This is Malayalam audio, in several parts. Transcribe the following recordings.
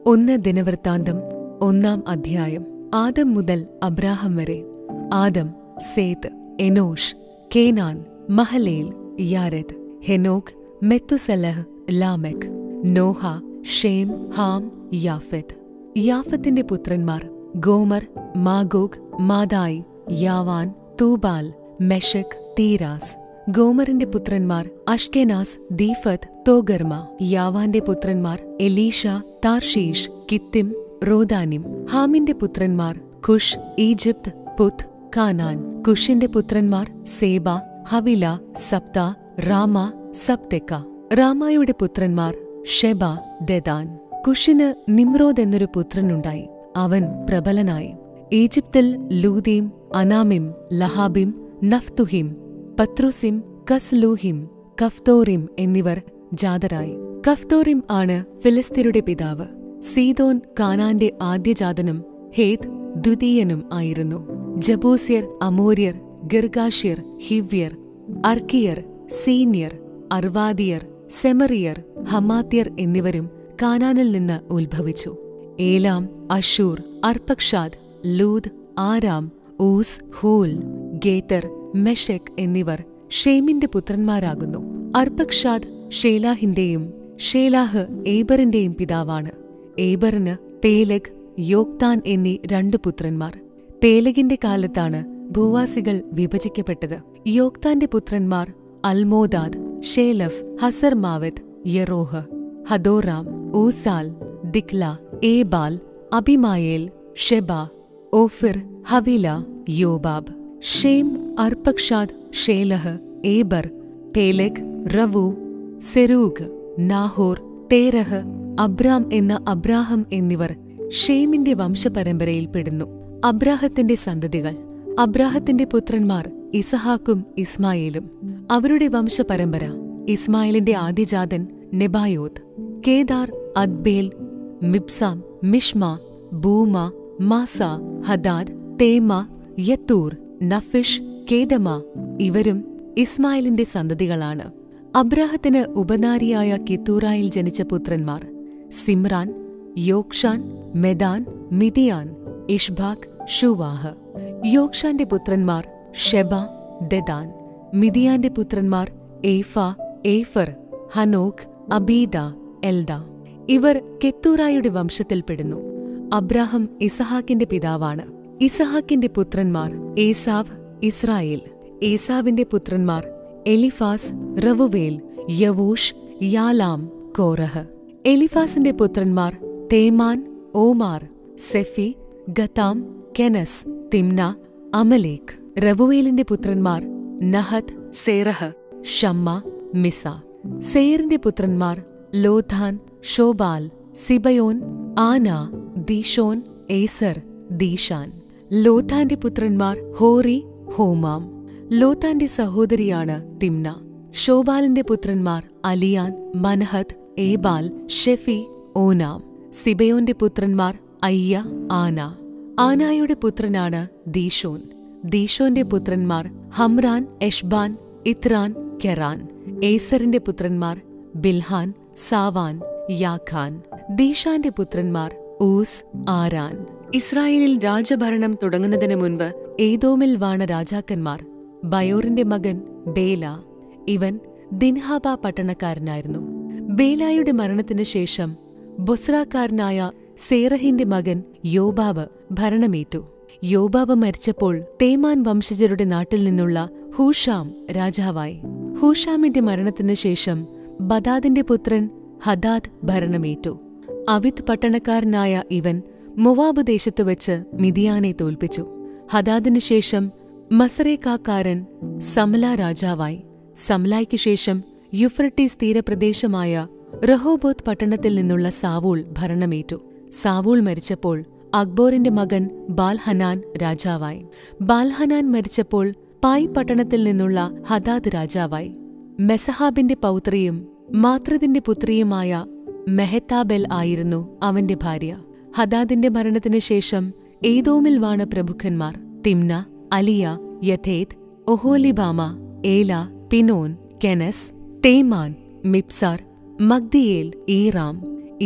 ഒന്ന് ദിനവൃത്താന്തം ഒന്നാം അധ്യായം ആദം മുതൽ അബ്രാഹം വരെ Adam Seth Enosh Kenan Mahalalel Jared Enoch Methuselah Lamech Noah Shem Ham Japheth യാഫത്തിന്റെ പുത്രന്മാർ ഗോമർ മാഗോഗ് മാദായ് യാവാൻ തൂബാൽ മെഷക് തീരാസ് ഗോമറിന്റെ പുത്രന്മാർ അഷ്കെനാസ് ദീഫത്ത് തോഗർമ യാവാന്റെ പുത്രന്മാർ എലീഷ താർഷീഷ് കിത്തിം റോദാനിം ഹാമിന്റെ പുത്രന്മാർ കുഷ് ഈജിപ്ത് പുത്ത് കാനാൻ കുഷിന്റെ പുത്രന്മാർ സേബ ഹവില സപ്ത റാമ സപ്തെക്ക റാമായുടെ പുത്രന്മാർ ഷെബ ദദാൻ കുഷിന് നിമ്രോദ് എന്നൊരു പുത്രനുണ്ടായി അവൻ പ്രബലനായി ഈജിപ്തിൽ ലൂദീം അനാമിം ലഹാബിം നഫ്തുഹിം പത്രുസിം കസ്ലൂഹിം കഫ്തോറിം എന്നിവർ ജാതരായി കഫ്തോറിം ആണ് ഫിലിസ്തീരുടെ പിതാവ് സീതോൻ കാനാന്റെ ആദ്യജാതനും ഹേത് ദ്വിതീയനും ആയിരുന്നു ജബൂസ്യർ അമോര്യർ ഗിർഗാഷ്യർ ഹിവ്യർ അർക്കിയർ സീനിയർ അർവാദിയർ സെമറിയർ ഹമാത്യർ എന്നിവരും കാനാനിൽ നിന്ന് ഉത്ഭവിച്ചു Elam Asshur Arphaxad Lud Aram Uz Hul Gether Meshech എന്നിവർ ഷേമിന്റെ പുത്രന്മാരാകുന്നു അർപ്പക്ഷാദ് ഷേലാഹിന്റെയും ഷേലാഹ് ഏബറിന്റെയും പിതാവാണ് ഏബറിന് പേലഗ് യോക്താൻ എന്നീ രണ്ടു പുത്രന്മാർ പേലഗിന്റെ കാലത്താണ് ഭൂവാസികൾ വിഭജിക്കപ്പെട്ടത് യോക്താന്റെ പുത്രന്മാർ Almodad Sheleph Hazarmaveth Jerah Hadoram Uzal Diklah Ebal Abimael Sheba Ophir Havilah Jobab Shem Arphaxad Shelah Eber Peleg Reu Serug Nahor Terah Abram എന്ന അബ്രാഹം എന്നിവർ ഷേമിന്റെ വംശപരമ്പരയിൽ പെടുന്നു അബ്രാഹത്തിന്റെ സന്തതികൾ അബ്രാഹത്തിന്റെ പുത്രന്മാർ ഇസഹാക്കും ഇസ്മായേലും അവരുടെ വംശപരമ്പര ഇസ്മായേലിന്റെ ആദ്യജാതൻ Nebaioth Kedar Adbeel Mibsam Mishma ബൂമ മാസ ഹദാദ് തേമ യത്തൂർ നഫിഷ് കേദമ ഇവരും ഇസ്മായിലിന്റെ സന്തതികളാണ് അബ്രാഹത്തിന് ഉപനാരിയായ കിത്തൂറായിൽ ജനിച്ച പുത്രന്മാർ സിമ്രാൻ യോക്ഷാൻ മെദാൻ മിതിയാൻ ഇഷ്ബാക് ഷുവാഹ് യോക്ഷാന്റെ പുത്രന്മാർ ഷെബ ദദാൻ മിതിയാന്റെ പുത്രന്മാർ ഏഫ ഏഫർ ഹനോക്ക് അബീദ എൽദ ഇവർ കെത്തൂറായുടെ വംശത്തിൽപ്പെടുന്നു അബ്രാഹം ഇസഹാക്കിന്റെ പിതാവാണ് ഇസഹാക്കിന്റെ പുത്രന്മാർ ഏസാവ് ഇസ്രായേൽ ഏസാവിന്റെ പുത്രന്മാർ എലിഫാസ് റവുവേൽ യവൂഷ് യാലാം കോറഹ് എലിഫാസിന്റെ പുത്രന്മാർ തേമാൻ ഓമാർ സെഫി ഗതാം കെനസ് തിംന അമലേക് റവുവേലിന്റെ പുത്രന്മാർ നഹത് സേറഹ് ഷമ്മ മിസ സെയറിന്റെ പുത്രന്മാർ ലോഥാൻ ഷോബാൽ സിബയോൻ ആന ദീഷോൻ ഏസർ ദീഷാൻ ലോഥാന്റെ പുത്രന്മാർ ഹോറി ഹോമാം ലോത്താന്റെ സഹോദരിയാണ് തിംന ഷോബാലിന്റെ പുത്രന്മാർ അലിയാൻ മനഹത് ഏബാൽ ഷെഫി ഓനാം സിബയോന്റെ പുത്രന്മാർ അയ്യ ആന ആനായുടെ പുത്രനാണ് ദീഷോൻ ദീഷോന്റെ പുത്രന്മാർ ഹംറാൻ എഷ്ബാൻ ഇത്രാൻ കെറാൻ ഏസറിന്റെ പുത്രന്മാർ ബിൽഹാൻ സാവാൻ യാഖാൻ ദീഷാന്റെ പുത്രന്മാർ ഊസ് ആരാൻ ഇസ്രായേലിൽ രാജഭരണം തുടങ്ങുന്നതിന് മുൻപ് ഏതോമിൽ വാണ രാജാക്കന്മാർ ബയോറിന്റെ മകൻ ബേല ഇവൻ ദിൻഹാബ പട്ടണക്കാരനായിരുന്നു ബേലായുടെ മരണത്തിനു ശേഷം ബൊസ്രാക്കാരനായ സേറഹിന്റെ മകൻ യോബാബ് ഭരണമേറ്റു യോബാബ് മരിച്ചപ്പോൾ തേമാൻ വംശജരുടെ നാട്ടിൽ നിന്നുള്ള ഹൂഷാം രാജാവായി ഹൂഷാമിന്റെ മരണത്തിനു ശേഷം ബദാദിന്റെ പുത്രൻ ഹദാദ് ഭരണമേറ്റു അവിത് പട്ടണക്കാരനായ ഇവൻ മൊവാബ് ദേശത്ത് വെച്ച് മിതിയാനെ തോൽപ്പിച്ചു ഹദാദിനു ശേഷം മസറേക്കാക്കാരൻ സമല രാജാവായി സമലായ്ക്കു ശേഷം യുഫ്രട്ടീസ് തീരപ്രദേശമായ റഹോബോത്ത് പട്ടണത്തിൽ നിന്നുള്ള സാവൂൾ ഭരണമേറ്റു സാവൂൾ മരിച്ചപ്പോൾ അക്ബോറിന്റെ മകൻ ബാൽഹനാൻ രാജാവായി ബാൽഹനാൻ മരിച്ചപ്പോൾ പായ് പട്ടണത്തിൽ നിന്നുള്ള ഹദാദ് രാജാവായി മെസഹാബിന്റെ പൗത്രിയും മാതൃതിന്റെ പുത്രിയുമായ മെഹത്താബെൽ ആയിരുന്നു അവന്റെ ഭാര്യ ഹദാദിന്റെ മരണത്തിനു ശേഷം ഏതോമിൽ വാണ പ്രഭുക്കന്മാർ തിംന അലിയ യഥേത് ഒഹോലിബാമ ഏല പിനോൻ കെനസ് തേമാൻ മിപ്സാർ മഗ്ദിയേൽ ഈറാം ഇവർ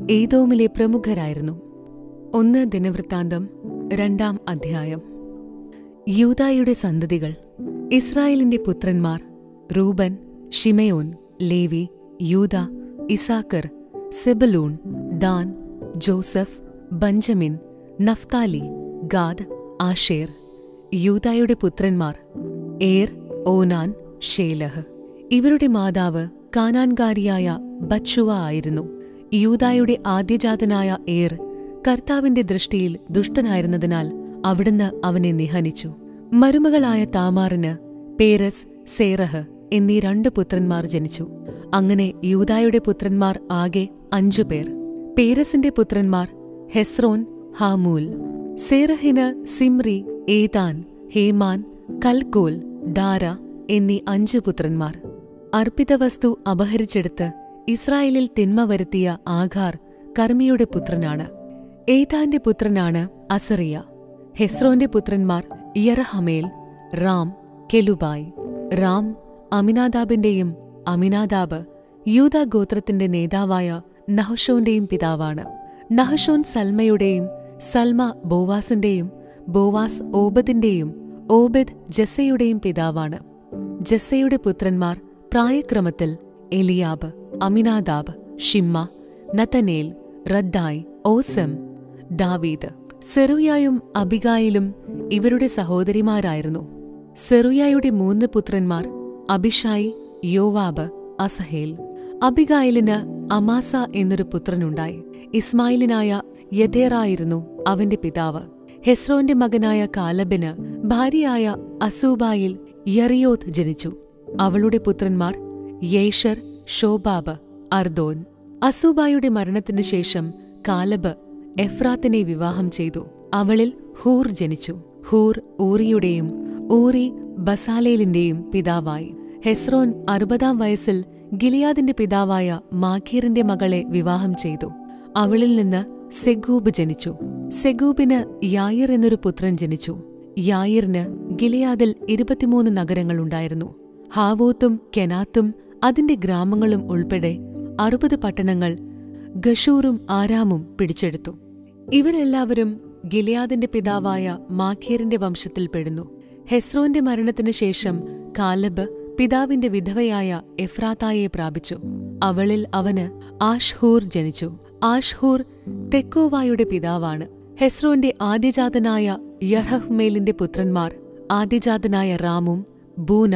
ഏതോമിലെ പ്രമുഖരായിരുന്നു ഒന്ന് ദിനവൃത്താന്തം രണ്ടാം അധ്യായം യൂദായുടെ സന്തതികൾ ഇസ്രായേലിന്റെ പുത്രന്മാർ Reuben Simeon Levi Judah Issachar Zebulun Dan Joseph Benjamin Naphtali Gad Asher യൂദായുടെ പുത്രന്മാർ ഏർ ഓനാൻ ഷേലഹ് ഇവരുടെ മാതാവ് കാനാൻകാരിയായ ബച്ചുവ ആയിരുന്നു യൂദായുടെ ആദ്യജാതനായ ഏർ കർത്താവിന്റെ ദൃഷ്ടിയിൽ ദുഷ്ടനായിരുന്നതിനാൽ അവിടുന്ന് അവനെ നിഹനിച്ചു മരുമകളായ താമാറിന് പേരസ് സേറഹ് എന്നീ രണ്ട് പുത്രന്മാർ ജനിച്ചു അങ്ങനെ യൂദായുടെ പുത്രന്മാർ ആകെ അഞ്ചു പേർ പേരസിന്റെ പുത്രന്മാർ ഹെസ്രോൻ ഹാമൂൽ സേറഹിന് Zimri Ethan Heman Calcol Dara എന്നീ അഞ്ചു പുത്രന്മാർ അർപ്പിതവസ്തു അപഹരിച്ചെടുത്ത് ഇസ്രായേലിൽ തിന്മ വരുത്തിയ ആഘാർ കർമ്മിയുടെ പുത്രനാണ് ഏതാന്റെ പുത്രനാണ് അസറിയ ഹെസ്രോന്റെ പുത്രന്മാർ യറഹമേൽ റാം കെലുബായ് റാം അമിനാദാബിന്റെയും അമിനാദാബ് യൂദ ഗോത്രത്തിന്റെ നേതാവായ നഹഷോന്റെയും പിതാവാണ് നഹഷോൻ സൽമയുടെയും സൽമ ബോവാസിന്റെയും ബോവാസ് ഓബദിന്റെയും ഓബദ് ജസ്സയുടെയും പിതാവാണ് ജസ്സയുടെ പുത്രന്മാർ പ്രായക്രമത്തിൽ എലിയാബ് അമിനാദാബ് ഷിമ്മ നതനേൽ റദ്ദായ് ഓസം ദാവീദ് സെറുയായും അബിഗായിലും ഇവരുടെ സഹോദരിമാരായിരുന്നു സെറുയായുടെ മൂന്ന് പുത്രന്മാർ അബിഷായി യോവാബ് അസഹേൽ അബിഗായിലിന് അമാസ എന്നൊരു പുത്രനുണ്ടായി ഇസ്മായിലിനായ യഥേറായിരുന്നു അവന്റെ പിതാവ് ഹെസ്രോന്റെ മകനായ കാലബിന് ഭാര്യയായ അസൂബായിൽ യറിയോത്ത് ജനിച്ചു അവളുടെ പുത്രന്മാർ യേഷർ ഷോബാബ് അർദോൻ അസൂബായുടെ മരണത്തിനു ശേഷം കാലബ് എഫ്രാത്തിനെ വിവാഹം ചെയ്തു അവളിൽ ഹൂർ ജനിച്ചു ഹൂർ ഊറിയുടെയും ഊറി ബസാലേലിന്റെയും പിതാവായി ഹെസ്രോൻ അറുപതാം വയസ്സിൽ ഗിലിയാദിന്റെ പിതാവായ മാഖീറിന്റെ മകളെ വിവാഹം ചെയ്തു അവളിൽ നിന്ന് സെഗൂബ് ജനിച്ചു സെഗൂബിന് യായിർ എന്നൊരു പുത്രൻ ജനിച്ചു യായിറിന് ഗിലിയാദിൽ ഇരുപത്തിമൂന്ന് നഗരങ്ങളുണ്ടായിരുന്നു ഹാവോത്തും കെനാത്തും അതിന്റെ ഗ്രാമങ്ങളും ഉൾപ്പെടെ അറുപത് പട്ടണങ്ങൾ ഗഷൂറും ആരാമും പിടിച്ചെടുത്തു ഇവരെല്ലാവരും ഗിലിയാദിന്റെ പിതാവായ മാഖീറിന്റെ വംശത്തിൽപ്പെടുന്നു ഹെസ്രോന്റെ മരണത്തിനു ശേഷം കാലബ് പിതാവിന്റെ വിധവയായ എഫ്രാത്തായെ പ്രാപിച്ചു അവളിൽ അവന് ആഷ്ഹൂർ ജനിച്ചു ആഷ്ഹൂർ തെക്കോവായുടെ പിതാവാണ് ഹെസ്രോന്റെ ആദ്യജാതനായ യഹഹ്മേലിന്റെ പുത്രന്മാർ ആദ്യജാതനായ റാമും ബൂന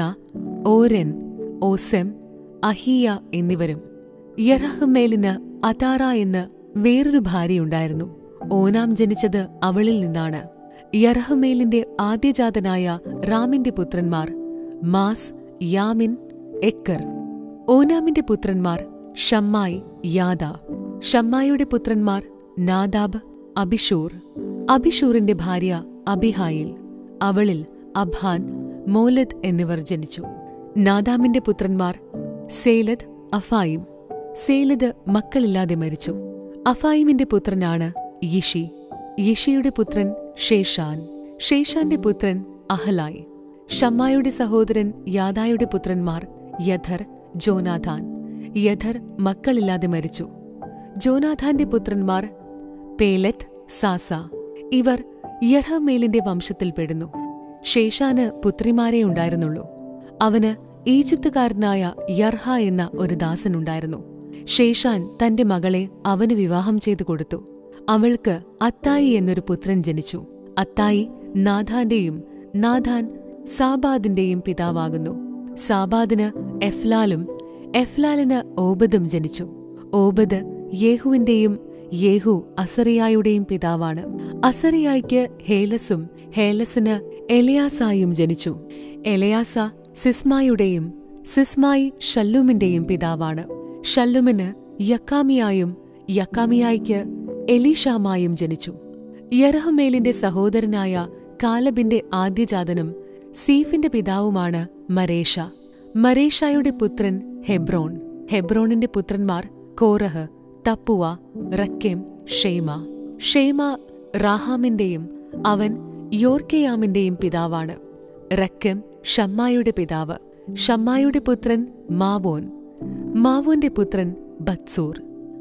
ഓരൻ ഓസെം അഹിയ എന്നിവരും യറഹ്മേലിന് അതാറ എന്ന് വേറൊരു ഭാര്യയുണ്ടായിരുന്നു ഓനാം ജനിച്ചത് അവളിൽ നിന്നാണ് യറഹ്മേലിന്റെ ആദ്യജാതനായ റാമിന്റെ പുത്രന്മാർ മാസ് യാമിൻ എക്കർ ഓനാമിന്റെ പുത്രന്മാർ ഷമ്മായി യാദ ഷമ്മായിയുടെ പുത്രന്മാർ നാദാബ് അബിഷൂർ അബിഷൂറിന്റെ ഭാര്യ അബിഹായിൽ അവളിൽ അബ്ഹാൻ മോലദ് എന്നിവർ ജനിച്ചു നാദാമിന്റെ പുത്രന്മാർ സേലദ് അഫായിം സേലദ് മക്കളില്ലാതെ മരിച്ചു അഫായിമിന്റെ പുത്രനാണ് യിഷി യിഷിയുടെ പുത്രൻ ഷേഷാൻ ഷേഷാന്റെ പുത്രൻ അഹലായ് ഷമ്മായുടെ സഹോദരൻ യാദായുടെ പുത്രന്മാർ യഥർ ജോനാഥാൻ യഥർ മക്കളില്ലാതെ മരിച്ചു ജോനാഥാന്റെ പുത്രന്മാർ പേലത്ത് സാസ ഇവർ യർഹമേലിന്റെ വംശത്തിൽപ്പെടുന്നു ഷേഷാന് പുത്രിമാരേ ഉണ്ടായിരുന്നുള്ളൂ അവന് ഈജിപ്തുകാരനായ യർഹ എന്ന ഒരു ദാസനുണ്ടായിരുന്നു ഷേഷാൻ തന്റെ മകളെ അവന് വിവാഹം ചെയ്തു കൊടുത്തു അവൾക്ക് അത്തായി എന്നൊരു പുത്രൻ ജനിച്ചു അത്തായി നാഥാന്റെയും നാഥാൻ സാബാദിന്റെയും പിതാവാകുന്നു സാബാദിന് എഫ്ലാലും എഫ്ലാലിന് ഓബദും ജനിച്ചു ഓബദ് യേഹുവിന്റെയും യേഹു അസറിയായുടെയും പിതാവാണ് അസറിയായ്ക്ക് ഹേലസും ഹേലസിന് എലയാസായും ജനിച്ചു എലയാസ സിസ്മായുടെയും സിസ്മായി ഷല്ലൂമിന്റെയും പിതാവാണ് ഷല്ലുമിന് യക്കാമിയായും യക്കാമിയായ്ക്ക് എലീഷാമായും ജനിച്ചു യറഹമേലിന്റെ സഹോദരനായ കാലബിന്റെ ആദ്യജാതനും സീഫിന്റെ പിതാവുമാണ് മരേഷ മരേഷായുടെ പുത്രൻ ഹെബ്രോൺ ഹെബ്രോണിന്റെ പുത്രന്മാർ കോറഹ് തപ്പുവ റക്കേം ഷെയ്മ ഷെയ്മ റാഹാമിന്റെയും അവൻ യോർക്കെയാമിന്റെയും പിതാവാണ് റക്കം ഷമ്മായുടെ പിതാവ് ഷമ്മായുടെ പുത്രൻ മാവോൻ മാവോന്റെ പുത്രൻ ബത്സൂർ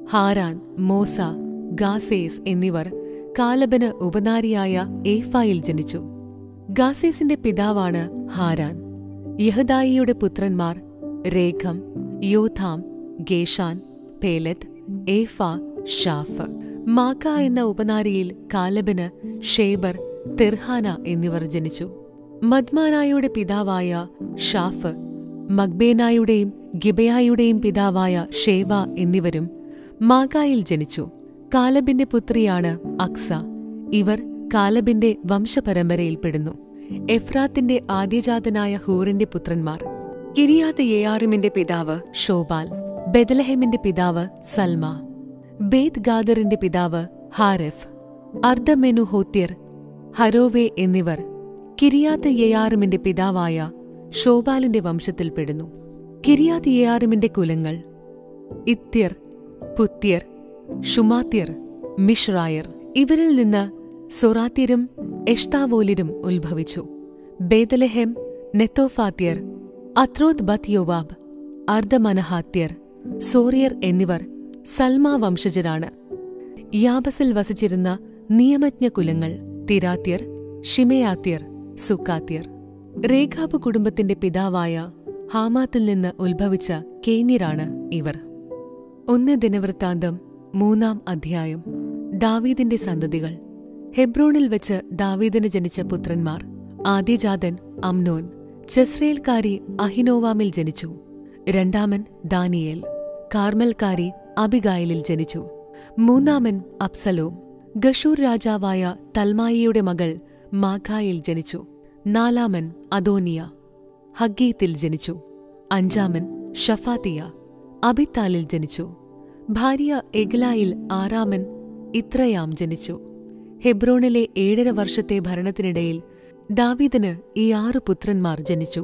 ഹാരാൻ മോസ ഗാസേസ് എന്നിവർ കാലബന് ഉപനാരിയായ ഏഫായിൽ ജനിച്ചു ഗാസേസിന്റെ പിതാവാണ് ഹാരാൻ യഹദായിയുടെ പുത്രന്മാർ രേഖം യോഥാം ഗേഷാൻ പേലത്ത് ഏഫ ഷാഫ് മാക്ക എന്ന ഉപനാരിയിൽ കാലബന് ഷേബർ തിർഹാന എന്നിവർ ജനിച്ചു മദ്മാനായുടെ പിതാവായ ഷാഫ് മഗ്ബേനായുടെയും ഗിബയായുടെയും പിതാവായ ഷേവ എന്നിവരും മാഗായിൽ ജനിച്ചു കാലബിന്റെ പുത്രിയാണ് അക്സ ഇവർ കാലബിന്റെ വംശപരമ്പരയിൽപ്പെടുന്നു എഫ്രാത്തിന്റെ ആദ്യജാതനായ ഹൂറിന്റെ പുത്രന്മാർ കിരിയാത്ത് യേയാറിമിന്റെ പിതാവ് ഷോബാൽ ബെദലഹെമിന്റെ പിതാവ് സൽമ ബേത് ഗാദറിന്റെ പിതാവ് ഹാരെഫ് അർദ്ധമെനു ഹോത്യർ ഹരോവെ എന്നിവർ കിരിയാത്ത് യയാറിമിന്റെ പിതാവായ ഷോബാലിന്റെ വംശത്തിൽപ്പെടുന്നു കിരിയാത്ത് യയാറിമിന്റെ കുലങ്ങൾ ഇത്യർ പുത്യർ ഷുമാത്യർ മിഷ്രായർ ഇവരിൽ നിന്ന് സൊറാത്യരും എഷ്താവോലിരും ഉത്ഭവിച്ചു ബേദലഹെം നെത്തോഫാത്യർ അത്രോത് ബത് യോവാബ് അർദ്ധമനഹാത്യർ സോറിയർ എന്നിവർ സൽമ വംശജരാണ് യാബസിൽ വസിച്ചിരുന്ന നിയമജ്ഞ കുലങ്ങൾ തിരാത്യർ ഷിമയാത്യർ സുക്കാത്യർ രേഖാബ് കുടുംബത്തിന്റെ പിതാവായ ഹാമാത്തിൽ നിന്ന് ഉത്ഭവിച്ച കേന്യരാണ് ഇവർ ഒന്ന് ദിനവൃത്താന്തം മൂന്നാം അധ്യായം ദാവീദിന്റെ സന്തതികൾ ഹെബ്രോണിൽ വെച്ച് ദാവീദിന് ജനിച്ച പുത്രന്മാർ ആദ്യജാതൻ അംനോൻ ചെസ്രേൽക്കാരി അഹിനോവാമിൽ ജനിച്ചു രണ്ടാമൻ ദാനിയേൽ കാർമൽക്കാരി അബിഗായലിൽ ജനിച്ചു മൂന്നാമൻ അപ്സലോം ഗഷൂർ രാജാവായ തൽമായിയുടെ മകൾ മാഖായിൽ ജനിച്ചു നാലാമൻ അദോനിയ ഹഗ്ഗീത്തിൽ ജനിച്ചു അഞ്ചാമൻ ഷഫാത്തിയ അബിത്താലിൽ ജനിച്ചു ഭാര്യ എഗ്ലായിൽ ആറാമൻ ഇത്രയാം ജനിച്ചു ഹെബ്രോണിലെ ഏഴര വർഷത്തെ ഭരണത്തിനിടയിൽ ദാവീദിന് ഈ ആറു പുത്രന്മാർ ജനിച്ചു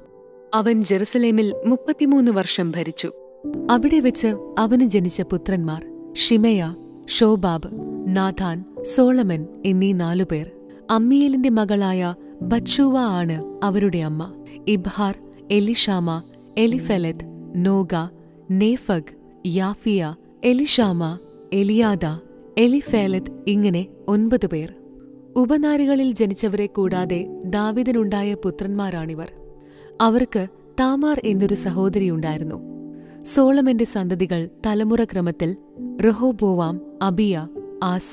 അവൻ ജെറുസലേമിൽ മുപ്പത്തിമൂന്ന് വർഷം ഭരിച്ചു അവിടെ വെച്ച് അവന് ജനിച്ച പുത്രന്മാർ ഷിമയ ഷോബാബ് നാഥാൻ സോളമൻ എന്നീ നാലുപേർ അമ്മിയേലിന്റെ മകളായ ബത്ഷൂവ ആണ് അവരുടെ അമ്മ ഇബ്ഹാർ എലിഷാമ എലിഫെലത്ത് നോഗ നേഫഗ് യാഫിയ എലിഷാമ എലിയാദ എലിഫേലത്ത് ഇങ്ങനെ ഒൻപത് പേർ ഉപനാരികളിൽ ജനിച്ചവരെ കൂടാതെ ദാവിദിനുണ്ടായ പുത്രന്മാരാണിവർ അവർക്ക് താമാർ എന്നൊരു സഹോദരിയുണ്ടായിരുന്നു സോളമന്റെ സന്തതികൾ തലമുറ ക്രമത്തിൽ Rehoboam Abijah Asa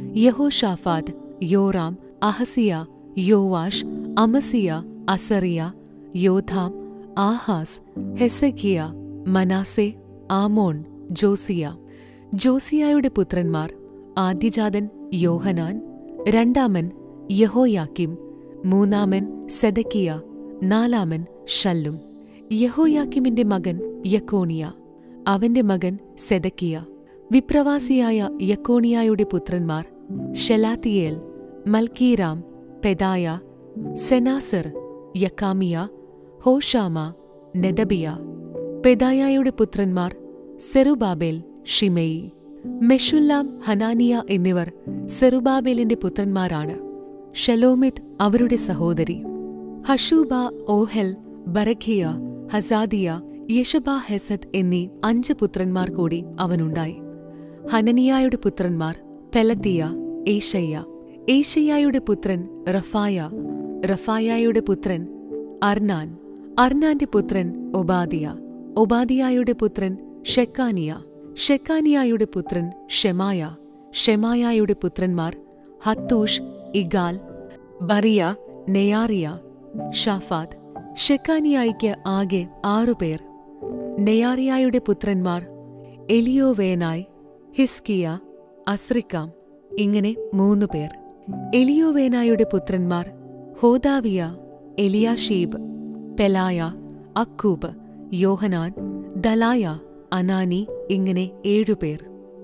Jehoshaphat Joram Ahaziah Joash Amaziah Azariah Jotham Ahaz Hezekiah Manasseh Amon Josiah ജോസിയായുടെ പുത്രന്മാർ ആദ്യജാതൻ യോഹനാൻ രണ്ടാമൻ യഹോയാക്കിം മൂന്നാമൻ സെദക്കിയ നാലാമൻ ഷല്ലും യഹോയാക്കിമിന്റെ മകൻ യക്കോണിയ അവന്റെ മകൻ സെദക്കിയ വിപ്രവാസിയായ യക്കോണിയായുടെ പുത്രന്മാർ ഷെലാത്തിയേൽ മൽക്കീറാം പെദായ സെനാസർ യക്കാമിയ ഹോഷാമ നെദബിയ പെദായയുടെ പുത്രന്മാർ സെറുബാബേൽ ഷിമെയി മെഷുല്ലാം ഹനാനിയ എന്നിവർ സെറുബാബേലിന്റെ പുത്രന്മാരാണ് ഷലോമിത് അവരുടെ സഹോദരി ഹഷൂബ ഓഹെൽ ബറഖിയ ഹസാദിയ യഷബ ഹെസദ് എന്നീ അഞ്ച് പുത്രന്മാർ കൂടി അവനുണ്ടായി ഹനനിയായുടെ പുത്രന്മാർ പെലത്തിയ ഏഷയ്യ ഏഷയ്യായുടെ പുത്രൻ റഫായ റഫായായുടെ പുത്രൻ അർനാൻ അർനാന്റെ പുത്രൻ ഒബാദിയ ഒബാദിയായുടെ പുത്രൻ ഷെക്കാനിയ ഷെക്കാനിയായുടെ പുത്രൻ ഷെമായ ഷെമായായുടെ പുത്രന്മാർ ഹത്തൂഷ് ഇഗാൽ ബറിയ നെയാറിയ ഷാഫാദ് ഷെക്കാനിയായിക്ക് ആകെ ആറുപേർ നെയാറിയായുടെ പുത്രന്മാർ എലിയോവേനായ് ഹിസ്കിയ അസ്രിക്കാം ഇങ്ങനെ മൂന്നു പേർ എലിയോവേനായുടെ പുത്രന്മാർ ഹോദാവിയ എലിയാഷീബ് പെലായ അക്കൂബ് യോഹനാൻ ദലായ അനാനി ഇങ്ങനെ ഏഴുപേർ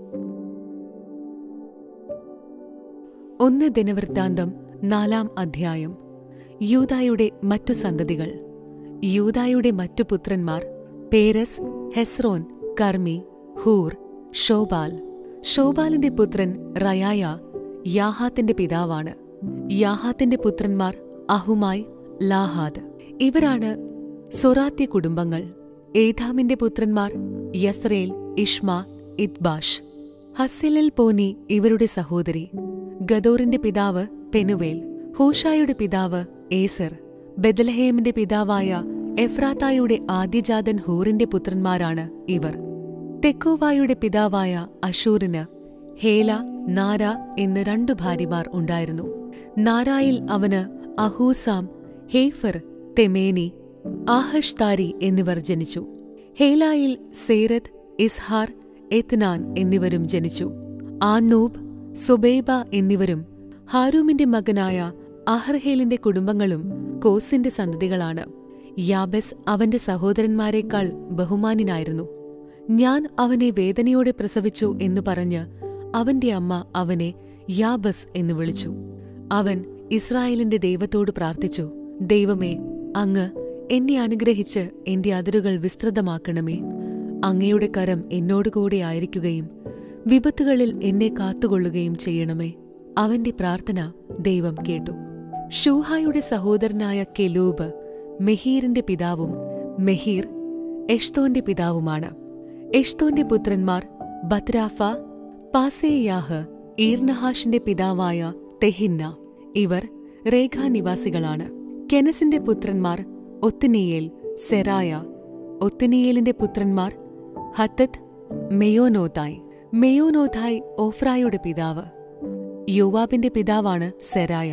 ഒന്ന് ദിനവൃത്താന്തം നാലാം അധ്യായം യൂതായുടെ മറ്റു സന്തതികൾ യൂതായുടെ മറ്റു പുത്രന്മാർ Perez Hezron Carmi Hur Shobal ഷോബാലിന്റെ പുത്രൻ റയായ യാഹാത്തിന്റെ പിതാവാണ് യാഹാത്തിന്റെ പുത്രന്മാർ അഹുമായി ലാഹാദ് ഇവരാണ് സൊറാത്യ കുടുംബങ്ങൾ ഏഥാമിന്റെ പുത്രന്മാർ യസ്രേൽ ഇഷ്മ ഇത്ബാഷ് ഹസ്സിലിൽ പോനി ഇവരുടെ സഹോദരി ഗദോറിന്റെ പിതാവ് പെനുവേൽ ഹൂഷായുടെ പിതാവ് ഏസർ ബെദലഹേമിന്റെ പിതാവായ എഫ്രാത്തായുടെ ആദ്യജാതൻ ഹൂറിന്റെ പുത്രന്മാരാണ് ഇവർ തെക്കോവായുടെ പിതാവായ അഷൂറിന് ഹേല നാര എന്ന് രണ്ടു ഭാര്യമാർ ഉണ്ടായിരുന്നു നാരായിൽ അവന് അഹൂസാം ഹേഫർ തെമേനി ആഹഷ്താരി എന്നിവർ ജനിച്ചു ഹേലായിൽ സേരത്ത് ഇസ്ഹാർ എത്നാൻ എന്നിവരും ജനിച്ചു ആനൂബ് സുബേബ എന്നിവരും ഹാരൂമിന്റെ മകനായ അഹർഹേലിന്റെ കുടുംബങ്ങളും കോസിന്റെ സന്തതികളാണ് യാബസ് അവന്റെ സഹോദരന്മാരെക്കാൾ ബഹുമാനിനായിരുന്നു ഞാൻ അവനെ വേദനയോടെ പ്രസവിച്ചു എന്നു പറഞ്ഞ് അവന്റെ അമ്മ അവനെ യാബസ് എന്ന് വിളിച്ചു അവൻ ഇസ്രായേലിന്റെ ദൈവത്തോട് പ്രാർത്ഥിച്ചു ദൈവമേ അങ്ങ് എന്നെ അനുഗ്രഹിച്ച് എന്റെ അതിരുകൾ വിസ്തൃതമാക്കണമേ അങ്ങയുടെ കരം എന്നോടുകൂടെ ആയിരിക്കുകയും വിപത്തുകളിൽ എന്നെ കാത്തുകൊള്ളുകയും ചെയ്യണമേ അവന്റെ പ്രാർത്ഥന ദൈവം കേട്ടു ഷൂഹായുടെ സഹോദരനായ കെലൂബ് മെഹീറിന്റെ പിതാവും മെഹീർ എഷ്തോന്റെ പിതാവുമാണ് എഷ്തോന്റെ പുത്രന്മാർ ബത്രാഫ പാസേയാഹ് ഈർനഹാഷിന്റെ പിതാവായ തെഹിന്ന ഇവർ രേഖാനിവാസികളാണ് കെനസിന്റെ പുത്രന്മാർ ഒത്തിനിയേൽ സെറായ ഒത്തിനിയേലിന്റെ പുത്രന്മാർ ഹത്തത്ത് മെയോനോതായ് മെയോനോതായ് ഓഫ്രായുടെ പിതാവ് യോവാബിന്റെ പിതാവാണ് സെരായ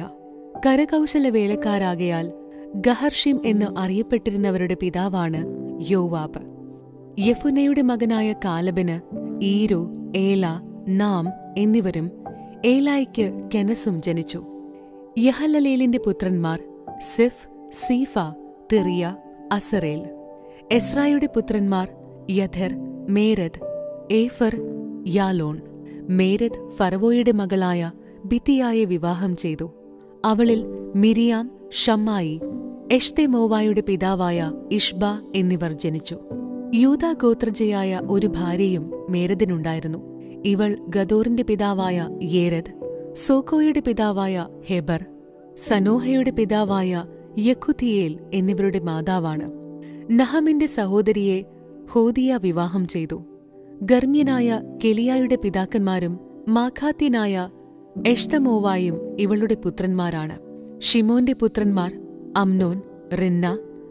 കരകൗശല വേലക്കാരാകയാൽ ഗഹർഷിം എന്ന് അറിയപ്പെട്ടിരുന്നവരുടെ പിതാവാണ് യോവാബ് യഫുനയുടെ മകനായ കാലബിന് ഈരു ഏല നാം എന്നിവരും ഏലായ്ക്ക് കെനസും ജനിച്ചു യഹലലേലിന്റെ പുത്രന്മാർ സിഫ് സീഫ തിറിയ അസറേൽ എസ്രായുടെ പുത്രന്മാർ യഥർ മേരദ് ഏഫർ യാലോൺ മേരദ് ഫറവോയുടെ മകളായ ബിത്തിയായെ വിവാഹം ചെയ്തു അവളിൽ മിരിയാം ഷമ്മായി എഷ്തെമോവായുടെ പിതാവായ ഇഷ്ബ എന്നിവർ ജനിച്ചു യൂത ഗോത്രജയായ ഒരു ഭാര്യയും മേരദിനുണ്ടായിരുന്നു ഇവൾ ഗദോറിന്റെ പിതാവായ യേരദ് സോക്കോയുടെ പിതാവായ ഹെബർ സനോഹയുടെ പിതാവായ യഖുതിയേൽ എന്നിവരുടെ മാതാവാണ് നഹമിന്റെ സഹോദരിയെ ഹോദിയ വിവാഹം ചെയ്തു ഗർമ്യനായ കെലിയായുടെ പിതാക്കന്മാരും മാഖാത്യനായ എഷ്തമോവായും ഇവളുടെ പുത്രന്മാരാണ് ഷിമോന്റെ പുത്രന്മാർ അമ്നോൻ റിന്ന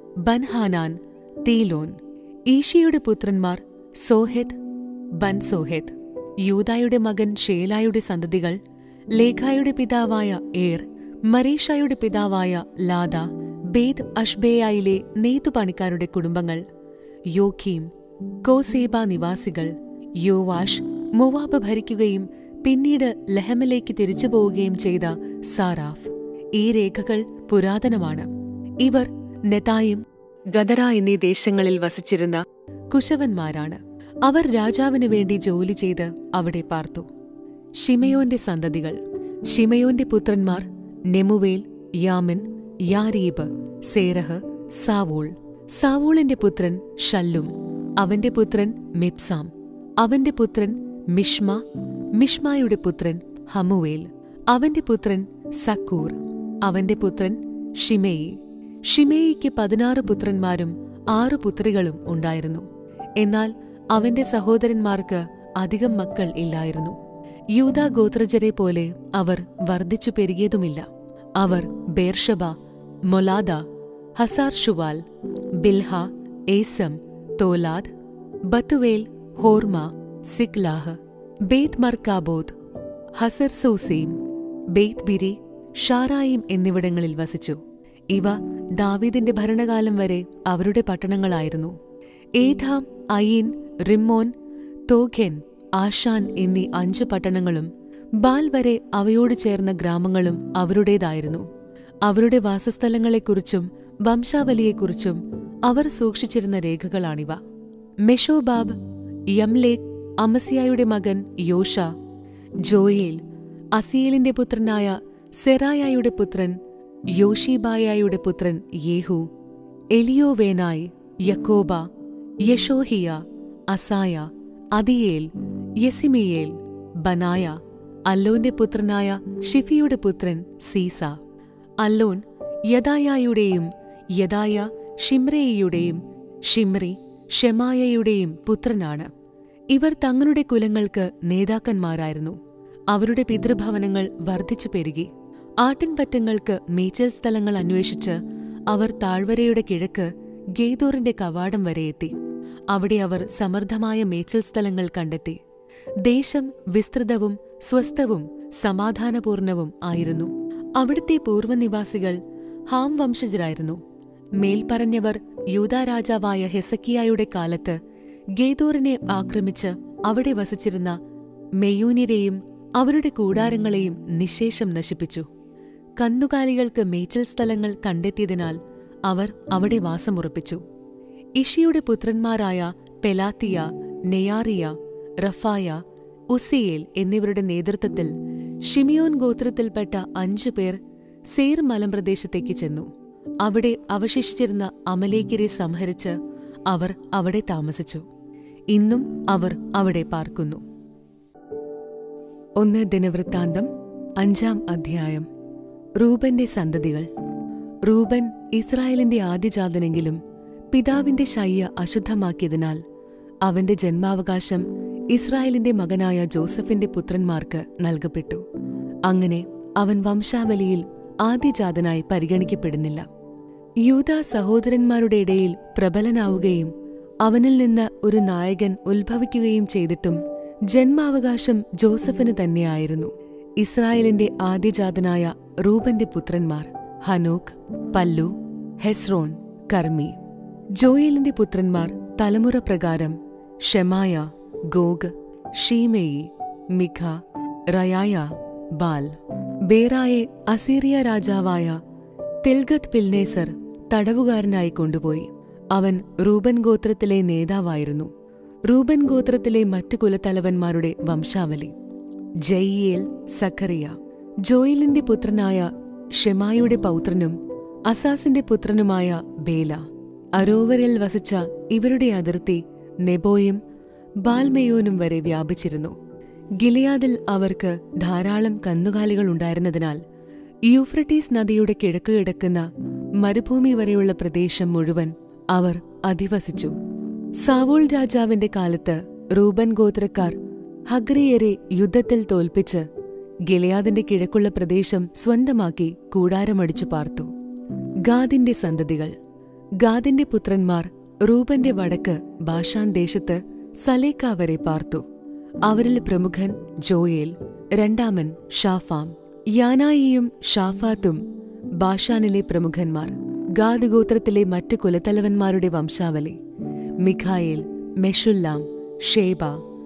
ബൻഹാനാൻ തീലോൻ ഈഷിയുടെ പുത്രന്മാർ സോഹെത് ബൻസോഹെത് യൂതായുടെ മകൻ ഷേലായുടെ സന്തതികൾ ലേഖായുടെ പിതാവായ ഏർ മരീഷായുടെ പിതാവായ ലാദ ബേദ് അഷ്ബേയായിലെ നെയ്ത്തുപണിക്കാരുടെ കുടുംബങ്ങൾ യോഖീം കോസേബ നിവാസികൾ യോവാഷ് മൊവാബ് ഭരിക്കുകയും പിന്നീട് ലഹമിലേക്ക് തിരിച്ചു പോവുകയും ചെയ്ത സാറാഫ് ഈ രേഖകൾ പുരാതനമാണ് ഇവർ നെതായും ഗദറ എന്നീ ദേശങ്ങളിൽ വസിച്ചിരുന്ന കുശവന്മാരാണ് അവർ രാജാവിനു വേണ്ടി ജോലി ചെയ്ത് അവിടെ പാർത്തു ഷിമയോന്റെ സന്തതികൾ ഷിമയോന്റെ പുത്രന്മാർ നെമുവേൽ യാമിൻ യാരീബ് സേരഹ് സാവൂൾ സാവൂളിന്റെ പുത്രൻ ഷല്ലും അവന്റെ പുത്രൻ മിപ്സാം അവന്റെ പുത്രൻ മിഷ്മ മിഷ്മായുടെ പുത്രൻ ഹമുവേൽ അവന്റെ പുത്രൻ സക്കൂർ അവന്റെ പുത്രൻ ഷിമേയി ഷിമേയിക്ക് പതിനാറ് പുത്രന്മാരും ആറു പുത്രികളും ഉണ്ടായിരുന്നു എന്നാൽ അവന്റെ സഹോദരന്മാർക്ക് അധികം മക്കൾ ഇല്ലായിരുന്നു യൂദാ ഗോത്രജരെ പോലെ അവർ വർദ്ധിച്ചു പെരുകിയതുമില്ല അവർ ബേർഷബ മൊലാദ ഹസാർ ഷുവാൽ ബിൽഹ ഏസം തോലാദ് ബത്തുവേൽ ഹോർമ സിക്ലാഹ് ബേത് മർക്കാബോദ് ഹസർ സൂസീം ബേത് ബിരി ഷാറായിം എന്നിവിടങ്ങളിൽ വസിച്ചു ഇവ ദാവീദിന്റെ ഭരണകാലം വരെ അവരുടെ പട്ടണങ്ങളായിരുന്നു ഏധാം അയിൻ റിമ്മോൻ തോഖെൻ ആഷാൻ എന്നീ അഞ്ചു പട്ടണങ്ങളും ബാൽ വരെ അവയോട് ചേർന്ന ഗ്രാമങ്ങളും അവരുടേതായിരുന്നു അവരുടെ വാസസ്ഥലങ്ങളെക്കുറിച്ചും വംശാവലിയെക്കുറിച്ചും അവർ സൂക്ഷിച്ചിരുന്ന രേഖകളാണിവ മെഷോബാബ് യംലേക് അമസിയായുടെ മകൻ യോഷ ജോയേൽ അസിയേലിന്റെ പുത്രനായ സെറായായുടെ പുത്രൻ യോഷിബായായുടെ പുത്രൻ യേഹു എലിയോവേനായ് യക്കോബ യശോഹിയ അസായ അതിയേൽ യസിമിയേൽ ബനായ അല്ലോന്റെ പുത്രനായ ഷിഫിയുടെ പുത്രൻ സീസ അല്ലോൻ യദായായുടെയും യദായ ഷിമ്രയിയുടെയും ഷിമ്രി ഷെമായയുടെയും പുത്രനാണ് ഇവർ തങ്ങളുടെ കുലങ്ങൾക്ക് നേതാക്കന്മാരായിരുന്നു അവരുടെ പിതൃഭവനങ്ങൾ വർദ്ധിച്ചു പെരുകി ആട്ടിൻപറ്റങ്ങൾക്ക് മേച്ചൽ സ്ഥലങ്ങൾ അന്വേഷിച്ച് അവർ താഴ്വരയുടെ കിഴക്ക് ഗേദോറിന്റെ കവാടം വരെ എത്തി അവിടെ അവർ സമൃദ്ധമായ മേച്ചൽ സ്ഥലങ്ങൾ കണ്ടെത്തി ദേശം വിസ്തൃതവും സ്വസ്ഥവും സമാധാനപൂർണവും ആയിരുന്നു അവിടുത്തെ പൂർവ്വനിവാസികൾ ഹാം വംശജരായിരുന്നു മേൽപ്പറഞ്ഞവർ യൂദാ രാജാവായ ഹെസക്കിയായുടെ കാലത്ത് ഗേദോറിനെ ആക്രമിച്ച് അവിടെ വസിച്ചിരുന്ന മെയൂനിരെയും അവരുടെ കൂടാരങ്ങളെയും നിശേഷം നശിപ്പിച്ചു കന്നുകാലികൾക്ക് മേച്ചൽ സ്ഥലങ്ങൾ കണ്ടെത്തിയതിനാൽ അവർ അവിടെ വാസമുറപ്പിച്ചു ഇഷിയുടെ പുത്രന്മാരായ പെലാത്തിയ നെയാറിയ റഫായ ഉസിയേൽ എന്നിവരുടെ നേതൃത്വത്തിൽ ഷിമിയോൻ ഗോത്രത്തിൽപ്പെട്ട അഞ്ചു പേർ സേർ മലമ്പ്രദേശത്തേക്ക് ചെന്നു അവിടെ അവശേഷിച്ചിരുന്ന അമലേക്കിരെ സംഹരിച്ച് അവർ അവിടെ താമസിച്ചു ഇന്നും അവർ അവിടെ പാർക്കുന്നു ഒന്ന് ദിനവൃത്താന്തം അഞ്ചാം അധ്യായം റൂബന്റെ സന്തതികൾ റൂബൻ ഇസ്രായേലിന്റെ ആദ്യജാതനെങ്കിലും പിതാവിന്റെ ശയ്യ അശുദ്ധമാക്കിയതിനാൽ അവന്റെ ജന്മാവകാശം ഇസ്രായേലിന്റെ മകനായ ജോസഫിന്റെ പുത്രന്മാർക്ക് നൽകപ്പെട്ടു അങ്ങനെ അവൻ വംശാവലിയിൽ ആദ്യജാതനായി പരിഗണിക്കപ്പെടുന്നില്ല യൂത സഹോദരന്മാരുടെ ഇടയിൽ പ്രബലനാവുകയും അവനിൽ നിന്ന് ഒരു നായകൻ ഉത്ഭവിക്കുകയും ചെയ്തിട്ടും ജന്മാവകാശം ജോസഫിന് തന്നെയായിരുന്നു ഇസ്രായേലിന്റെ ആദ്യജാതനായ റൂബന്റെ പുത്രന്മാർ ഹനോക്ക് പല്ലു ഹെസ്രോൻ കർമ്മി ജോയേലിന്റെ പുത്രന്മാർ തലമുറ പ്രകാരം Shemaiah Gog Shimei Micah Reaiah Baal Beerah Assyria രാജാവായ തിൽഗത് പിൽനേസർ തടവുകാരനായി കൊണ്ടുപോയി അവൻ റൂബൻ ഗോത്രത്തിലെ നേതാവായിരുന്നു റൂബൻ ഗോത്രത്തിലെ മറ്റു കുലത്തലവന്മാരുടെ വംശാവലി ജയിയേൽ സഖറിയ ജോയിലിന്റെ പുത്രനായ ഷെമായുടെ പൗത്രനും അസാസിന്റെ പുത്രനുമായ ബേല അരോവരിൽ വസിച്ച ഇവരുടെ അതിർത്തി നെബോയും ബാൽമയോനും വരെ വ്യാപിച്ചിരുന്നു ഗിലിയാദിൽ അവർക്ക് ധാരാളം കന്നുകാലികൾ ഉണ്ടായിരുന്നതിനാൽ യൂഫ്രട്ടീസ് നദിയുടെ കിഴക്ക് കിടക്കുന്ന മരുഭൂമി വരെയുള്ള പ്രദേശം മുഴുവൻ അവർ അധിവസിച്ചു സാവൂൾ രാജാവിന്റെ കാലത്ത് റൂബൻ ഗോത്രക്കാർ ഹഗ്രിയരെ യുദ്ധത്തിൽ തോൽപ്പിച്ച് ഗിലയാദിന്റെ കിഴക്കുള്ള പ്രദേശം സ്വന്തമാക്കി കൂടാരമടിച്ചു പാർത്തു ഗാദിന്റെ സന്തതികൾ ഗാദിന്റെ പുത്രന്മാർ റൂബന്റെ വടക്ക് ബാഷാൻ ദേശത്ത് സലേക്ക വരെ പാർത്തു അവരിൽ പ്രമുഖൻ ജോയേൽ രണ്ടാമൻ ഷാഫാം യാനായിയും ഷാഫാത്തും ബാഷാനിലെ പ്രമുഖന്മാർ ഗാദ് ഗോത്രത്തിലെ മറ്റു കുലത്തലവന്മാരുടെ വംശാവലി Michael Meshullam Sheba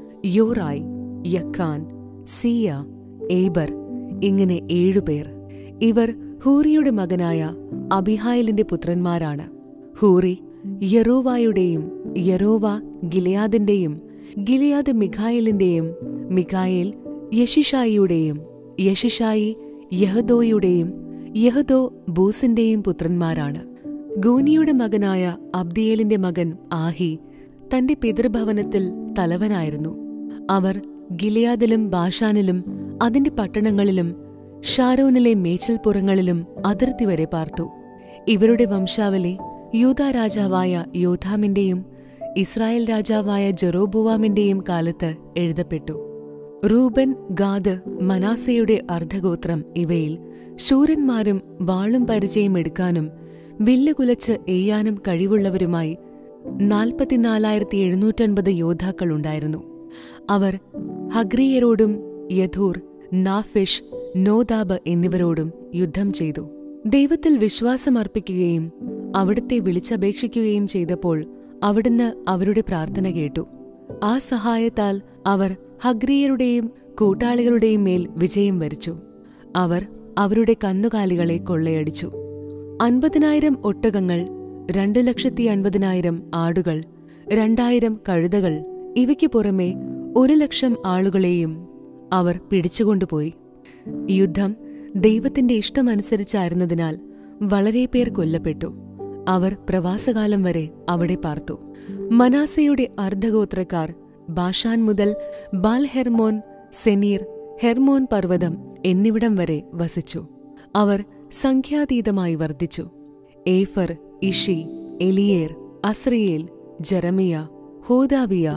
Jorai Jacan Zia Eber ഇങ്ങനെ ഏഴുപേർ ഇവർ ഹൂറിയുടെ മകനായ അബിഹായലിന്റെ പുത്രന്മാരാണ് ഹൂറി യറോവായുടെയും യറോവ ഗിലയാദിന്റെയും ഗിലയാദ് മിഖായേലിന്റെയും മിഖായേൽ യഷിഷായിയുടെയും യഷിഷായി യഹദോയുടെയും യഹദോ ബൂസിന്റെയും പുത്രന്മാരാണ് ഗൂനിയുടെ മകനായ അബ്ദിയേലിന്റെ മകൻ ആഹി തന്റെ പിതൃഭവനത്തിൽ തലവനായിരുന്നു അവർ ഗിലയാദിലും ബാഷാനിലും അതിന്റെ പട്ടണങ്ങളിലും ഷാരോനിലെ മേച്ചൽപ്പുറങ്ങളിലും അതിർത്തി വരെ പാർത്തു ഇവരുടെ വംശാവലി യൂത രാജാവായ യോധാമിന്റെയും ഇസ്രായേൽ രാജാവായ ജെറോബുവാമിന്റെയും കാലത്ത് എഴുതപ്പെട്ടു റൂബൻ ഗാദ് മനാസയുടെ അർദ്ധഗോത്രം ഇവയിൽ ശൂരന്മാരും വാളും പരിചയം എടുക്കാനും വില്ലുകുലച്ച് എയ്യാനും കഴിവുള്ളവരുമായി നാൽപ്പത്തിനാലായിരത്തി എഴുന്നൂറ്റൻപത് യോദ്ധാക്കളുണ്ടായിരുന്നു അവർ ഹഗ്രിയരോടും യഥൂർ നാഫിഷ് നോദാബ് എന്നിവരോടും യുദ്ധം ചെയ്തു ദൈവത്തിൽ വിശ്വാസമർപ്പിക്കുകയും അവിടുത്തെ വിളിച്ചപേക്ഷിക്കുകയും ചെയ്തപ്പോൾ അവിടുന്ന് അവരുടെ പ്രാർത്ഥന കേട്ടു ആ സഹായത്താൽ അവർ ഹഗ്രിയരുടെയും കൂട്ടാളികളുടെയും മേൽ വിജയം വരിച്ചു അവർ അവരുടെ കന്നുകാലികളെ കൊള്ളയടിച്ചു അൻപതിനായിരം ഒട്ടകങ്ങൾ രണ്ടു ലക്ഷത്തി അൻപതിനായിരം ആടുകൾ രണ്ടായിരം കഴുതകൾ ഇവയ്ക്കു പുറമെ ഒരു ലക്ഷം ആളുകളെയും അവർ പിടിച്ചുകൊണ്ടുപോയി യുദ്ധം ദൈവത്തിന്റെ ഇഷ്ടമനുസരിച്ചായിരുന്നതിനാൽ വളരെ പേർ കൊല്ലപ്പെട്ടു അവർ പ്രവാസകാലം വരെ അവിടെ പാർത്തു മനാസയുടെ അർദ്ധഗോത്രക്കാർ ബാഷാൻ മുതൽ ബാൽ ഹെർമോൻ സെനീർ ഹെർമോൻ പർവ്വതം എന്നിവിടം വരെ വസിച്ചു അവർ സംഖ്യാതീതമായി വർദ്ധിച്ചു ഏഫർ ഇഷി എലിയേർ അസ്രിയേൽ ജെറമിയ ഹോദാവിയ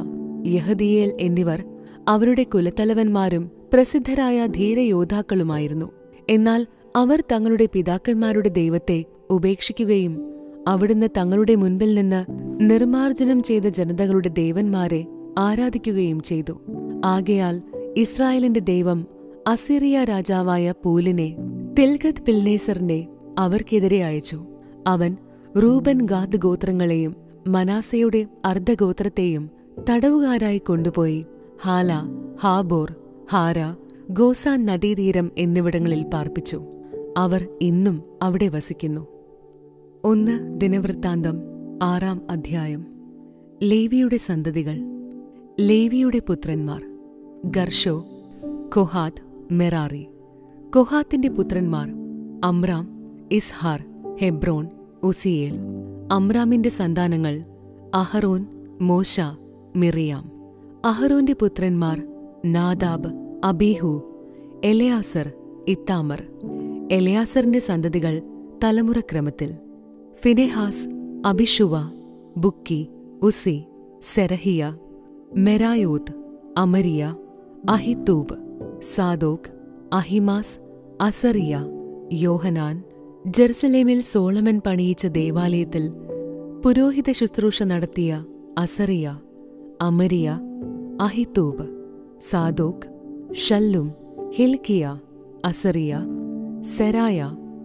യഹദിയേൽ എന്നിവർ അവരുടെ കുലത്തലവന്മാരും പ്രസിദ്ധരായ ധീരയോദ്ധാക്കളുമായിരുന്നു എന്നാൽ അവർ തങ്ങളുടെ പിതാക്കന്മാരുടെ ദൈവത്തെ ഉപേക്ഷിക്കുകയും അവിടുന്ന് തങ്ങളുടെ മുൻപിൽ നിന്ന് നിർമാർജനം ചെയ്ത ജനതകളുടെ ദേവന്മാരെ ആരാധിക്കുകയും ചെയ്തു ആകയാൽ ഇസ്രായേലിന്റെ ദൈവം അസിറിയ രാജാവായ പൂലിനെ തിൽഗത് പിൽനേസറിനെ അവർക്കെതിരെ അയച്ചു അവൻ റൂബൻ ഗാദ് ഗോത്രങ്ങളെയും മനാസയുടെ അർദ്ധഗോത്രത്തെയും തടവുകാരായി കൊണ്ടുപോയി ഹാല ഹാബോർ ഹാര ഗോസാൻ നദീതീരം എന്നിവിടങ്ങളിൽ പാർപ്പിച്ചു അവർ ഇന്നും അവിടെ വസിക്കുന്നു ഒന്ന് ദിനവൃത്താന്തം ആറാം അധ്യായം ലേവിയുടെ സന്തതികൾ ലേവിയുടെ പുത്രന്മാർ ഗർഷോ കൊഹാത്ത് മെറാറി കൊഹാത്തിന്റെ പുത്രന്മാർ അമ്രാം ഇസ്ഹാർ ഹെബ്രോൺ ഉസിയേൽ അമ്രാമിന്റെ സന്താനങ്ങൾ അഹറോൻ മോശ മിറിയാം അഹറോന്റെ പുത്രന്മാർ നാദാബ് അബീഹു എലയാസർ ഇത്താമർ എലയാസറിന്റെ സന്തതികൾ തലമുറക്രമത്തിൽ ഫിനെഹാസ് അബിഷുവ ബുക്കി ഉസി സെരഹിയ മെരായോത്ത് അമരിയ അഹിത്തൂബ് സാദോക് അഹിമാസ് അസറിയ യോഹനാൻ ജെറുസലേമിൽ സോളമൻ പണിയിച്ച ദേവാലയത്തിൽ പുരോഹിത ശുശ്രൂഷ നടത്തിയ അസറിയ അമരിയ അഹിത്തൂബ് സാദോക് ഷല്ലും ഹിൽക്കിയ അസറിയ സെരായ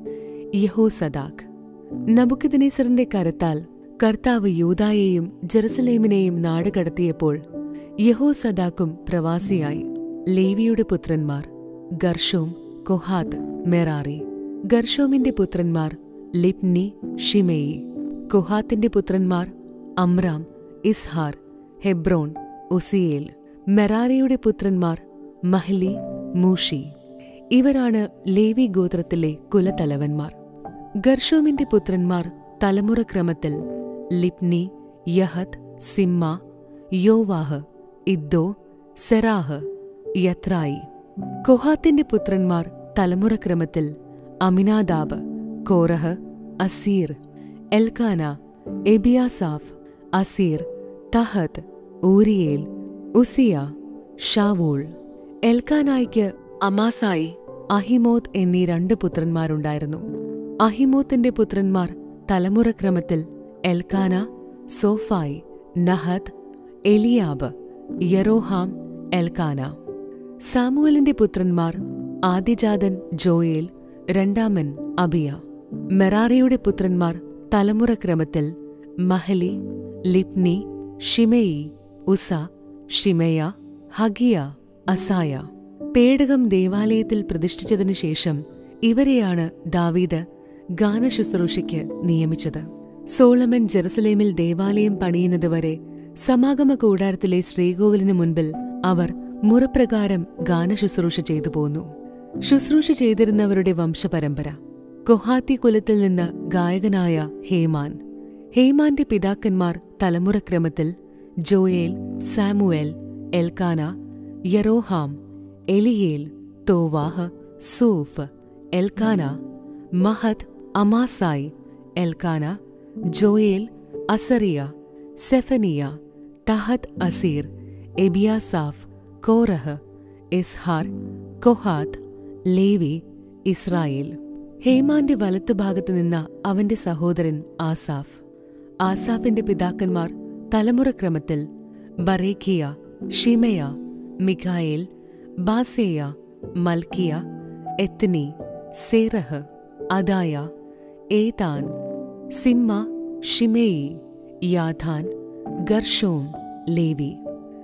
യഹോസദാക് നബുക്കദ്നേസറിന്റെ കരത്താൽ കർത്താവ് യൂദായെയും ജെറുസലേമിനെയും നാടുകടത്തിയപ്പോൾ യഹോസദാക്കും പ്രവാസിയായി ലേവിയുടെ പുത്രന്മാർ ഗർഷോം കൊഹാത്ത് മെറാറി ഗർഷോമിന്റെ പുത്രന്മാർ ലിപ്നി ഷിമേയി കൊഹാത്തിന്റെ പുത്രന്മാർ അമ്രാം ഇസ്ഹാർ ഹെബ്രോൺ ഉസിയേൽ മെറാറിയുടെ പുത്രന്മാർ മഹ്ലി മൂഷി ഇവരാണ് ലേവി ഗോത്രത്തിലെ കുലതലവന്മാർ ഗർഷോമിന്റെ പുത്രന്മാർ തലമുറക്രമത്തിൽ ലിപ്നി യഹത് സിമ്മ യോവാഹ് ഇദ്ദോ സെറാഹ് യത്രായി കൊഹാത്തിന്റെ പുത്രന്മാർ തലമുറക്രമത്തിൽ Amminadab Korah Assir Elkanah Ebiasaph Assir Tahath Uriel Uzziah Shaul എൽക്കാനായിക്ക് അമാസായി അഹിമോത്ത് എന്നീ രണ്ട് പുത്രന്മാരുണ്ടായിരുന്നു അഹിമോത്തിന്റെ പുത്രന്മാർ തലമുറക്രമത്തിൽ Elkanah Zophai Nahath Eliab Jeroham Elkanah സാമുവലിന്റെ പുത്രന്മാർ ആദിജാതൻ ജോയേൽ രണ്ടാമൻ അബിയ മെറാറിയുടെ പുത്രന്മാർ തലമുറക്രമത്തിൽ മഹലി ലിപ്നി ഷിമയി ഉസ ഷിമയ ഹഗിയ അസായ പേടകം ദേവാലയത്തിൽ പ്രതിഷ്ഠിച്ചതിനു ശേഷം ഇവരെയാണ് ദാവീദ് ഗാനശുശ്രൂഷയ്ക്ക് നിയമിച്ചത് സോളമൻ ജെറുസലേമിൽ ദേവാലയം പണിയുന്നതുവരെ സമാഗമ കൂടാരത്തിലെ ശ്രീകോവിലിനു മുൻപിൽ അവർ മുറപ്രകാരം ഗാനശുശ്രൂഷ ചെയ്തു പോന്നു ശുശ്രൂഷ ചെയ്തിരുന്നവരുടെ വംശപരമ്പര കൊഹാത്തി കുലത്തിൽ നിന്ന് ഗായകനായ ഹേമാൻ ഹേമാന്റെ പിതാക്കന്മാർ തലമുറക്രമത്തിൽ Joel Samuel Elkanah Jeroham Eliel Toah Zuph Elkanah Mahath Amasai Elkanah Joel Azariah Zephaniah Tahath Assir Ebiasaph Korah Izhar Kohath Levi Israel ഹേമാന്റെ വലത്തുഭാഗത്ത് നിന്ന അവന്റെ സഹോദരൻ ആസാഫ് ആസാഫിന്റെ പിതാക്കന്മാർ തലമുറക്രമത്തിൽ Berechiah Shimea Michael Baaseiah Malchijah Ethni Zerah Adaiah Ethan Zimmah Shimei യാഥാൻ ഗർഷോം ലേവി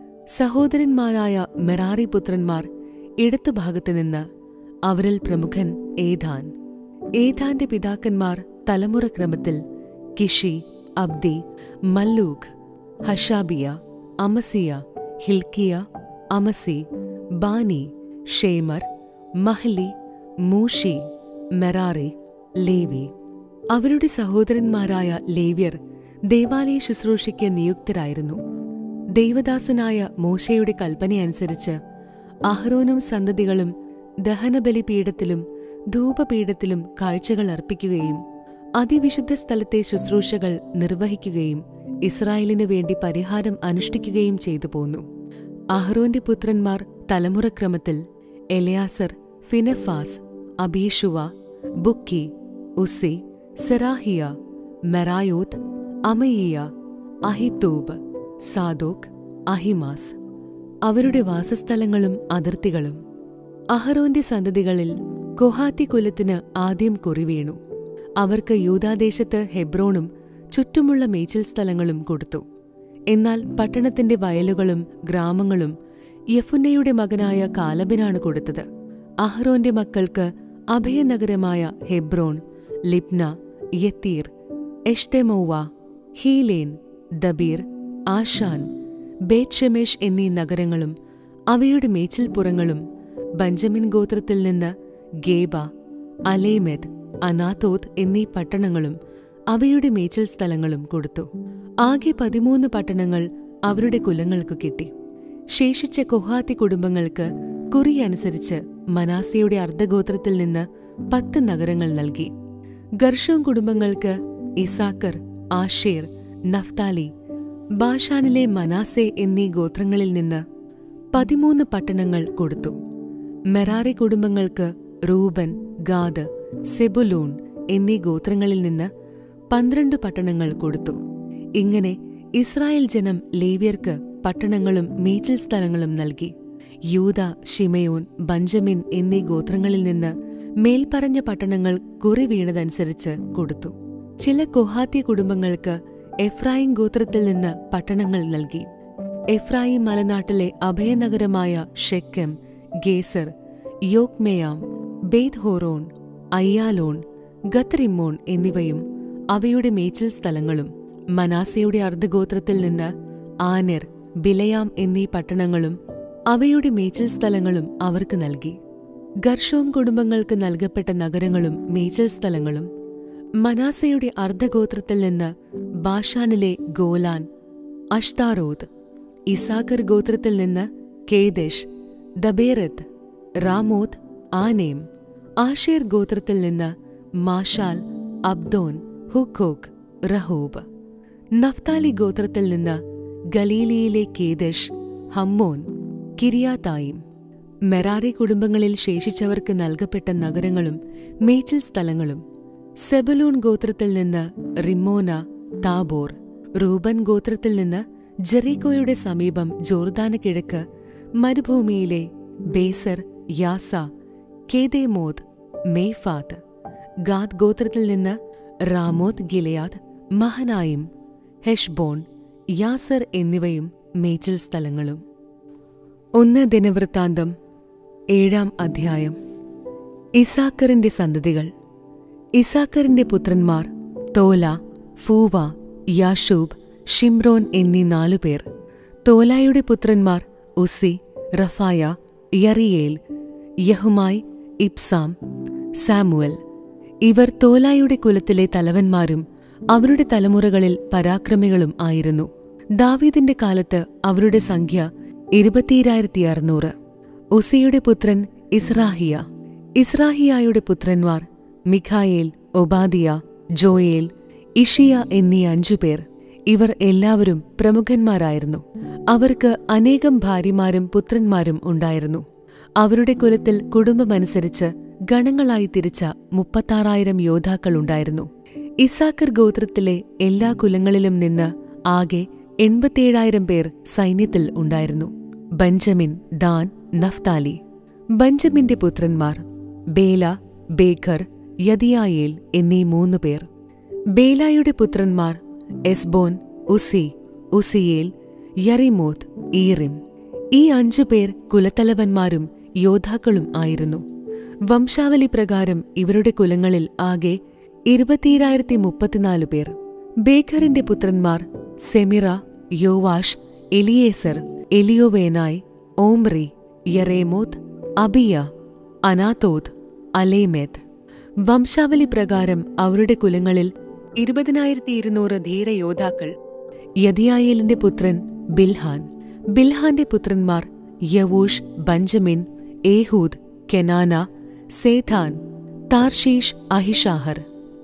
സഹോദരന്മാരായ മെറാറി പുത്രന്മാർ ഇടത്തുഭാഗത്ത് നിന്ന് അവരിൽ പ്രമുഖൻ ഏതാൻ ഏതാന്റെ പിതാക്കന്മാർ തലമുറക്രമത്തിൽ Kishi Abdi Malluch Hashabiah Amaziah Hilkiah Amzi Bani Shemer Mahli Mushi Merari Levi അവരുടെ സഹോദരന്മാരായ ലേവ്യർ ദേവാലയ ശുശ്രൂഷയ്ക്ക് നിയുക്തരായിരുന്നു ദൈവദാസനായ മോശയുടെ കൽപ്പനയനുസരിച്ച് അഹ്റോനും സന്തതികളും ദഹനബലിപീഠത്തിലും ധൂപപീഠത്തിലും കാഴ്ചകൾ അർപ്പിക്കുകയും അതിവിശുദ്ധ സ്ഥലത്തെ ശുശ്രൂഷകൾ നിർവഹിക്കുകയും ഇസ്രായേലിനു വേണ്ടി പരിഹാരം അനുഷ്ഠിക്കുകയും ചെയ്തു പോന്നു അഹ്റോന്റെ പുത്രന്മാർ തലമുറക്രമത്തിൽ എലയാസർ ഫിനഫാസ് അബീഷുവ ബുക്കി ഉസി സെറാഹിയ മെറായോത്ത് അമയിയ അഹിത്തൂബ് സാദോക് അഹിമാസ് അവരുടെ വാസസ്ഥലങ്ങളും അതിർത്തികളും അഹറോന്റെ സന്തതികളിൽ കൊഹാത്തി കുലത്തിന് ആദ്യം കുറിവീണു അവർക്ക് യൂതാദേശത്ത് ഹെബ്രോണും ചുറ്റുമുള്ള മേച്ചിൽ സ്ഥലങ്ങളും കൊടുത്തു എന്നാൽ പട്ടണത്തിന്റെ വയലുകളും ഗ്രാമങ്ങളും യഫുന്നയുടെ മകനായ കാലബിനാണ് കൊടുത്തത് അഹ്റോന്റെ മക്കൾക്ക് അഭയനഗരമായ Hebron Libnah Jattir Eshtemoa Hilen Debir Ashan Beth Shemesh എന്നീ നഗരങ്ങളും അവയുടെ മേച്ചിൽപ്പുറങ്ങളും ബഞ്ചമിൻ ഗോത്രത്തിൽ നിന്ന് ഗേബ അലേമെദ് അനാത്തോത്ത് എന്നീ പട്ടണങ്ങളും അവയുടെ മേച്ചിൽ സ്ഥലങ്ങളും കൊടുത്തു ആകെ പതിമൂന്ന് പട്ടണങ്ങൾ അവരുടെ കുലങ്ങൾക്ക് കിട്ടി ശേഷിച്ച കൊഹാത്തി കുടുംബങ്ങൾക്ക് കുറി അനുസരിച്ച് മനാസയുടെ അർദ്ധഗോത്രത്തിൽ നിന്ന് പത്ത് നഗരങ്ങൾ നൽകി ഗർഷോം കുടുംബങ്ങൾക്ക് ഇസാക്കർ ആഷേർ നഫ്താലി ബാഷാനിലെ മനാസെ എന്നീ ഗോത്രങ്ങളിൽ നിന്ന് പതിമൂന്ന് പട്ടണങ്ങൾ കൊടുത്തു മെറാറി കുടുംബങ്ങൾക്ക് റൂബൻ ഗാദ് സെബുലൂൺ എന്നീ ഗോത്രങ്ങളിൽ നിന്ന് പന്ത്രണ്ട് പട്ടണങ്ങൾ കൊടുത്തു ഇങ്ങനെ ഇസ്രായേൽ ജനം ലേവ്യർക്ക് പട്ടണങ്ങളും മേച്ചിൽ സ്ഥലങ്ങളും നൽകി യൂത ഷിമയോൻ ബഞ്ചമിൻ എന്നീ ഗോത്രങ്ങളിൽ നിന്ന് മേൽപ്പറഞ്ഞ പട്ടണങ്ങൾ കുറി വീണതനുസരിച്ച് കൊടുത്തു ചില കൊഹാത്തി കുടുംബങ്ങൾക്ക് എഫ്രായിം ഗോത്രത്തിൽ നിന്ന് പട്ടണങ്ങൾ നൽകി എഫ്രായിം മലനാട്ടിലെ അഭയനഗരമായ Shechem Gezer Jokmeam Beth Horon Aijalon Gath Rimmon എന്നിവയും അവയുടെ മേച്ചിൽ സ്ഥലങ്ങളും മനാസയുടെ അർദ്ധഗോത്രത്തിൽ നിന്ന് ആനെർ ബിലയാം എന്നീ പട്ടണങ്ങളും അവയുടെ മേച്ചിൽ സ്ഥലങ്ങളും അവർക്ക് നൽകി ഗർഷോം കുടുംബങ്ങൾക്ക് നൽകപ്പെട്ട നഗരങ്ങളും മേച്ചിൽ സ്ഥലങ്ങളും മനാസയുടെ അർദ്ധഗോത്രത്തിൽ നിന്ന് ബാഷാനിലെ ഗോലാൻ അഷ്താറോത്ത് ഇസാക്കർ ഗോത്രത്തിൽ നിന്ന് കേദേശ് ദബേറത്ത് റാമോത്ത് ആനേം ആഷേർ ഗോത്രത്തിൽ നിന്ന് മാഷാൽ അബ്ദോൻ ഹുക്കോക്ക് റഹോബ് നഫ്താലി ഗോത്രത്തിൽ നിന്ന് ഗലീലിയിലെ കേദഷ് ഹമ്മോൻ കിരിയാതായിം മെറാറി കുടുംബങ്ങളിൽ ശേഷിച്ചവർക്ക് നൽകപ്പെട്ട നഗരങ്ങളും മേച്ചിൽ സ്ഥലങ്ങളും സെബലൂൺ ഗോത്രത്തിൽ നിന്ന് റിമോന താബോർ റൂബൻ ഗോത്രത്തിൽ നിന്ന് ജെറീക്കോയുടെ സമീപം ജോർദാന് കിഴക്ക് മരുഭൂമിയിലെ ബേസർ യാസ കേദേമോദ് മേഫാത്ത് ഗാദ് ഗോത്രത്തിൽ നിന്ന് Ramoth Gilead Mahanaim Heshbon Jazer എന്നിവയും മേച്ചിൽ സ്ഥലങ്ങളും ഒന്ന് ദിനവൃത്താന്തം ഏഴാം അധ്യായം ഇസാക്കറിന്റെ സന്തതികൾ ഇസാക്കറിന്റെ പുത്രന്മാർ തോല ഫൂവ യാഷൂബ് ഷിംറോൻ എന്നീ നാലുപേർ തോലായുടെ പുത്രന്മാർ ഉസി റഫായ യറിയേൽ യഹുമായി ഇബ്സാം സാമുവൽ ഇവർ തോലായുടെ കുലത്തിലെ തലവന്മാരും അവരുടെ തലമുറകളിൽ പരാക്രമികളും ആയിരുന്നു ദാവീദിന്റെ കാലത്ത് അവരുടെ സംഖ്യ ഇരുപത്തിയിരായിരത്തി അറുന്നൂറ് ഉസിയുടെ പുത്രൻ ഇസ്രാഹിയ ഇസ്രാഹിയായുടെ പുത്രന്മാർ മിഖായേൽ ഒബാദിയ ജോയേൽ ഇഷിയ എന്നീ അഞ്ചുപേർ ഇവർ എല്ലാവരും പ്രമുഖന്മാരായിരുന്നു അവർക്ക് അനേകം ഭാര്യമാരും പുത്രന്മാരും ഉണ്ടായിരുന്നു അവരുടെ കുലത്തിൽ കുടുംബമനുസരിച്ച് ഗണങ്ങളായി തിരിച്ച മുപ്പത്താറായിരം യോദ്ധാക്കൾ ഉണ്ടായിരുന്നു ഇസാക്കർ ഗോത്രത്തിലെ എല്ലാ കുലങ്ങളിലും നിന്ന് ആകെ എൺപത്തിയേഴായിരം പേർ സൈന്യത്തിൽ ഉണ്ടായിരുന്നു ബഞ്ചമിൻ ദാൻ നഫ്താലി ബഞ്ചമിന്റെ പുത്രന്മാർ ബേല ബേഖർ യദിയായേൽ എന്നീ മൂന്നു പേർ ബേലായുടെ പുത്രന്മാർ എസ്ബോൻ ഉസി ഉസിയേൽ യറിമോത്ത് ഈറിം ഈ അഞ്ചു പേർ കുലത്തലവന്മാരും യോദ്ധാക്കളും ആയിരുന്നു വംശാവലി പ്രകാരം ഇവരുടെ കുലങ്ങളിൽ ആകെ ഇരുപത്തിയിരായിരത്തി മുപ്പത്തിനാല് പേർ ബേഖറിന്റെ പുത്രന്മാർ Zemirah Joash Eliezer Elioenai Omri Jeremoth Abijah Anathoth Alemeth വംശാവലി പ്രകാരം അവരുടെ കുലങ്ങളിൽ ഇരുപതിനായിരത്തി ഇരുന്നൂറ് ധീരയോദ്ധാക്കൾ യദിയായേലിന്റെ പുത്രൻ ബിൽഹാൻ ബിൽഹാന്റെ പുത്രന്മാർ യവൂഷ് ബഞ്ചമിൻ ഏഹൂദ് കെനാന സേഥാൻ താർഷീഷ് അഹിഷാഹർ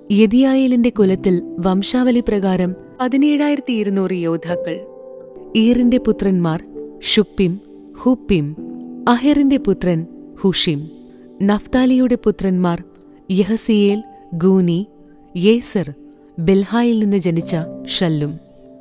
യദിയായേലിന്റെ കുലത്തിൽ വംശാവലി പ്രകാരം പതിനേഴായിരത്തി ഇരുന്നൂറ് യോദ്ധാക്കൾ ഈറിന്റെ പുത്രന്മാർ ഷുപ്പിം ഹുപ്പിം അഹെറിന്റെ പുത്രൻ ഹുഷിം നഫ്താലിയുടെ പുത്രന്മാർ യഹസിയേൽ ഗൂനി യേസർ ബെൽഹായിൽ നിന്ന് ജനിച്ച ഷല്ലും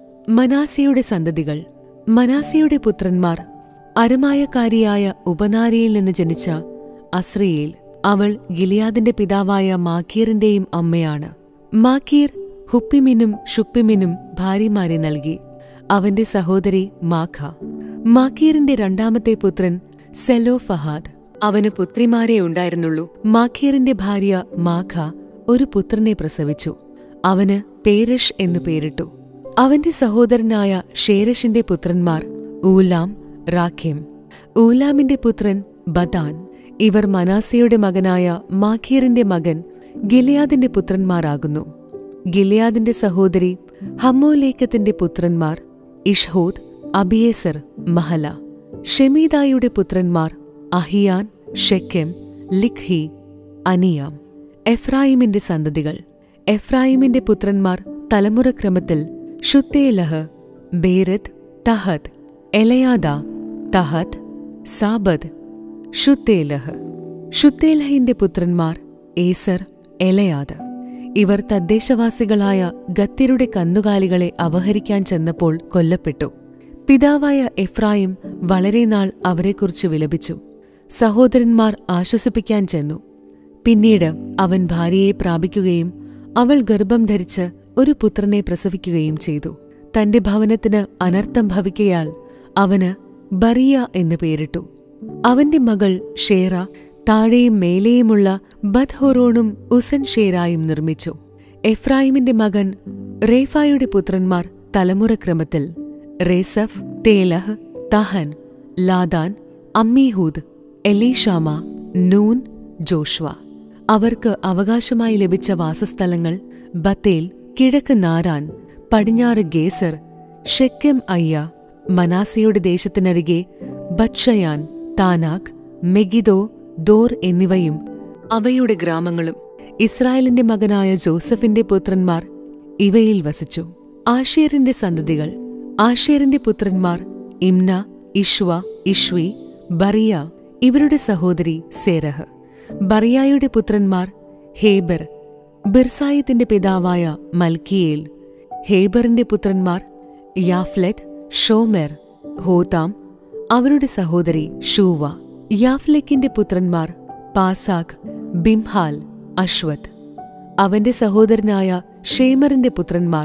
മനാസയുടെ സന്തതികൾ മനാസയുടെ പുത്രന്മാർ അരമായക്കാരിയായ ഉപനാരിയിൽ നിന്ന് ജനിച്ച അസ്രിയേൽ അവൾ ഗിലിയാദിന്റെ പിതാവായ മാക്കീറിന്റെയും അമ്മയാണ് മാക്കീർ ഹുപ്പിമിനും ഷുപ്പിമിനും ഭാര്യമാരെ നൽകി അവന്റെ സഹോദരി മാഖ മാക്കീറിന്റെ രണ്ടാമത്തെ പുത്രൻ സെലോ ഫഹാദ് അവന് പുത്രിമാരെ ഉണ്ടായിരുന്നുള്ളൂ മാഖീറിന്റെ ഭാര്യ മാഖ ഒരു പുത്രനെ പ്രസവിച്ചു അവന് പേരഷ് എന്നു പേരിട്ടു അവന്റെ സഹോദരനായ ഷേരഷിന്റെ പുത്രന്മാർ ഊലാം റാഖേം ഊലാമിന്റെ പുത്രൻ ബദാൻ ഇവർ മനാസയുടെ മകനായ മാഖീറിന്റെ മകൻ ഗിലിയാദിന്റെ പുത്രന്മാരാകുന്നു ഗിലിയാദിന്റെ സഹോദരി ഹമ്മോലേക്കത്തിന്റെ പുത്രന്മാർ ഇഷ്ഹോദ് അബിയേസർ മഹല ഷെമീദായുടെ പുത്രന്മാർ അഹിയാൻ ഷെക്കെം ലിഖ്ഹി അനിയാം എഫ്രായിമിന്റെ സന്തതികൾ എഫ്രായിമിന്റെ പുത്രന്മാർ തലമുറക്രമത്തിൽ ഷുത്തേലഹ് ബേരത് തഹത് എലയാദ തഹത് സാബദ് ഷുത്തേലഹ് ഷുത്തേലഹിന്റെ പുത്രന്മാർ ഏസർ എലയാദ് ഇവർ തദ്ദേശവാസികളായ ഗത്യരുടെ കന്നുകാലികളെ അപഹരിക്കാൻ ചെന്നപ്പോൾ കൊല്ലപ്പെട്ടു പിതാവായ എഫ്രായിം വളരെ നാൾ അവരെക്കുറിച്ച് വിലപിച്ചു സഹോദരന്മാർ ആശ്വസിപ്പിക്കാൻ ചെന്നു പിന്നീട് അവൻ ഭാര്യയെ പ്രാപിക്കുകയും അവൾ ഗർഭം ധരിച്ച് ഒരു പുത്രനെ പ്രസവിക്കുകയും ചെയ്തു തന്റെ ഭവനത്തിന് അനർത്ഥം ഭവിക്കയാൽ അവന് ബറിയ എന്ന് പേരിട്ടു അവന്റെ മകൾ ഷേറ താഴെയും മേലെയുമുള്ള ബദ്ഹോറോണും ഉസൻ ഷേരായും നിർമ്മിച്ചു എഫ്രായിമിന്റെ മകൻ റേഫായുടെ പുത്രന്മാർ തലമുറക്രമത്തിൽ റേസഫ് തേലഹ് തഹൻ ലാദാൻ അമ്മീഹൂദ് എലീഷാമ നൂൻ ജോഷ്വ അവർക്ക് അവകാശമായി ലഭിച്ച വാസസ്ഥലങ്ങൾ ബത്തേൽ കിഴക്ക് നാരാൻ പടിഞ്ഞാറ് ഗേസർ ഷെക്കം അയ്യ മനാസയുടെ ദേശത്തിനരികെ ബത്ഷയാൻ താനാക് മെഗിദോ ദോർ എന്നിവയും അവയുടെ ഗ്രാമങ്ങളും ഇസ്രായേലിന്റെ മകനായ ജോസഫിന്റെ പുത്രന്മാർ ഇവയിൽ വസിച്ചു ആഷേറിന്റെ സന്തതികൾ ആഷേറിന്റെ പുത്രന്മാർ ഇംന ഇഷ്വ ഇഷ്വി ബറിയ ഇവരുടെ സഹോദരി സേരഹ് ബറിയായുടെ പുത്രന്മാർ ഹേബർ ബിർസായത്തിന്റെ പിതാവായ മൽക്കിയേൽ ഹേബറിന്റെ പുത്രന്മാർ യാഫ്ലെറ്റ് ഷോമെർ ഹോതാം അവരുടെ സഹോദരി ഷൂവ യാഫ്ലെക്കിന്റെ പുത്രന്മാർ പാസാഖ് ബിംഹാൽ അശ്വത് അവന്റെ സഹോദരനായ ഷേമറിന്റെ പുത്രന്മാർ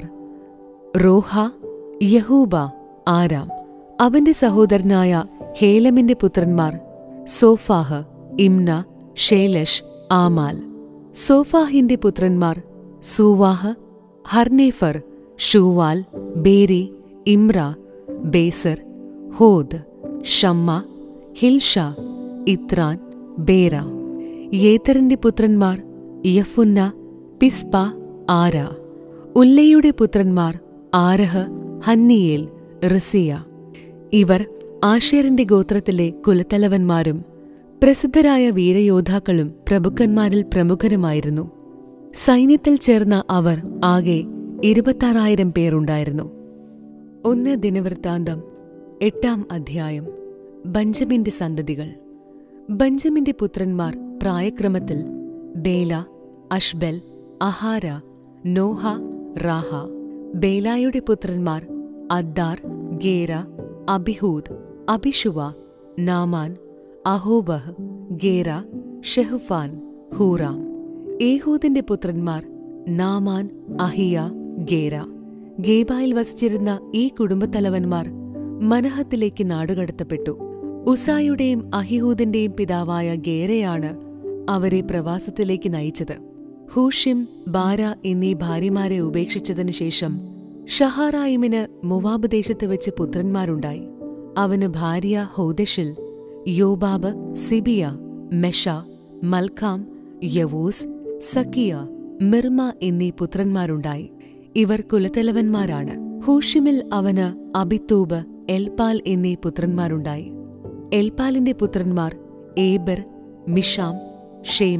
റോഹ യഹൂബ ആരാം അവന്റെ സഹോദരനായ ഹേലമിന്റെ പുത്രന്മാർ സോഫാഹ് ഇംന ഷേലഷ് ആമാൽ സോഫാഹിന്റെ പുത്രന്മാർ സൂവാഹ് ഹർനേഫർ ഷൂവാൽ ബേരി ഇമ്ര ബേസർ ഹോദ് ഷമ്മ ഹിൽഷ ഇത്രാൻ ബേര യേതറിന്റെ പുത്രന്മാർ യഫുന്ന പിസ്പ ആര ഉല്ലയുടെ പുത്രന്മാർ ആരഹ് ഹന്നിയേൽ റിസിയ ഇവർ ആഷേറിന്റെ ഗോത്രത്തിലെ കുലത്തലവന്മാരും പ്രസിദ്ധരായ വീരയോദ്ധാക്കളും പ്രഭുക്കന്മാരിൽ പ്രമുഖരുമായിരുന്നു സൈന്യത്തിൽ ചേർന്ന അവർ ആകെ ഇരുപത്താറായിരം പേരുണ്ടായിരുന്നു ഒന്ന് ദിനവൃത്താന്തം എട്ടാം അധ്യായം ബഞ്ചമിന്റെ സന്തതികൾ ബഞ്ചമിന്റെ പുത്രന്മാർ പ്രായക്രമത്തിൽ ബേല അഷ്ബൽ അഹാര നോഹ റാഹ ബേലായുടെ പുത്രന്മാർ അദ്ദാർ ഗേര അബിഹൂദ് അബിഷുവ നാമാൻ അഹോബഹ് ഗേര ഷെഹുഫാൻ ഹൂറാം ഏഹൂദിന്റെ പുത്രന്മാർ നാമാൻ അഹിയ ഗേര ഗേബായിൽ വസിച്ചിരുന്ന ഈ കുടുംബത്തലവന്മാർ മനഹത്തിലേക്ക് നാടുകടത്തപ്പെട്ടു ഉസായുടെയും അഹിഹൂദിന്റെയും പിതാവായ ഗേരയാണ് അവരെ പ്രവാസത്തിലേക്ക് നയിച്ചത് ഹൂഷിം ബാര എന്നീ ഭാര്യമാരെ ഉപേക്ഷിച്ചതിനു ശേഷം ഷഹാറായിമിന് മുവാബ് ദേശത്ത് വെച്ച് പുത്രന്മാരുണ്ടായി അവന് ഭാര്യ ഹൗദഷിൽ യോബാബ് സിബിയ മെഷ മൽഖാം യവൂസ് സക്കിയ മിർമ എന്നീ പുത്രന്മാരുണ്ടായി ഇവർ കുലത്തലവന്മാരാണ് ഹൂഷിമിൽ അവന് അബിത്തൂബ് എൽപാൽ എന്നീ പുത്രന്മാരുണ്ടായി എൽപാലിന്റെ പുത്രന്മാർ ഏബർ മിഷാം ഷേമദ്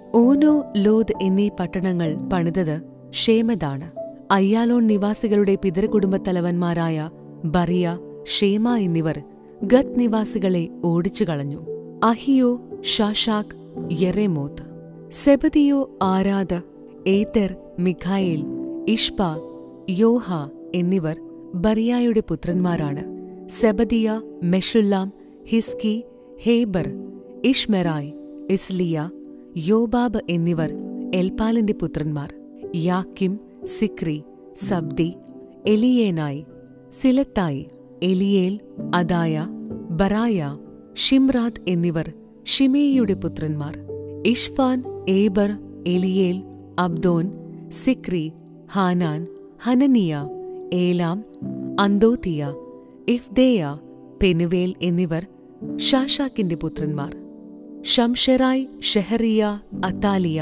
ഓനോ ലോദ് എന്നീ പട്ടണങ്ങൾ പണിതത് ഷേമതാണ് അയ്യാലോൺ നിവാസികളുടെ പിതൃകുടുംബത്തലവന്മാരായ ബറിയ ഷേമ എന്നിവർ ഗത്ത് നിവാസികളെ ഓടിച്ചു കളഞ്ഞു അഹിയോ ഷാഷാക് യെറേമോത്ത് സെബദിയോ ആരാദ് ഏത്തർ മിഖായേൽ ഇഷ്പ യോഹ എന്നിവർ ബറിയായുടെ പുത്രന്മാരാണ് സെബദിയ മെഷുല്ലാം ഹിസ്കി ഹേബർ ഇഷ്മെറായ് ഇസ്ലിയ യോബാബ് എന്നിവർ എൽപാലിന്റെ പുത്രന്മാർ യാക്കിം സിക്രി സബ്ദി എലിയേനായി സിലത്തായി എലിയേൽ അദായ ബറായ ഷിംറാത്ത് എന്നിവർ ഷിമേയിയുടെ പുത്രന്മാർ Ishpan Eber Eliel Abdon Zichri Hanan Hananiah Elam Anthothijah Iphdeiah Penuel എന്നിവർ ഷാഷാക്കിന്റെ പുത്രന്മാർ ഷംഷെറായ് ഷെഹറിയ അത്താലിയ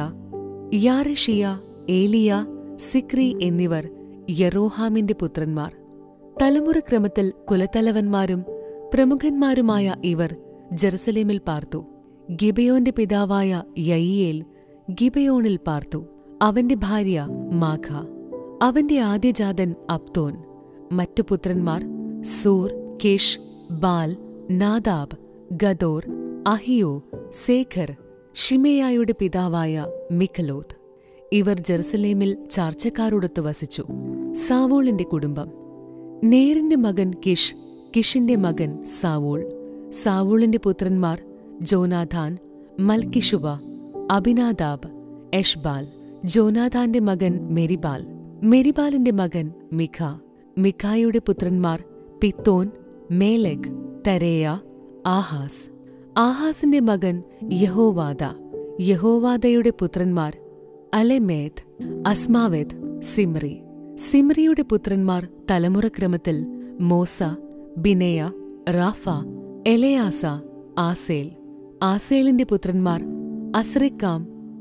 യാറിഷിയ ഏലിയ സിക്രി എന്നിവർ യറോഹാമിന്റെ പുത്രന്മാർ തലമുറക്രമത്തിൽ കുലത്തലവന്മാരും പ്രമുഖന്മാരുമായ ഇവർ ജെറുസലേമിൽ പാർത്തു ഗിബയോന്റെ പിതാവായ യയിയേൽ ഗിബയോണിൽ പാർത്തു അവന്റെ ഭാര്യ മാഖ അവന്റെ ആദ്യജാതൻ അബ്ദോൻ മറ്റു പുത്രന്മാർ സൂർ കിഷ് ബാൽ നാദാബ് ഗദോർ അഹിയോ സേഖർ ഷിമേയായുടെ പിതാവായ മിഖലോത്ത് ഇവർ ജെറുസലേമിൽ ചാർച്ചക്കാരോടൊത്ത് വസിച്ചു സാവോളിന്റെ കുടുംബം നേരിന്റെ മകൻ കിഷ് കിഷിന്റെ മകൻ സാവൂൾ സാവൂളിന്റെ പുത്രന്മാർ ജോനാഥാൻ മൽക്കിഷുവ അബിനാദാബ് എഷ്ബാൽ ജോനാഥാന്റെ മകൻ മെരിബാൽ മെരിബാലിന്റെ മകൻ മിഖ മിഖായുടെ പുത്രന്മാർ പിത്തോൻ മേലെക് തരേയ ആഹാസ് ആഹാസിന്റെ മകൻ യഹോവാദ യഹോവാദയുടെ പുത്രന്മാർ അലെമേത് അസ്മാവേത് സിമ്രി സിമ്രിയുടെ പുത്രന്മാർ തലമുറക്രമത്തിൽ Moza Binea Rapha Eleasah Azel ആസേലിന്റെ പുത്രന്മാർ അസ്രിക്കാം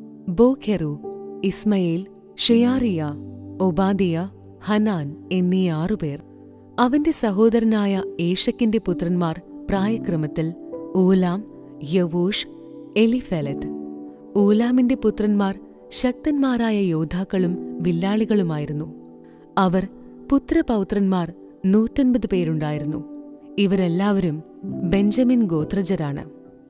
ബോഖെറു ഇസ്മയേൽ ഷെയാറിയ ഒബാദിയ ഹനാൻ എന്നീ ആറുപേർ അവന്റെ സഹോദരനായ ഏഷക്കിന്റെ പുത്രന്മാർ പ്രായക്രമത്തിൽ ഊലാം യവൂഷ് എലിഫെലത്ത് ഊലാമിന്റെ പുത്രന്മാർ ശക്തന്മാരായ യോദ്ധാക്കളും വില്ലാളികളുമായിരുന്നു അവർ പുത്രപൗത്രന്മാർ നൂറ്റൻപത് പേരുണ്ടായിരുന്നു ഇവരെല്ലാവരും ബെഞ്ചമിൻ ഗോത്രജരാണ്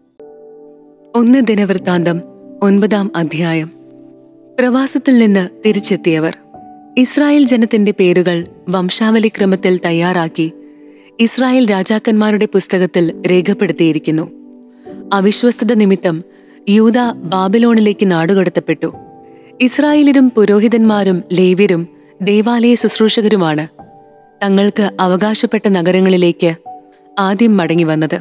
ഒന്ന് ദിനവൃത്താന്തം ഒൻപതാം അധ്യായം പ്രവാസത്തിൽ നിന്ന് തിരിച്ചെത്തിയവർ ഇസ്രായേൽ ജനത്തിന്റെ പേരുകൾ വംശാവലിക്രമത്തിൽ തയ്യാറാക്കി ഇസ്രായേൽ രാജാക്കന്മാരുടെ പുസ്തകത്തിൽ രേഖപ്പെടുത്തിയിരിക്കുന്നു അവിശ്വസ്തത നിമിത്തം യൂത ബാബിലോണിലേക്ക് നാടുകടത്തപ്പെട്ടു ഇസ്രായേലിലും പുരോഹിതന്മാരും ലേവ്യരും ദേവാലയ ശുശ്രൂഷകരുമാണ് തങ്ങൾക്ക് അവകാശപ്പെട്ട നഗരങ്ങളിലേക്ക് ആദ്യം മടങ്ങി വന്നത്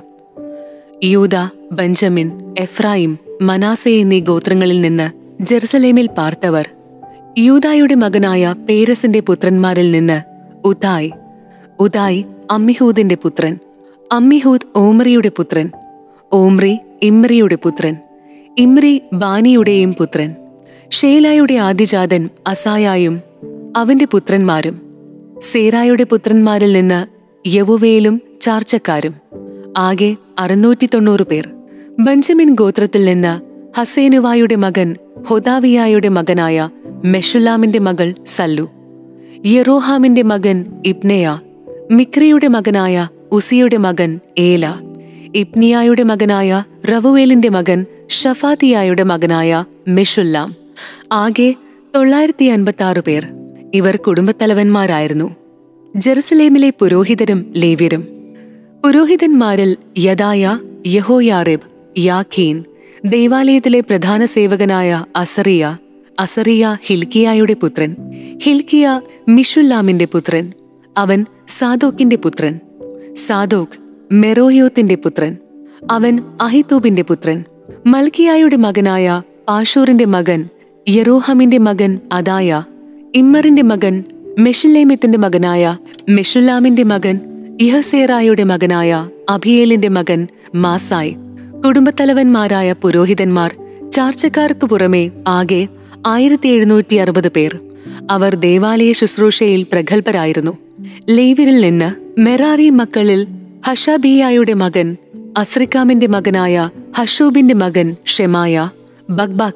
യൂത ബെഞ്ചമിൻ എഫ്രായിം മനാസെ എന്നീ ഗോത്രങ്ങളിൽ നിന്ന് ജെറുസലേമിൽ പാർത്തവർ യൂതായുടെ മകനായ പേരസിന്റെ പുത്രന്മാരിൽ നിന്ന് ഉതായ് ഉതായ് അമ്മിഹൂദിന്റെ പുത്രൻ അമ്മിഹൂദ് ഓമ്രിയുടെ പുത്രൻ ഓമ്രി ഇമ്രിയുടെ പുത്രൻ ഇമ്രി ബാനിയുടെയും പുത്രൻ ഷേലായുടെ ആദ്യജാതൻ അസായായും അവന്റെ പുത്രന്മാരും സേരായുടെ പുത്രന്മാരിൽ നിന്ന് യവുവേലും ചാർച്ചക്കാരും ആകെ അറുന്നൂറ്റി തൊണ്ണൂറ് പേർ ബെഞ്ചമിൻ ഗോത്രത്തിൽ നിന്ന് ഹസേനുവായുടെ മകൻ ഹൊദാവിയായുടെ മകനായ മെഷുലാമിന്റെ മകൾ സല്ലു യെറോഹാമിന്റെ മകൻ ഇബ്നെയ മിക്രിയുടെ മകനായ ഉസിയുടെ മകൻ ഏല ഇബ്നിയായുടെ മകനായ റവുവേലിന്റെ മകൻ ഷഫാത്തിയായുടെ മകനായ മിഷുല്ലാം ആകെ തൊള്ളായിരത്തി അൻപത്തി ആറ് പേർ ഇവർ കുടുംബത്തലവന്മാരായിരുന്നു ജെറുസലേമിലെ പുരോഹിതരും ലേവ്യരും പുരോഹിതന്മാരിൽ യദായ യഹോയാറിബ് യാഖീൻ ദേവാലയത്തിലെ പ്രധാന സേവകനായ അസറിയ അസറിയ ഹിൽക്കിയായുടെ പുത്രൻ ഹിൽക്കിയ മിഷുല്ലാമിന്റെ പുത്രൻ അവൻ സാദോക്കിന്റെ പുത്രൻ സാദോക്ക് മെറോയോത്തിന്റെ പുത്രൻ അവൻ അഹിതൂബിന്റെ പുത്രൻ മൽക്കിയായുടെ മകനായ പാഷൂറിന്റെ മകൻ യറോഹമിന്റെ മകൻ അദായ ഇമ്മറിന്റെ മകൻ മെഷുല്ലേമത്തിന്റെ മകനായ മെഷുല്ലാമിന്റെ മകൻ ഇഹസേറായുടെ മകനായ അഭിയേലിന്റെ മകൻ മാസായ് കുടുംബത്തലവന്മാരായ പുരോഹിതന്മാർ ചാർച്ചക്കാർക്ക് പുറമെ ആകെ ആയിരത്തി എഴുന്നൂറ്റി അറുപത് പേർ അവർ ദേവാലയ ശുശ്രൂഷയിൽ പ്രഗത്ഭരായിരുന്നു ലേവിരിൽ നിന്ന് മെറാറി മക്കളിൽ ഹഷബിയായുടെ മകൻ അസ്രിക്കാമിന്റെ മകനായ ഹഷൂബിന്റെ മകൻ ഷെമായ ബഗ്ബാക്കർ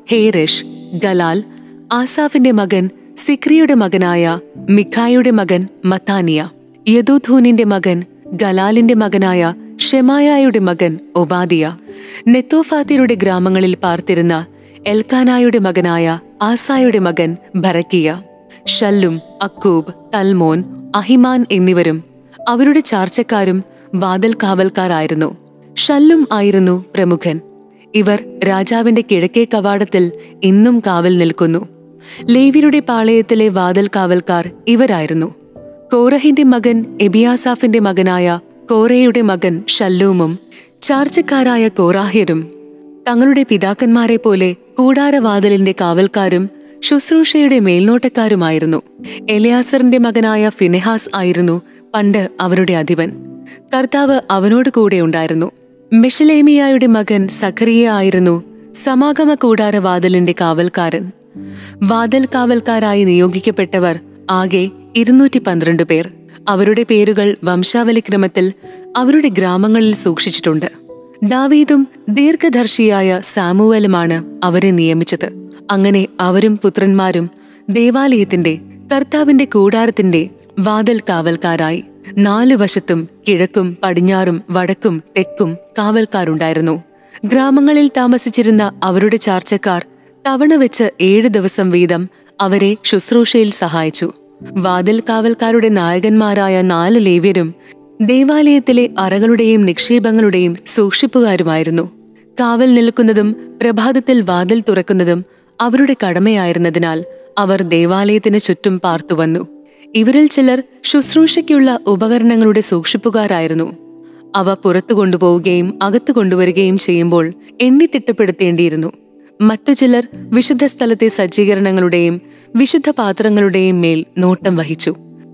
ഹേരഷ് ഗലാൽ ആസാഫിന്റെ മകൻ സിക്രിയുടെ മകനായ മിഖായുടെ മകൻ മത്താനിയ യദുധൂനിന്റെ മകൻ ഗലാലിന്റെ മകനായ ഷെമായായുടെ മകൻ ഒബാദിയ നെത്തോഫാത്തിയുടെ ഗ്രാമങ്ങളിൽ പാർത്തിരുന്ന എൽക്കാനായുടെ മകനായ ആസായുടെ മകൻ ഭരക്കിയ ഷല്ലും അക്കൂബ് തൽമോൻ അഹിമാൻ എന്നിവരും അവരുടെ ചാർച്ചക്കാരും വാതിൽ കാവൽക്കാരായിരുന്നു ഷല്ലും ആയിരുന്നു പ്രമുഖൻ ഇവർ രാജാവിന്റെ കിഴക്കേ കവാടത്തിൽ ഇന്നും കാവൽ നിൽക്കുന്നു ലേവിയുടെ പാളയത്തിലെ വാതിൽ കാവൽക്കാർ ഇവരായിരുന്നു കോറഹിന്റെ മകൻ എബിയാസാഫിന്റെ മകനായ കോറയുടെ മകൻ ഷല്ലൂമും ചാർച്ചക്കാരായ കോറാഹ്യരും തങ്ങളുടെ പിതാക്കന്മാരെ പോലെ കൂടാരവാതിലിന്റെ കാവൽക്കാരും ശുശ്രൂഷയുടെ മേൽനോട്ടക്കാരുമായിരുന്നു എലിയാസറിന്റെ മകനായ ഫിനെഹാസ് ആയിരുന്നു പണ്ട് അവരുടെ അധിപൻ കർത്താവ് അവനോട് കൂടെ ഉണ്ടായിരുന്നു മെഷലേമിയായുടെ മകൻ സഖറിയ ആയിരുന്നു സമാഗമ കൂടാരവാതിലിന്റെ കാവൽക്കാരൻ വാതിൽ കാവൽക്കാരായി നിയോഗിക്കപ്പെട്ടവർ ആകെ ഇരുന്നൂറ്റി പന്ത്രണ്ട് പേർ അവരുടെ പേരുകൾ വംശാവലി ക്രമത്തിൽ അവരുടെ ഗ്രാമങ്ങളിൽ സൂക്ഷിച്ചിട്ടുണ്ട് ദാവീദും ദീർഘദർശിയായ സാമുവലുമാണ് അവരെ നിയമിച്ചത് അങ്ങനെ അവരും പുത്രന്മാരും ദേവാലയത്തിന്റെ കർത്താവിന്റെ കൂടാരത്തിന്റെ വാതിൽ കാവൽക്കാരായി നാലു വശത്തും കിഴക്കും പടിഞ്ഞാറും വടക്കും തെക്കും കാവൽക്കാരുണ്ടായിരുന്നു ഗ്രാമങ്ങളിൽ താമസിച്ചിരുന്ന അവരുടെ ചാർച്ചക്കാർ തവണ വെച്ച് ഏഴ് ദിവസം വീതം അവരെ ശുശ്രൂഷയിൽ സഹായിച്ചു വാതിൽ കാവൽക്കാരുടെ നായകന്മാരായ നാല് ലേവ്യരും ദേവാലയത്തിലെ അറകളുടെയും നിക്ഷേപങ്ങളുടെയും സൂക്ഷിപ്പുകാരുമായിരുന്നു കാവൽ നിൽക്കുന്നതും പ്രഭാതത്തിൽ വാതിൽ തുറക്കുന്നതും അവരുടെ കടമയായിരുന്നതിനാൽ അവർ ദേവാലയത്തിന് ചുറ്റും പാർത്തുവന്നു ഇവരിൽ ചിലർ ശുശ്രൂഷയ്ക്കുള്ള ഉപകരണങ്ങളുടെ സൂക്ഷിപ്പുകാരായിരുന്നു അവ പുറത്തു കൊണ്ടുപോവുകയും അകത്തു കൊണ്ടുവരികയും ചെയ്യുമ്പോൾ എണ്ണിത്തിട്ടപ്പെടുത്തേണ്ടിയിരുന്നു മറ്റു ചിലർ വിശുദ്ധ സ്ഥലത്തെ സജ്ജീകരണങ്ങളുടെയും വിശുദ്ധ പാത്രങ്ങളുടെയും മേൽ നോട്ടം വഹിച്ചു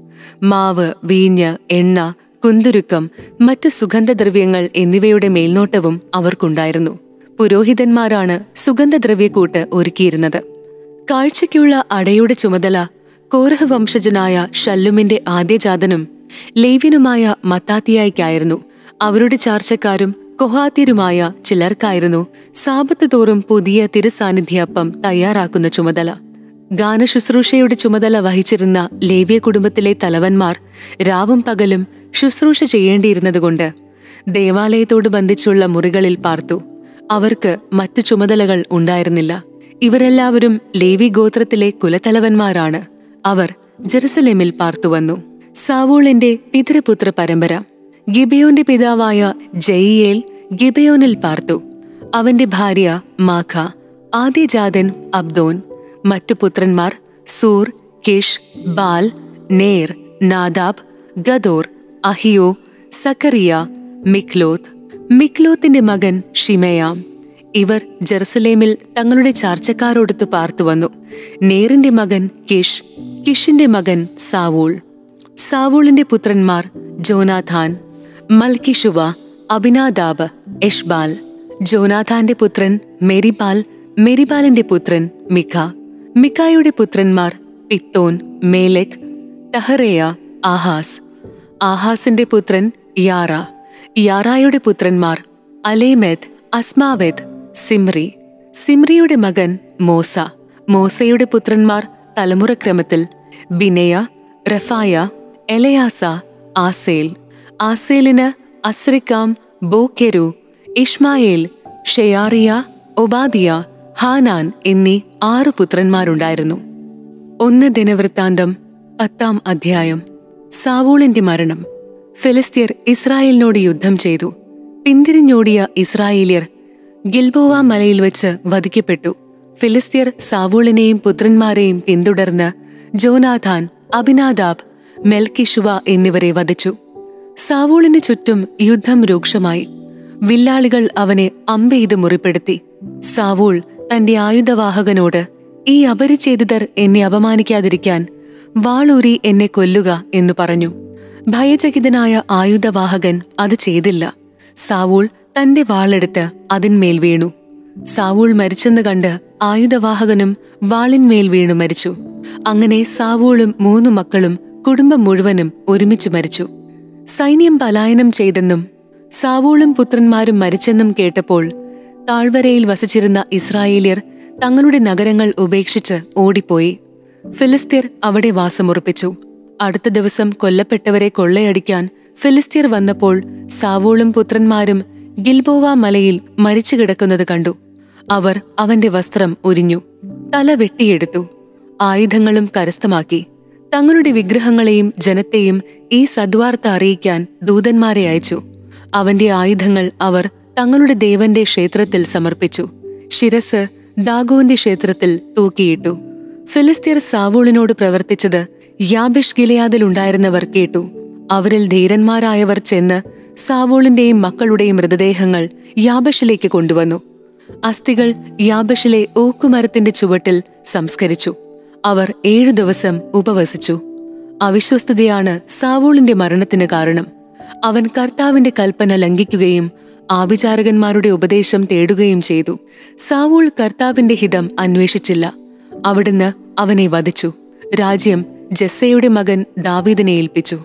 മാവ് വീഞ്ഞ് എണ്ണ കുന്തുരുക്കം മറ്റ് സുഗന്ധദ്രവ്യങ്ങൾ എന്നിവയുടെ മേൽനോട്ടവും അവർക്കുണ്ടായിരുന്നു പുരോഹിതന്മാരാണ് സുഗന്ധദ്രവ്യക്കൂട്ട് ഒരുക്കിയിരുന്നത് കാഴ്ചയ്ക്കുള്ള അടയുടെ ചുമതല കോരഹ വംശജനായ ഷല്ലുമിന്റെ ആദ്യജാതനും ലേവ്യനുമായ മത്താത്തിയായിക്കായിരുന്നു അവരുടെ ചാർച്ചക്കാരും കൊഹാത്യരുമായ ചിലർക്കായിരുന്നു സാപത്ത് തോറും പുതിയ തിരുസാന്നിധ്യപ്പം തയ്യാറാക്കുന്ന ചുമതല ഗാനശുശ്രൂഷയുടെ ചുമതല വഹിച്ചിരുന്ന ലേവ്യ കുടുംബത്തിലെ തലവന്മാർ രാവും പകലും ശുശ്രൂഷ ചെയ്യേണ്ടിയിരുന്നതുകൊണ്ട് ദേവാലയത്തോട് ബന്ധിച്ചുള്ള മുറികളിൽ പാർത്തു അവർക്ക് മറ്റു ചുമതലകൾ ഉണ്ടായിരുന്നില്ല ഇവരെല്ലാവരും ലേവി ഗോത്രത്തിലെ കുലത്തലവന്മാരാണ് അവർ ജെറുസലേമിൽ പാർത്തുവന്നു സാവൂളിന്റെ പിതൃപുത്ര പരമ്പര ഗിബയോന്റെ പിതാവായ ജയിയേൽ ഗിബയോനിൽ പാർത്തു അവന്റെ ഭാര്യ മാഖ ആദ്യജാതൻ അബ്ദോൻ മറ്റു പുത്രന്മാർ സൂർ കിഷ് ബാൽ നേർ നാദാബ് ഗദോർ അഹിയോ സക്കറിയ മിക്ലോത്ത് മിക്ലോത്തിന്റെ മകൻ ഷിമയാം ഇവർ ജെറുസലേമിൽ തങ്ങളുടെ ചാർച്ചക്കാരോടൊത്ത് പാർത്തുവന്നു നേറിന്റെ മകൻ കിഷ് കിഷിന്റെ മകൻ സാവൂൾ സാവൂളിന്റെ പുത്രന്മാർ ജോനാഥാൻ മൽക്കിഷുവ അബിനാദാബ് എഷ്ബാൽ ജോനാഥാന്റെ പുത്രൻ മെരിബാൽ മെരിബാലിന്റെ പുത്രൻ മിഖ മിഖായുടെ പുത്രന്മാർ പിത്തോൻ മേലെക് തഹറേയ ആഹാസ് ആഹാസിന്റെ പുത്രൻ യാറ യാറായുടെ പുത്രന്മാർ അലേമെത് അസ്മാവെത് സിമ്രി സിമ്രിയുടെ മകൻ മോസ മോസയുടെ പുത്രന്മാർ തലമുറക്രമത്തിൽ ബിനയ റഫായ എലയാസ ആസേൽ ആസേലിന് അസ്രിക്കാം ബോക്കെരു ഇഷ്മായേൽ ഷെയാറിയ ഒബാദിയ ഹാനാൻ എന്നീ ആറു പുത്രന്മാരുണ്ടായിരുന്നു ഒന്ന് ദിനവൃത്താന്തം പത്താം അധ്യായം സാവൂളിന്റെ മരണം ഫിലിസ്തീർ ഇസ്രായേലിനോട് യുദ്ധം ചെയ്തു പിന്തിരിഞ്ഞോടിയ ഇസ്രായേലിയർ ഗിൽബോവ മലയിൽ വെച്ച് വധിക്കപ്പെട്ടു ഫിലിസ്തീർ സാവൂളിനെയും പുത്രന്മാരെയും പിന്തുടർന്ന് ജോനാഥാൻ അബിനാദാബ് മെൽക്കിഷുവ എന്നിവരെ വധിച്ചു സാവൂളിന് ചുറ്റും യുദ്ധം രൂക്ഷമായി വില്ലാളികൾ അവനെ അമ്പെയ്ത് മുറിപ്പെടുത്തി സാവൂൾ തന്റെ ആയുധവാഹകനോട് ഈ അപരിചേതിതർ എന്നെ അപമാനിക്കാതിരിക്കാൻ വാളൂരി എന്നെ കൊല്ലുക എന്നു പറഞ്ഞു ഭയചകിതനായ ആയുധവാഹകൻ അത് ചെയ്തില്ല സാവൂൾ തന്റെ വാളെടുത്ത് അതിന്മേൽ വീണു സാവൂൾ മരിച്ചെന്ന് കണ്ട് ആയുധവാഹകനും വാളിന്മേൽ വീണു മരിച്ചു അങ്ങനെ സാവൂളും മൂന്നു മക്കളും കുടുംബം മുഴുവനും ഒരുമിച്ച് മരിച്ചു സൈന്യം പലായനം ചെയ്തെന്നും സാവൂളും പുത്രന്മാരും മരിച്ചെന്നും കേട്ടപ്പോൾ താഴ്വരയിൽ വസിച്ചിരുന്ന ഇസ്രായേലിയർ തങ്ങളുടെ നഗരങ്ങൾ ഉപേക്ഷിച്ച് ഓടിപ്പോയി ഫിലിസ്തീർ അവിടെ വാസമുറപ്പിച്ചു അടുത്ത ദിവസം കൊല്ലപ്പെട്ടവരെ കൊള്ളയടിക്കാൻ ഫിലിസ്തീർ വന്നപ്പോൾ സാവൂളും പുത്രന്മാരും ഗിൽബോവ മലയിൽ മരിച്ചു കിടക്കുന്നത് കണ്ടു അവർ അവന്റെ വസ്ത്രം ഉരിഞ്ഞു തല വെട്ടിയെടുത്തു ആയുധങ്ങളും കരസ്ഥമാക്കി തങ്ങളുടെ വിഗ്രഹങ്ങളെയും ജനത്തെയും ഈ സദ്വാർത്ത അറിയിക്കാൻ ദൂതന്മാരെ അയച്ചു അവന്റെ ആയുധങ്ങൾ അവർ തങ്ങളുടെ ദേവന്റെ ക്ഷേത്രത്തിൽ സമർപ്പിച്ചു ശിരസ് ദാഗോന്റെ ക്ഷേത്രത്തിൽ തൂക്കിയിട്ടു ഫിലിസ്തീർ സാവൂളിനോട് പ്രവർത്തിച്ചത് യാബിഷ് ഗിലയാദിലുണ്ടായിരുന്നവർ കേട്ടു അവരിൽ ധീരന്മാരായവർ ചെന്ന് സാവൂളിന്റെയും മക്കളുടെയും മൃതദേഹങ്ങൾ യാബഷിലേക്ക് കൊണ്ടുവന്നു അസ്ഥികൾ യാബഷിലെ ഓക്കുമരത്തിന്റെ ചുവട്ടിൽ സംസ്കരിച്ചു അവർ ഏഴു ദിവസം ഉപവസിച്ചു അവിശ്വസ്തതയാണ് സാവൂളിന്റെ മരണത്തിന് കാരണം അവൻ കർത്താവിന്റെ കൽപ്പന ലംഘിക്കുകയും ആഭിചാരകന്മാരുടെ ഉപദേശം തേടുകയും ചെയ്തു സാവൂൾ കർത്താവിന്റെ ഹിതം അന്വേഷിച്ചില്ല അവിടുന്ന് അവനെ വധിച്ചു രാജ്യം ജസ്സയുടെ മകൻ ദാവീദിനെ ഏൽപ്പിച്ചു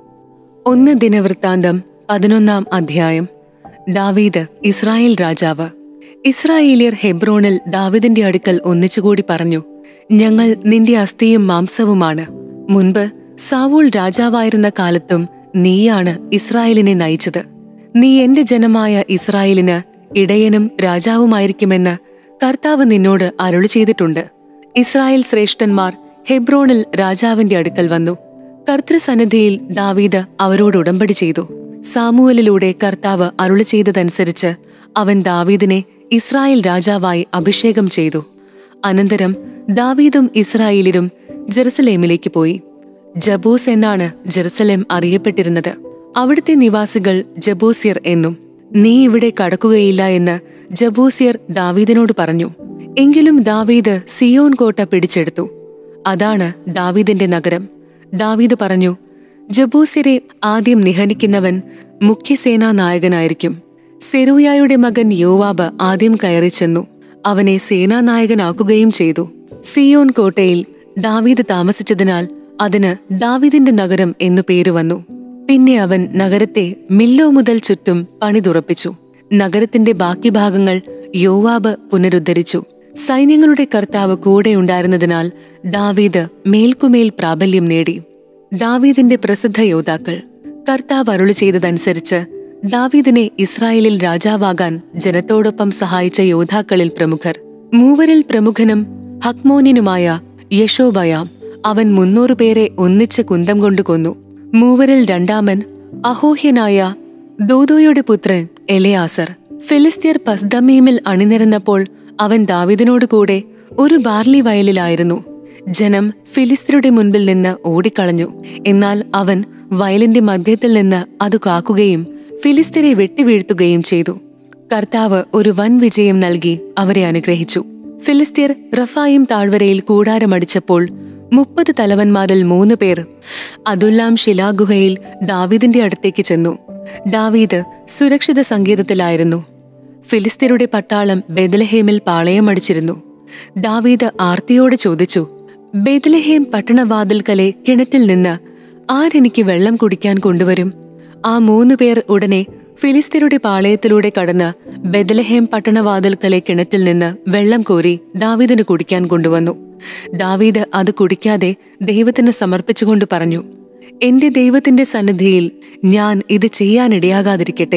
ഒന്ന് ദിനവൃത്താന്തം പതിനൊന്നാം അധ്യായം ദാവീദ് ഇസ്രായേൽ രാജാവ് ഇസ്രായേലിയർ ഹെബ്രോണിൽ ദാവീദിന്റെ അടുക്കൽ ഒന്നിച്ചുകൂടി പറഞ്ഞു ഞങ്ങൾ നിന്റെ അസ്ഥിയും മാംസവുമാണ് മുൻപ് സാവൂൾ രാജാവായിരുന്ന കാലത്തും നീയാണ് ഇസ്രായേലിനെ നയിച്ചത് നീ എന്റെ ജനമായ ഇസ്രായേലിന് ഇടയനും രാജാവുമായിരിക്കുമെന്ന് കർത്താവ് നിന്നോട് അരുളി ചെയ്തിട്ടുണ്ട് ഇസ്രായേൽ ശ്രേഷ്ഠന്മാർ ഹെബ്രോണിൽ രാജാവിന്റെ അടുക്കൽ വന്നു കർത്തൃസന്നിധിയിൽ ദാവീദ് അവരോട് ഉടമ്പടി ചെയ്തു സാമുവലിലൂടെ കർത്താവ് അരുളി ചെയ്തതനുസരിച്ച് അവൻ ദാവീദിനെ ഇസ്രായേൽ രാജാവായി അഭിഷേകം ചെയ്തു അനന്തരം ദാവീദും ഇസ്രായേലിലും ജെറുസലേമിലേക്ക് പോയി ജബൂസ് എന്നാണ് ജെറുസലേം അറിയപ്പെട്ടിരുന്നത് അവിടുത്തെ നിവാസികൾ ജബൂസിയർ എന്നും നീ ഇവിടെ കടക്കുകയില്ല എന്ന് ജബൂസിയർ ദാവീദിനോട് പറഞ്ഞു എങ്കിലും ദാവീദ് സിയോൻ കോട്ട പിടിച്ചെടുത്തു അതാണ് ദാവീദിന്റെ നഗരം ദാവീദ് പറഞ്ഞു ജബൂസിരെ ആദ്യം നിഹനിക്കുന്നവൻ മുഖ്യസേനാ നായകനായിരിക്കും സെരൂയായുടെ മകൻ യോവാബ് ആദ്യം കയറി ചെന്നു അവനെ സേനാനായകനാക്കുകയും ചെയ്തു സിയോൻ കോട്ടയിൽ ദാവീദ് താമസിച്ചതിനാൽ അതിന് ദാവീദിന്റെ നഗരം എന്നു പേര് വന്നു പിന്നെ അവൻ നഗരത്തെ മില്ലോ മുതൽ ചുറ്റും പണിതുറപ്പിച്ചു നഗരത്തിന്റെ ബാക്കി ഭാഗങ്ങൾ യോവാബ് പുനരുദ്ധരിച്ചു സൈന്യങ്ങളുടെ കർത്താവ് കൂടെയുണ്ടായിരുന്നതിനാൽ ദാവീദ് മേൽക്കുമേൽ പ്രാബല്യം നേടി ദാവീദിന്റെ പ്രസിദ്ധ യോദ്ധാക്കൾ കർത്താവ് അരുളി ചെയ്തതനുസരിച്ച് ദാവീദിനെ ഇസ്രായേലിൽ രാജാവാകാൻ ജനത്തോടൊപ്പം സഹായിച്ച യോദ്ധാക്കളിൽ പ്രമുഖർ മൂവരിൽ പ്രമുഖനും ഹക്മോനിനുമായ യശോബയാം അവൻ മുന്നൂറ് പേരെ ഒന്നിച്ച് കുന്തം കൊണ്ട് കൊന്നു മൂവരിൽ രണ്ടാമൻ അഹോഹ്യനായ ദോദോയുടെ പുത്രൻ എലയാസർ ഫിലിസ്തീർ പസ്ദമീമിൽ അണിനിരന്നപ്പോൾ അവൻ ദാവിദിനോട് കൂടെ ഒരു ബാർലി വയലിലായിരുന്നു ജനം ഫിലിസ്തീരുടെ മുൻപിൽ നിന്ന് ഓടിക്കളഞ്ഞു എന്നാൽ അവൻ വയലിന്റെ മധ്യത്തിൽ നിന്ന് അത് കാക്കുകയും ഫിലിസ്തീരെ വെട്ടിവീഴ്ത്തുകയും ചെയ്തു കർത്താവ് ഒരു വൻ വിജയം നൽകി അവരെ അനുഗ്രഹിച്ചു ഫിലിസ്തീർ റഫായിം താഴ്വരയിൽ കൂടാരമടിച്ചപ്പോൾ മുപ്പത് തലവന്മാരിൽ മൂന്ന് പേർ അതുല്ലാം ശിലാഗുഹയിൽ ദാവീദിന്റെ അടുത്തേക്ക് ചെന്നു ദാവീദ് സുരക്ഷിത സംഗീതത്തിലായിരുന്നു ഫിലിസ്തീരുടെ പട്ടാളം ബെദലഹേമിൽ പാളയമടിച്ചിരുന്നു ദാവീദ് ആർത്തിയോടെ ചോദിച്ചു ബെദലഹേം പട്ടണവാതിൽക്കലെ കിണറ്റിൽ നിന്ന് ആരെനിക്ക് വെള്ളം കുടിക്കാൻ കൊണ്ടുവരും ആ മൂന്നു പേർ ഉടനെ ഫിലിസ്തീരുടെ പാളയത്തിലൂടെ കടന്ന് ബെദലഹേം പട്ടണവാതിൽക്കലെ കിണറ്റിൽ നിന്ന് വെള്ളം കോരി ദാവീദിന് കുടിക്കാൻ കൊണ്ടുവന്നു ദാവീദ് അത് കുടിക്കാതെ ദൈവത്തിന് സമർപ്പിച്ചുകൊണ്ട് പറഞ്ഞു എന്റെ ദൈവത്തിന്റെ സന്നിധിയിൽ ഞാൻ ഇത് ചെയ്യാനിടയാകാതിരിക്കട്ടെ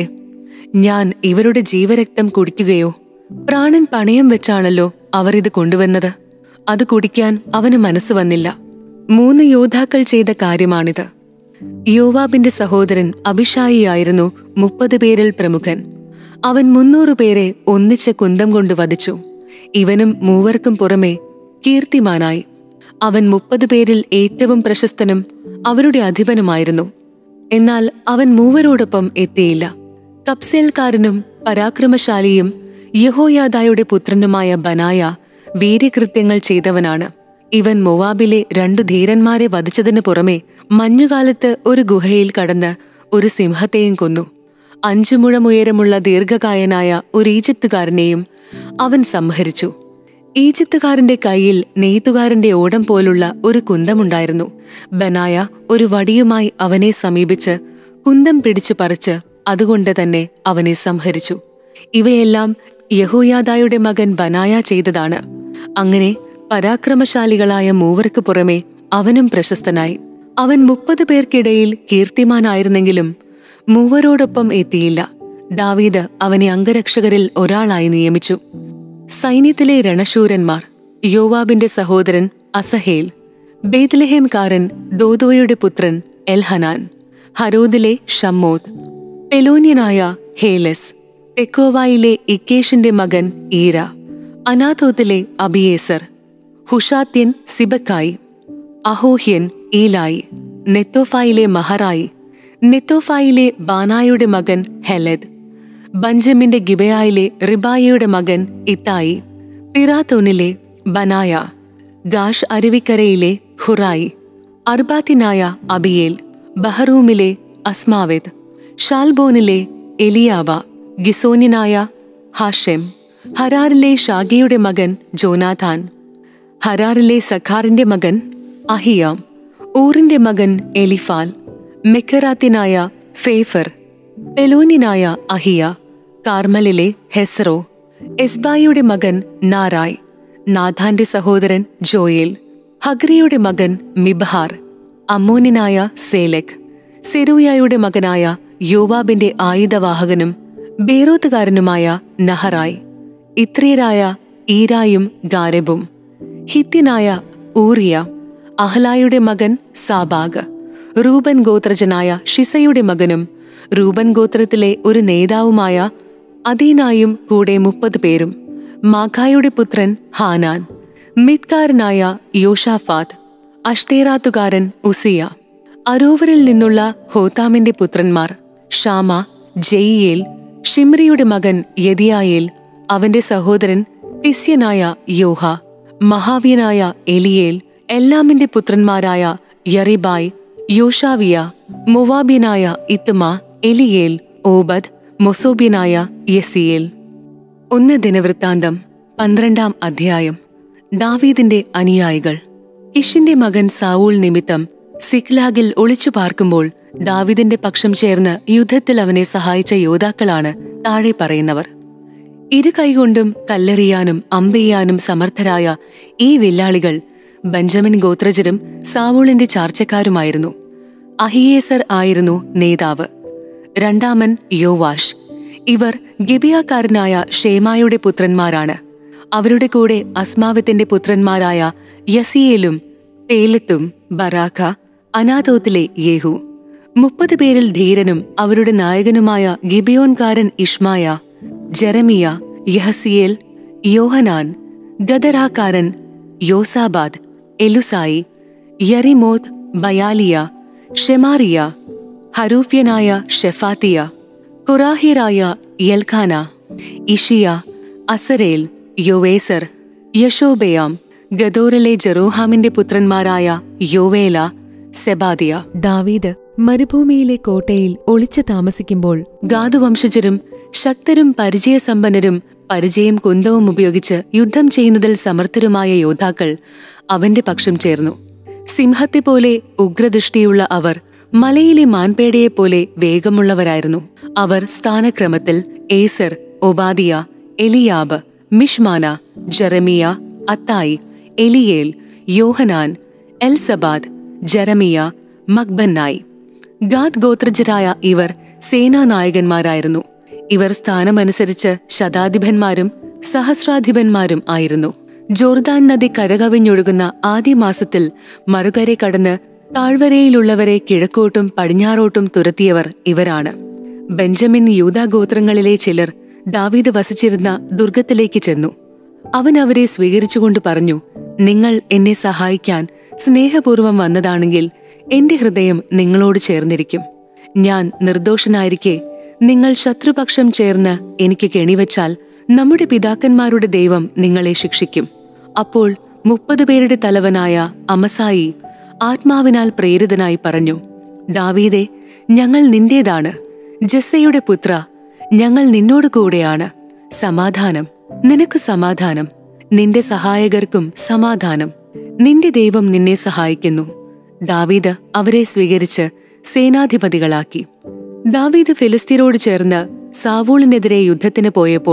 ഞാൻ ഇവരുടെ ജീവരക്തം കുടിക്കുകയോ പ്രാണൻ പണയം വെച്ചാണല്ലോ അവർ ഇത് കൊണ്ടുവന്നത് അത് കുടിക്കാൻ അവന് മനസ്സ് വന്നില്ല മൂന്ന് യോദ്ധാക്കൾ ചെയ്ത കാര്യമാണിത് യോവാബിന്റെ സഹോദരൻ അഭിഷായിയായിരുന്നു മുപ്പത് പേരിൽ പ്രമുഖൻ അവൻ മുന്നൂറ് പേരെ ഒന്നിച്ച് കുന്തം കൊണ്ട് വധിച്ചു ഇവനും മൂവർക്കും പുറമെ കീർത്തിമാനായി അവൻ മുപ്പത് പേരിൽ ഏറ്റവും പ്രശസ്തനും അവരുടെ അധിപനുമായിരുന്നു എന്നാൽ അവൻ മൂവരോടൊപ്പം എത്തിയില്ല കപ്സേൽക്കാരനും പരാക്രമശാലിയും യഹോയാദായുടെ പുത്രനുമായ ബനായ വീര്യകൃത്യങ്ങൾ ചെയ്തവനാണ് ഇവൻ മൊവാബിലെ രണ്ടു ധീരന്മാരെ വധിച്ചതിനു പുറമെ മഞ്ഞുകാലത്ത് ഒരു ഗുഹയിൽ കടന്ന് ഒരു സിംഹത്തെയും കൊന്നു അഞ്ചു മുഴം ഉയരമുള്ള ദീർഘകായനായ ഒരു ഈജിപ്തുകാരനെയും അവൻ സംഹരിച്ചു ഈജിപ്തുകാരന്റെ കയ്യിൽ നെയ്ത്തുകാരന്റെ ഓടം പോലുള്ള ഒരു കുന്തമുണ്ടായിരുന്നു ബനായ ഒരു വടിയുമായി അവനെ സമീപിച്ച് കുന്തം പിടിച്ചു പറിച്ച് അതുകൊണ്ട് തന്നെ അവനെ സംഹരിച്ചു ഇവയെല്ലാം യഹോയാദായുടെ മകൻ ബനായ ചെയ്തതാണ് അങ്ങനെ പരാക്രമശാലികളായ മൂവർക്ക് പുറമെ അവനും പ്രശസ്തനായി അവൻ മുപ്പത് പേർക്കിടയിൽ കീർത്തിമാനായിരുന്നെങ്കിലും മൂവരോടൊപ്പം എത്തിയില്ല ദാവീദ് അവനെ അംഗരക്ഷകരിൽ ഒരാളായി നിയമിച്ചു സൈന്യത്തിലെ രണശൂരന്മാർ യോവാബിന്റെ സഹോദരൻ അസഹേൽ ബേത്ലഹേംകാരൻ ദോദോയുടെ പുത്രൻ എൽഹനാൻ ഹരോദിലെ ഷമ്മോദ് പെലോന്യനായ ഹേലസ് തെക്കോവായിലെ ഇക്കേഷിന്റെ മകൻ ഈര അനാഥോത്തിലെ അബിയേസർ ഹുഷാത്യൻ സിബക്കായി അഹോഹ്യൻ ഈലായി നെത്തോഫായിലെ മഹറായി നെത്തോഫായിലെ ബാനായുടെ മകൻ ഹെലദ് ബഞ്ചമിന്റെ ഗിബയായിലെ റിബായയുടെ മകൻ ഇത്തായി പിറാത്തോനിലെ ബനായ ഗാഷ് അരുവിക്കരയിലെ ഹുറായി അർബാത്തിനായ അബിയേൽ ബഹറൂമിലെ അസ്മാവിദ് ഷാൽബോനിലെ എലിയാവ ഗിസോനിനായ ഹാഷെം ഹരാറിലെ ഷാഗിയുടെ മകൻ ജോനാഥാൻ ഹരാറിലെ സഖാറിന്റെ മകൻ അഹിയാം ഊറിന്റെ മകൻ എലിഫാൽ മെക്കറാത്തിനായ ഫേഫർ പെലോനിനായ അഹിയ കാർമലിലെ ഹെസ്രോ എസ്ബായിയുടെ മകൻ നാറായ് നാഥാന്റെ സഹോദരൻ ജോയേൽ ഹഗ്രിയുടെ മകൻ മിബ്ഹാർ അമ്മോനിനായ സേലെക് സെരൂയായുടെ മകനായ യോവാബിന്റെ ആയുധവാഹകനും ബേറോത്തുകാരനുമായ നഹറായ് ഇത്രിയരായ ഈരായും ഗാരെബും ഹിത്യനായ ഊറിയ അഹ്ലായുടെ മകൻ സാബാഗ് റൂബൻ ഗോത്രജനായ ഷിസയുടെ മകനും റൂബൻ ഗോത്രത്തിലെ ഒരു നേതാവുമായ അദീനായും കൂടെ മുപ്പത് പേരും മാഖായുടെ പുത്രൻ ഹാനാൻ മിത്കാരനായ യോഷാഫാത്ത് അഷ്തേറാത്തുകാരൻ ഉസിയ അരോവറിൽ നിന്നുള്ള ഹോതാമിന്റെ പുത്രന്മാർ ഷാമ ജയിയേൽ ഷിമ്രിയുടെ മകൻ യദിയായേൽ അവന്റെ സഹോദരൻ തിസ്യനായ യോഹ മഹാവ്യനായ എലിയേൽ എല്ലാമിന്റെ പുത്രന്മാരായ യറിബായ് യോഷാവിയ മൊവാബ്യനായ ഇത്തുമ എലിയേൽ ഓബദ് മൊസോബ്യനായ യസിയേൽ ഒന്ന് ദിനവൃത്താന്തം പന്ത്രണ്ടാം അധ്യായം ദാവീദിന്റെ അനുയായികൾ കിഷിന്റെ മകൻ സാവൂൾ നിമിത്തം സിക്ലാഗിൽ ഒളിച്ചു പാർക്കുമ്പോൾ ദാവീദിന്റെ പക്ഷം ചേർന്ന് യുദ്ധത്തിൽ അവനെ സഹായിച്ച യോദ്ധാക്കളാണ് താഴെ പറയുന്നവർ ഇരു കൈകൊണ്ടും കല്ലെറിയാനും അമ്പെയ്യാനും സമർത്ഥരായ ഈ വില്ലാളികൾ ബെഞ്ചമിൻ ഗോത്രജരും സാവൂളിന്റെ ചാർച്ചക്കാരുമായിരുന്നു അഹിയേസർ ആയിരുന്നു നേതാവ് രണ്ടാമൻ യോവാഷ് ഇവർ ഗിബിയാക്കാരനായ ഷേമായുടെ പുത്രന്മാരാണ് അവരുടെ കൂടെ അസ്മാവത്തിന്റെ പുത്രന്മാരായ യസിയേലും പേലത്തും ബറാഖ അനാഥോത്തിലെ യേഹു മുപ്പത് പേരിൽ ധീരനും അവരുടെ നായകനുമായ ഗിബിയോൻകാരൻ ഇഷ്മായ ജെറമിയ യഹസിയേൽ യോഹനാൻ ഗദറാക്കാരൻ യോസാബാദ് എലുസായി യറിമോത് ബയാലിയ ഷെമാറിയ ഹരൂഫ്യനായ ഷെഫാത്തിയ കുറാഹിറായ യൽഖാന ഇഷിയ അസരേൽ യോവേസർ യശോബയാം ഗദോറിലെ ജെറോഹാമിന്റെ പുത്രന്മാരായ യോവേല സെബാദിയ ദാവീദ് മരുഭൂമിയിലെ കോട്ടയിൽ ഒളിച്ചു താമസിക്കുമ്പോൾ ഗാദുവംശജരും ശക്തരും പരിചയസമ്പന്നരും പരിചയം കുന്തവും ഉപയോഗിച്ച് യുദ്ധം ചെയ്യുന്നതിൽ സമർത്ഥരുമായ യോദ്ധാക്കൾ അവന്റെ പക്ഷം ചേർന്നു സിംഹത്തെ പോലെ ഉഗ്രദൃഷ്ടിയുള്ള അവർ മലയിലെ മാൻപേടയെപ്പോലെ വേഗമുള്ളവരായിരുന്നു അവർ സ്ഥാനക്രമത്തിൽ Ezer Obadiah Eliab Mishmannah Jeremiah Attai Eliel Johanan Elzabad Jeremiah Machbannai Gad ഗോത്രജരായ ഇവർ സേനാനായകന്മാരായിരുന്നു ഇവർ സ്ഥാനമനുസരിച്ച് ശതാധിപന്മാരും സഹസ്രാധിപന്മാരും ആയിരുന്നു ജോർദാൻ നദി കരകവിഞ്ഞൊഴുകുന്ന ആദ്യ മാസത്തിൽ മറുകരെ കടന്ന് താഴ്വരയിലുള്ളവരെ കിഴക്കോട്ടും പടിഞ്ഞാറോട്ടും തുരത്തിയവർ ഇവരാണ് ബെഞ്ചമിൻ യൂദാ ഗോത്രങ്ങളിലെ ചിലർ ദാവീദ് വസിച്ചിരുന്ന ദുർഗത്തിലേക്ക് ചെന്നു അവൻ അവരെ സ്വീകരിച്ചുകൊണ്ട് പറഞ്ഞു നിങ്ങൾ എന്നെ സഹായിക്കാൻ സ്നേഹപൂർവം വന്നതാണെങ്കിൽ എന്റെ ഹൃദയം നിങ്ങളോട് ചേർന്നിരിക്കും ഞാൻ നിർദോഷനായിരിക്കെ നിങ്ങൾ ശത്രുപക്ഷം ചേർന്ന് എനിക്ക് കെണിവച്ചാൽ നമ്മുടെ പിതാക്കന്മാരുടെ ദൈവം നിങ്ങളെ ശിക്ഷിക്കും അപ്പോൾ മുപ്പത് പേരുടെ തലവനായ അമസായി ആത്മാവിനാൽ പ്രേരിതനായി പറഞ്ഞു ദാവീദെ ഞങ്ങൾ നിന്റേതാണ് ജസ്സയുടെ പുത്ര ഞങ്ങൾ നിന്നോട് കൂടെയാണ് സമാധാനം നിനക്ക് സമാധാനം നിന്റെ സഹായകർക്കും സമാധാനം നിന്റെ ദൈവം നിന്നെ സഹായിക്കുന്നു ദാവീദ് അവരെ സ്വീകരിച്ച് സേനാധിപതികളാക്കി ദാവീദ് ഫിലിസ്തീനോട് ചേർന്ന് സാവൂളിനെതിരെ യുദ്ധത്തിന് പോയപ്പോൾ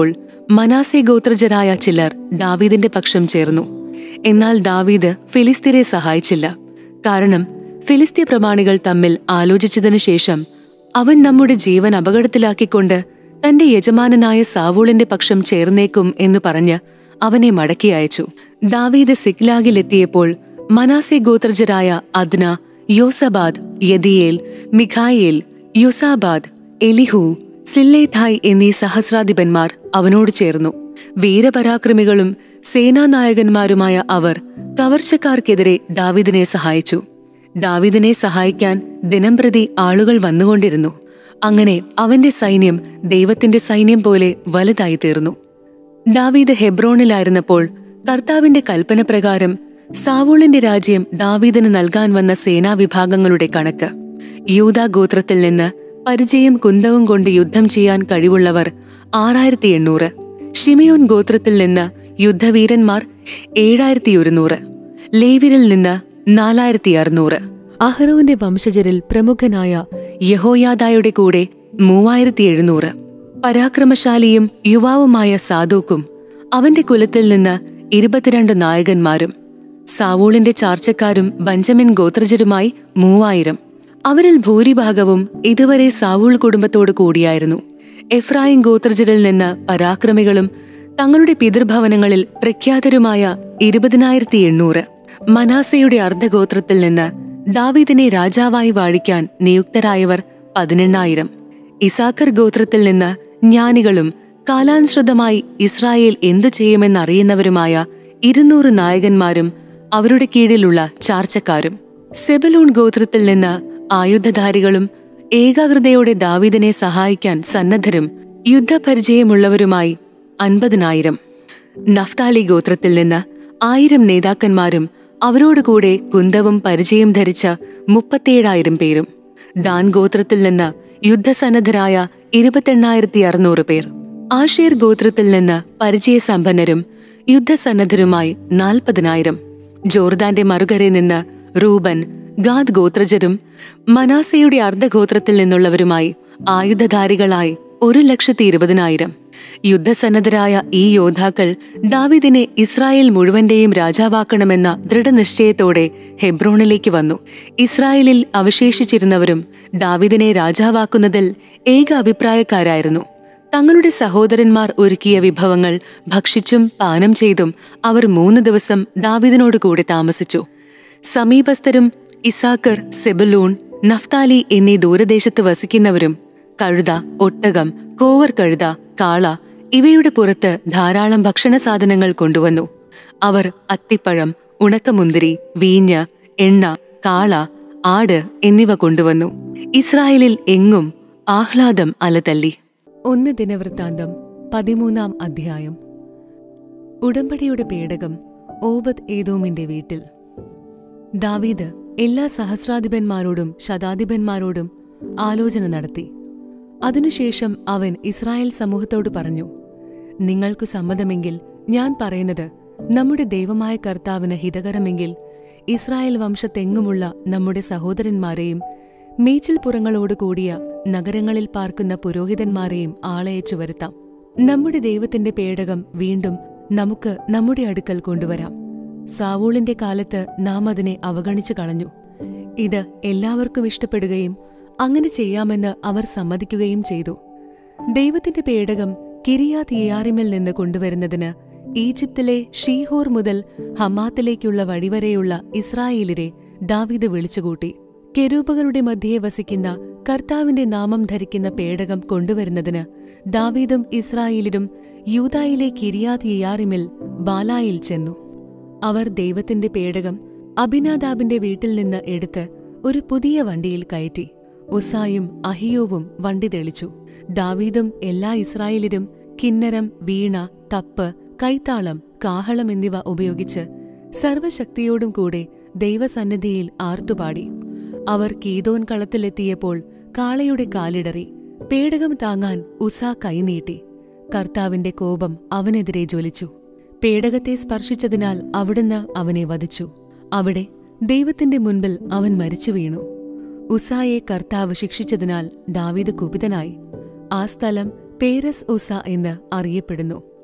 മനാസെ ഗോത്രജരായ ചിലർ ദാവീദിന്റെ പക്ഷം ചേർന്നു എന്നാൽ ദാവീദ് ഫിലിസ്തീനെ സഹായിച്ചില്ല കാരണം ഫിലിസ്തീയ പ്രമാണികൾ തമ്മിൽ ആലോചിച്ചതിനു ശേഷം അവൻ നമ്മുടെ ജീവൻ അപകടത്തിലാക്കിക്കൊണ്ട് തന്റെ യജമാനനായ സാവൂളിന്റെ പക്ഷം ചേർന്നേക്കും എന്ന് പറഞ്ഞ് അവനെ മടക്കി അയച്ചു ദാവീദ് സിഗ്ലാഗിലെത്തിയപ്പോൾ മനാസെ ഗോത്രജരായ അദ്ന യോസബാദ് യദിയേൽ മിഖായേൽ യുസാബാദ് എലിഹു സില്ലേഥായ് എന്നീ സഹസ്രാധിപന്മാർ അവനോട് ചേർന്നു വീരപരാക്രമികളും സേനാനായകന്മാരുമായ അവർ കവർച്ചക്കാർക്കെതിരെ ദാവീദിനെ സഹായിച്ചു ദാവീദിനെ സഹായിക്കാൻ ദിനംപ്രതി ആളുകൾ വന്നുകൊണ്ടിരുന്നു അങ്ങനെ അവന്റെ സൈന്യം ദൈവത്തിന്റെ സൈന്യം പോലെ വലുതായി തീർന്നു ദാവീദ് ഹെബ്രോണിലായിരുന്നപ്പോൾ കർത്താവിന്റെ കൽപ്പന പ്രകാരം സാവൂളിന്റെ രാജ്യം ദാവീദിന് നൽകാൻ വന്ന സേനാവിഭാഗങ്ങളുടെ കണക്ക് യൂദാ ഗോത്രത്തിൽ നിന്ന് പരിചയം കുന്തവും കൊണ്ട് യുദ്ധം ചെയ്യാൻ കഴിവുള്ളവർ ആറായിരത്തി എണ്ണൂറ് ഷിമയോൻ ഗോത്രത്തിൽ നിന്ന് യുദ്ധവീരന്മാർ ഏഴായിരത്തി ഒരുന്നൂറ് ലേവിരിൽ നിന്ന് നാലായിരത്തി അറുന്നൂറ് അഹ്റോവിന്റെ വംശജരിൽ പ്രമുഖനായ യഹോയാദായുടെ കൂടെ മൂവായിരത്തി എഴുന്നൂറ് പരാക്രമശാലിയും യുവാവുമായ സാധൂക്കും അവന്റെ കുലത്തിൽ നിന്ന് ഇരുപത്തിരണ്ട് നായകന്മാരും സാവൂളിന്റെ ചാർച്ചക്കാരും ബഞ്ചമിൻ ഗോത്രജരുമായി മൂവായിരം അവരിൽ ഭൂരിഭാഗവും ഇതുവരെ സാവൂൾ കുടുംബത്തോട് കൂടിയായിരുന്നു എഫ്രായിം ഗോത്രജരിൽ നിന്ന് പരാക്രമികളും തങ്ങളുടെ പിതൃഭവനങ്ങളിൽ പ്രഖ്യാതരുമായ ഇരുപതിനായിരത്തി എണ്ണൂറ് മനാസയുടെ അർദ്ധഗോത്രത്തിൽ നിന്ന് ദാവീദിനെ രാജാവായി വാഴിക്കാൻ നിയുക്തരായവർ പതിനെണ്ണായിരം ഇസാക്കർ ഗോത്രത്തിൽ നിന്ന് ജ്ഞാനികളും കാലാനുസൃതമായി ഇസ്രായേൽ എന്തു ചെയ്യുമെന്നറിയുന്നവരുമായ ഇരുന്നൂറ് നായകന്മാരും അവരുടെ കീഴിലുള്ള ചാർച്ചക്കാരും സെബലൂൺ ഗോത്രത്തിൽ നിന്ന് ആയുധധാരികളും ഏകാഗ്രതയോടെ ദാവീദിനെ സഹായിക്കാൻ സന്നദ്ധരും യുദ്ധപരിചയമുള്ളവരുമായി അൻപതിനായിരം നഫ്താലി ഗോത്രത്തിൽ നിന്ന് ആയിരം നേതാക്കന്മാരും അവരോടുകൂടെ കുന്തവും പരിചയം ധരിച്ച മുപ്പത്തിയേഴായിരം പേരും ദാൻ ഗോത്രത്തിൽ നിന്ന് യുദ്ധസന്നദ്ധരായ ഇരുപത്തെണ്ണായിരത്തി അറുന്നൂറ് പേർ ആഷേർ ഗോത്രത്തിൽ നിന്ന് പരിചയസമ്പന്നരും യുദ്ധസന്നദ്ധരുമായി നാൽപ്പതിനായിരം ജോർദാന്റെ മറുകരയിൽ നിന്ന് റൂബൻ ഗാദ് ഗോത്രജരും മനാസയുടെ അർദ്ധഗോത്രത്തിൽ നിന്നുള്ളവരുമായി ആയുധധാരികളായി ഒരു ലക്ഷത്തി ഇരുപതിനായിരം യുദ്ധസന്നദ്ധരായ ഈ യോദ്ധാക്കൾ ദാവിദിനെ ഇസ്രായേൽ മുഴുവന്റെയും രാജാവാക്കണമെന്ന ദൃഢനിശ്ചയത്തോടെ ഹെബ്രോണിലേക്ക് വന്നു ഇസ്രായേലിൽ അവശേഷിച്ചിരുന്നവരും ദാവിദിനെ രാജാവാക്കുന്നതിൽ ഏക അഭിപ്രായക്കാരായിരുന്നു തങ്ങളുടെ സഹോദരന്മാർ ഒരുക്കിയ വിഭവങ്ങൾ ഭക്ഷിച്ചും പാനം ചെയ്തും അവർ മൂന്ന് ദിവസം ദാവിദിനോട് കൂടെ താമസിച്ചു സമീപസ്ഥരും ഇസാക്കർ സെബലൂൺ നഫ്താലി എന്നീ ദൂരദേശത്ത് വസിക്കുന്നവരും കഴുത ഒട്ടകം കോവർ കഴുത കാള ഇവയുടെ പുറത്ത് ധാരാളം ഭക്ഷണ സാധനങ്ങൾ കൊണ്ടുവന്നു അവർ അത്തിപ്പഴം ഉണക്കമുന്തിരി വീഞ്ഞ് എണ്ണ കാള ആട് എന്നിവ കൊണ്ടുവന്നു ഇസ്രായേലിൽ എങ്ങും ആഹ്ലാദം അലതല്ലി ഒന്ന് ദിനവൃത്താന്തം പതിമൂന്നാം അധ്യായം ഉടമ്പടിയുടെ പേടകം ഓബദ് ഏതോമിന്റെ വീട്ടിൽ ദാവീദ് എല്ലാ സഹസ്രാധിപന്മാരോടും ശതാധിപന്മാരോടും ആലോചന നടത്തി അതിനുശേഷം അവൻ ഇസ്രായേൽ സമൂഹത്തോട് പറഞ്ഞു നിങ്ങൾക്കു സമ്മതമെങ്കിൽ ഞാൻ പറയുന്നത് നമ്മുടെ ദൈവമായ കർത്താവിന് ഹിതകരമെങ്കിൽ ഇസ്രായേൽ വംശത്തെങ്ങുമുള്ള നമ്മുടെ സഹോദരന്മാരെയും മേച്ചിൽപ്പുറങ്ങളോട് കൂടിയ നഗരങ്ങളിൽ പാർക്കുന്ന പുരോഹിതന്മാരെയും ആളയച്ചു വരുത്താം നമ്മുടെ ദൈവത്തിന്റെ പേടകം വീണ്ടും നമുക്ക് നമ്മുടെ അടുക്കൽ കൊണ്ടുവരാം സാവൂളിന്റെ കാലത്ത് നാം അതിനെ അവഗണിച്ചു കളഞ്ഞു ഇത് എല്ലാവർക്കും ഇഷ്ടപ്പെടുകയും അങ്ങനെ ചെയ്യാമെന്ന് അവർ സമ്മതിക്കുകയും ചെയ്തു ദൈവത്തിന്റെ പേടകം കിരിയാത് യയാറിമിൽ നിന്ന് കൊണ്ടുവരുന്നതിന് ഈജിപ്തിലെ ഷീഹോർ മുതൽ ഹമാത്തിലേക്കുള്ള വഴിവരെയുള്ള ഇസ്രായേലിരെ ദാവീദ് വിളിച്ചുകൂട്ടി കെരൂപകളുടെ മധ്യേ വസിക്കുന്ന കർത്താവിന്റെ നാമം ധരിക്കുന്ന പേടകം കൊണ്ടുവരുന്നതിന് ദാവീദും ഇസ്രായേലിലും യൂതായിലെ കിരിയാത് യയാറിമിൽ ബാലായിൽ ചെന്നു അവർ ദൈവത്തിന്റെ പേടകം അഭിനാദാബിന്റെ വീട്ടിൽ നിന്ന് എടുത്ത് ഒരു പുതിയ വണ്ടിയിൽ കയറ്റി ഉസായും അഹിയോവും വണ്ടി തെളിച്ചു ദാവീദും എല്ലാ ഇസ്രായേലിലും കിന്നരം വീണ തപ്പ് കൈത്താളം കാഹളം എന്നിവ ഉപയോഗിച്ച് സർവശക്തിയോടും കൂടെ ദൈവസന്നിധിയിൽ ആർത്തുപാടി അവർ കീതോൻ കളത്തിലെത്തിയപ്പോൾ കാളയുടെ കാലിടറി പേടകം താങ്ങാൻ ഉസ കൈനീട്ടി കർത്താവിന്റെ കോപം അവനെതിരെ ജ്വലിച്ചു പേടകത്തെ സ്പർശിച്ചതിനാൽ അവിടുന്ന് അവനെ വധിച്ചു അവിടെ ദൈവത്തിന്റെ മുൻപിൽ അവൻ മരിച്ചു വീണു ഉസായെ കർത്താവ് ശിക്ഷിച്ചതിനാൽ ദാവീദ് കുപിതനായി ആ സ്ഥലം പേരസ് ഉസ എന്ന് അറിയപ്പെടുന്നു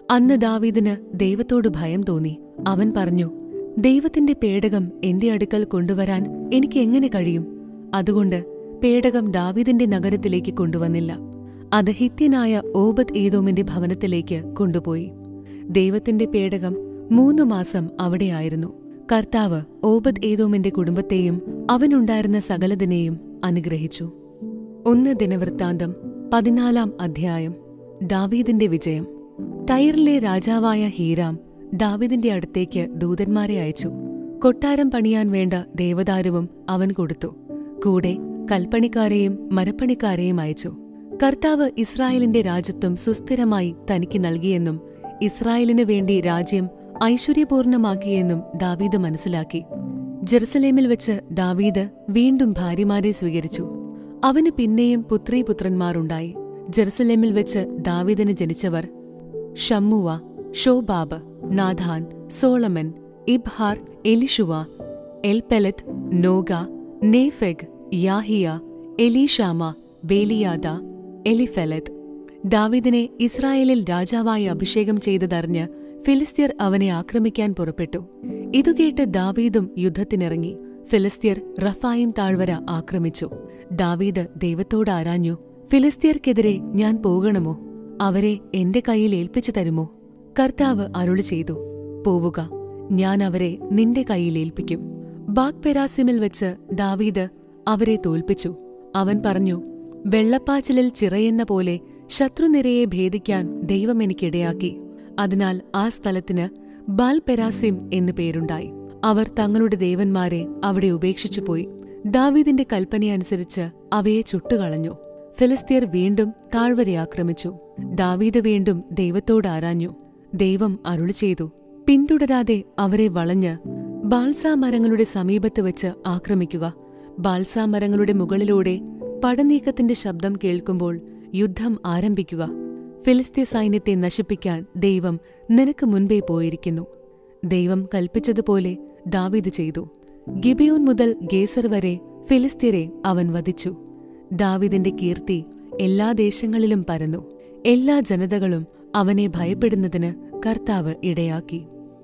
അന്ന് ദാവീദിന് ദൈവത്തോട് ഭയം തോന്നി അവൻ പറഞ്ഞു ദൈവത്തിന്റെ പേടകം എന്റെ അടുക്കൽ കൊണ്ടുവരാൻ എനിക്ക് എങ്ങനെ കഴിയും അതുകൊണ്ട് പേടകം ദാവീദിന്റെ നഗരത്തിലേക്ക് കൊണ്ടുവന്നില്ല അത് ഹിത്യനായ ഓബദ് ഏതോമിന്റെ ഭവനത്തിലേക്ക് കൊണ്ടുപോയി ദൈവത്തിന്റെ പേടകം മൂന്നു മാസം അവിടെയായിരുന്നു കർത്താവ് ഓബദ് ഏതോമിന്റെ കുടുംബത്തെയും അവനുണ്ടായിരുന്ന സകലതിനെയും അനുഗ്രഹിച്ചു ഒന്ന് ദിനവൃത്താന്തം പതിനാലാം അധ്യായം ദാവീദിന്റെ വിജയം ടൈറിലെ രാജാവായ ഹീരാം ദാവീദിന്റെ അടുത്തേക്ക് ദൂതന്മാരെ അയച്ചു കൊട്ടാരം പണിയാൻ വേണ്ട ദേവദാരുവും അവൻ കൊടുത്തു കൂടെ കൽപ്പണിക്കാരെയും മരപ്പണിക്കാരെയും അയച്ചു കർത്താവ് ഇസ്രായേലിന്റെ രാജ്യത്വം സുസ്ഥിരമായി തനിക്ക് നൽകിയെന്നും ഇസ്രായേലിനു വേണ്ടി രാജ്യം ഐശ്വര്യപൂർണമാക്കിയെന്നും ദാവീദ് മനസ്സിലാക്കി ജെറുസലേമിൽ വെച്ച് ദാവീദ് വീണ്ടും ഭാര്യമാരെ സ്വീകരിച്ചു അവന് പിന്നെയും പുത്രീപുത്രന്മാരുണ്ടായി ജെറുസലേമിൽ വെച്ച് ദാവീദിന് ജനിച്ചവർ Shammua Shobab Nathan Solomon Ibhar Elishua Elpelet Nogah Nepheg യാഹിയ എലീഷാമ ബേലിയാദ എലിഫെലത്ത് ദാവീദിനെ ഇസ്രായേലിൽ രാജാവായി അഭിഷേകം ചെയ്തതറിഞ്ഞ് ഫിലിസ്ത്യർ അവനെ ആക്രമിക്കാൻ പുറപ്പെട്ടു ഇതുകേട്ട് ദാവീദും യുദ്ധത്തിനിറങ്ങി ഫിലിസ്ത്യർ റഫായിം താഴ്വര ആക്രമിച്ചു ദാവീദ് ദൈവത്തോട് ആരാഞ്ഞു ഫിലിസ്ത്യർക്കെതിരെ ഞാൻ പോകണമോ അവരെ എന്റെ കയ്യിൽ ഏൽപ്പിച്ചു തരുമോ കർത്താവ് അരുളി ചെയ്തു പോവുക ഞാൻ അവരെ നിന്റെ കയ്യിൽ ഏൽപ്പിക്കും ബാഗ് പെരാസിമിൽ വെച്ച് ദാവീദ് അവരെ തോൽപ്പിച്ചു അവൻ പറഞ്ഞു വെള്ളപ്പാച്ചിലിൽ ചിറയെന്ന പോലെ ശത്രുനിരയെ ഭേദിക്കാൻ ദൈവം എനിക്കിടയാക്കി അതിനാൽ ആ സ്ഥലത്തിന് ബാൽ പെരാസിം എന്നു പേരുണ്ടായി അവർ തങ്ങളുടെ ദേവന്മാരെ അവിടെ ഉപേക്ഷിച്ചുപോയി ദാവീദിന്റെ കൽപ്പനയനുസരിച്ച് അവയെ ചുട്ടുകളഞ്ഞു ഫിലിസ്തീർ വീണ്ടും താഴ്വരെ ആക്രമിച്ചു ദാവീദ് വീണ്ടും ദൈവത്തോട് ആരാഞ്ഞു ദൈവം അരുളി ചെയ്തു പിന്തുടരാതെ അവരെ വളഞ്ഞ് ബാൽസാ മരങ്ങളുടെ സമീപത്ത് വെച്ച് ആക്രമിക്കുക ബാൽസാ മരങ്ങളുടെ മുകളിലൂടെ പടനീക്കത്തിന്റെ ശബ്ദം കേൾക്കുമ്പോൾ യുദ്ധം ആരംഭിക്കുക ഫിലിസ്തീയ സൈന്യത്തെ നശിപ്പിക്കാൻ ദൈവം നിനക്ക് മുൻപേ പോയിരിക്കുന്നു ദൈവം കൽപ്പിച്ചതുപോലെ ദാവീദ് ചെയ്തു ഗിബിയോൻ മുതൽ ഗേസർ വരെ ഫിലിസ്തീരെ അവൻ വധിച്ചു ദാവീദിന്റെ കീർത്തി എല്ലാ ദേശങ്ങളിലും പരന്നു എല്ലാ ജനതകളും അവനെ ഭയപ്പെടുന്നതിന് കർത്താവ് ഇടയാക്കി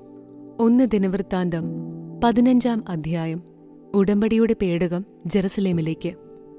ഒന്ന് ദിനവൃത്താന്തം പതിനഞ്ചാം അധ്യായം ഉടമ്പടിയുടെ പേടകം ജെറുസലേമിലേക്ക്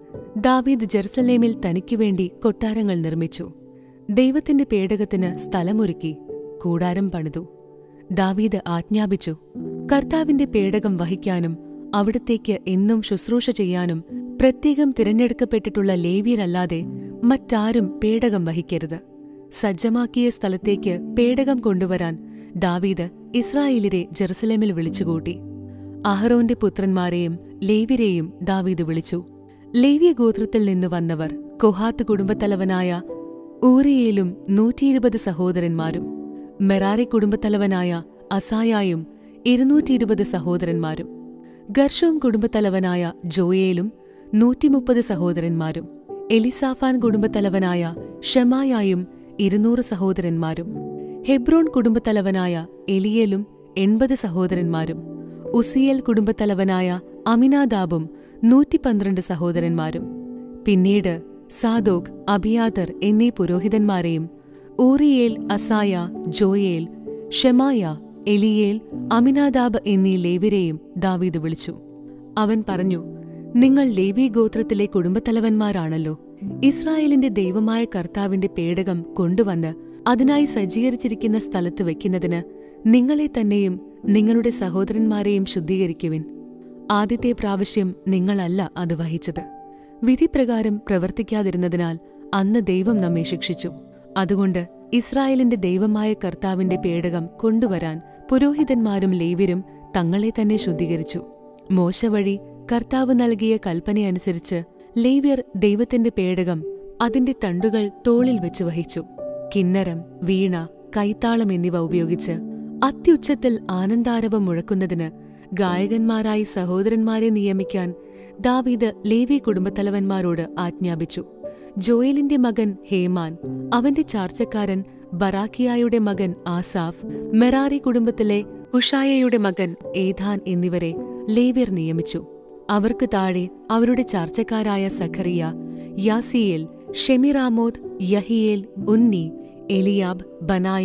ദാവീദ് ജെറുസലേമിൽ തനിക്കുവേണ്ടി കൊട്ടാരങ്ങൾ നിർമ്മിച്ചു ദൈവത്തിന്റെ പേടകത്തിന് സ്ഥലമൊരുക്കി കൂടാരം പണിതു ദാവീദ് ആജ്ഞാപിച്ചു കർത്താവിന്റെ പേടകം വഹിക്കാനും അവിടത്തേക്ക് എന്നും ശുശ്രൂഷ ചെയ്യാനും പ്രത്യേകം തിരഞ്ഞെടുക്കപ്പെട്ടിട്ടുള്ള ലേവ്യരല്ലാതെ മറ്റാരും പേടകം വഹിക്കരുത് സജ്ജമാക്കിയ സ്ഥലത്തേക്ക് പേടകം കൊണ്ടുവരാൻ ദാവീദ് ഇസ്രായേലിരെ ജെറുസലേമിൽ വിളിച്ചുകൂട്ടി അഹറോന്റെ പുത്രന്മാരെയും ലേവ്യരെയും ദാവീദ് വിളിച്ചു ലേവ്യ ഗോത്രത്തിൽ നിന്ന് വന്നവർ കൊഹാത്ത് കുടുംബത്തലവനായ ഊറിയേലും നൂറ്റിയിരുപത് സഹോദരന്മാരും മെറാറി കുടുംബത്തലവനായ അസായായും ഇരുന്നൂറ്റിയിരുപത് സഹോദരന്മാരും ഗർഷോം കുടുംബത്തലവനായ ജോയേലും നൂറ്റിമുപ്പത് സഹോദരന്മാരും എലിസാഫാൻ കുടുംബത്തലവനായ ഷെമായായും ഇരുന്നൂറ് സഹോദരന്മാരും ഹെബ്രോൺ കുടുംബത്തലവനായ എലിയേലും എൺപത് സഹോദരന്മാരും ഉസിയൽ കുടുംബത്തലവനായ അമിനാദാബും നൂറ്റിപ്പന്ത്രണ്ട് സഹോദരന്മാരും പിന്നീട് സാദോക് അബിയാദർ എന്നീ പുരോഹിതന്മാരെയും Uriel Asaiah Joel Shemaiah Eliel Amminadab എന്നീ ലേവിരെയും ദാവീദ് വിളിച്ചു അവൻ പറഞ്ഞു നിങ്ങൾ ലേവി ഗോത്രത്തിലെ കുടുംബത്തലവന്മാരാണല്ലോ ഇസ്രായേലിന്റെ ദൈവമായ കർത്താവിന്റെ പേടകം കൊണ്ടുവന്ന് അതിനായി സജ്ജീകരിച്ചിരിക്കുന്ന സ്ഥലത്ത് വെക്കുന്നതിന് നിങ്ങളെ തന്നെയും നിങ്ങളുടെ സഹോദരന്മാരെയും ശുദ്ധീകരിക്കുവിൻ ആദ്യത്തെ പ്രാവശ്യം നിങ്ങളല്ല അത് വഹിച്ചത് വിധിപ്രകാരം പ്രവർത്തിക്കാതിരുന്നതിനാൽ അന്ന് ദൈവം നമ്മെ ശിക്ഷിച്ചു അതുകൊണ്ട് ഇസ്രായേലിന്റെ ദൈവമായ കർത്താവിന്റെ പേടകം കൊണ്ടുവരാൻ പുരോഹിതന്മാരും ലേവ്യരും തങ്ങളെ തന്നെ ശുദ്ധീകരിച്ചു മോശ വഴി കർത്താവ് നൽകിയ കൽപ്പനയനുസരിച്ച് ലേവ്യർ ദൈവത്തിന്റെ പേടകം അതിന്റെ തണ്ടുകൾ തോളിൽ വെച്ച് വഹിച്ചു കിന്നരം വീണ കൈത്താളം എന്നിവ ഉപയോഗിച്ച് അത്യുച്ചത്തിൽ ആനന്ദാരവം മുഴക്കുന്നതിന് ഗായകന്മാരായി സഹോദരന്മാരെ നിയമിക്കാൻ ദാവീദ് ലേവി കുടുംബത്തലവന്മാരോട് ആജ്ഞാപിച്ചു ജോയലിന്റെ മകൻ ഹേമാൻ അവന്റെ ചാർച്ചക്കാരൻ ബറാക്കിയായുടെ മകൻ ആസാഫ് മെറാറി കുടുംബത്തിലെ ഉഷായയുടെ മകൻ ഏധാൻ എന്നിവരെ ലേവ്യർ നിയമിച്ചു അവർക്ക് താഴെ അവരുടെ ചാർച്ചക്കാരായ Zechariah Jaaziel Shemiramoth Jehiel Unni Eliab Benaiah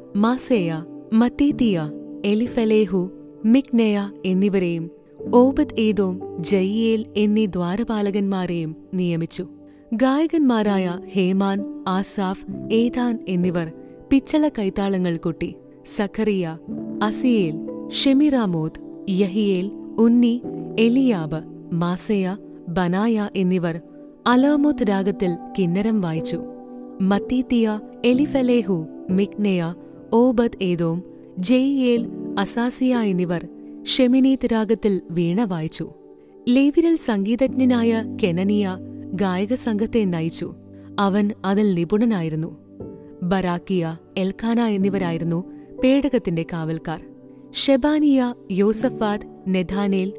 Maaseiah Mattithiah Eliphelehu മിക്നെയ എന്നിവരെയും ഓബദ് ഏതോം ജയിയേൽ എന്നീ ദ്വാരപാലകന്മാരെയും നിയമിച്ചു ഗായകന്മാരായ ഹേമാൻ ആസാഫ് ഏതാൻ എന്നിവർ പിച്ചള കൈത്താളങ്ങൾ കൊട്ടി Zechariah Aziel Shemiramoth Jehiel Unni Eliab Maaseiah Benaiah എന്നിവർ അലാമോത്ത് രാഗത്തിൽ കിന്നരം വായിച്ചു മത്തീത്തിയ എലിഫലേഹു മിക്നെയ ഓബദ് ഏതോം ജെയ്യേൽ അസാസിയ എന്നിവർ ഷെമിനീത് രാഗത്തിൽ വീണ വായിച്ചു ലേവിരൽ സംഗീതജ്ഞനായ കെനനിയ ഗായക സംഘത്തെ നയിച്ചു അവൻ അതിൽ നിപുണനായിരുന്നു ബറാക്കിയ എൽഖാന എന്നിവരായിരുന്നു പേടകത്തിന്റെ കാവൽക്കാർ ഷെബാനിയ യോസഫാദ് നെഥാനേൽ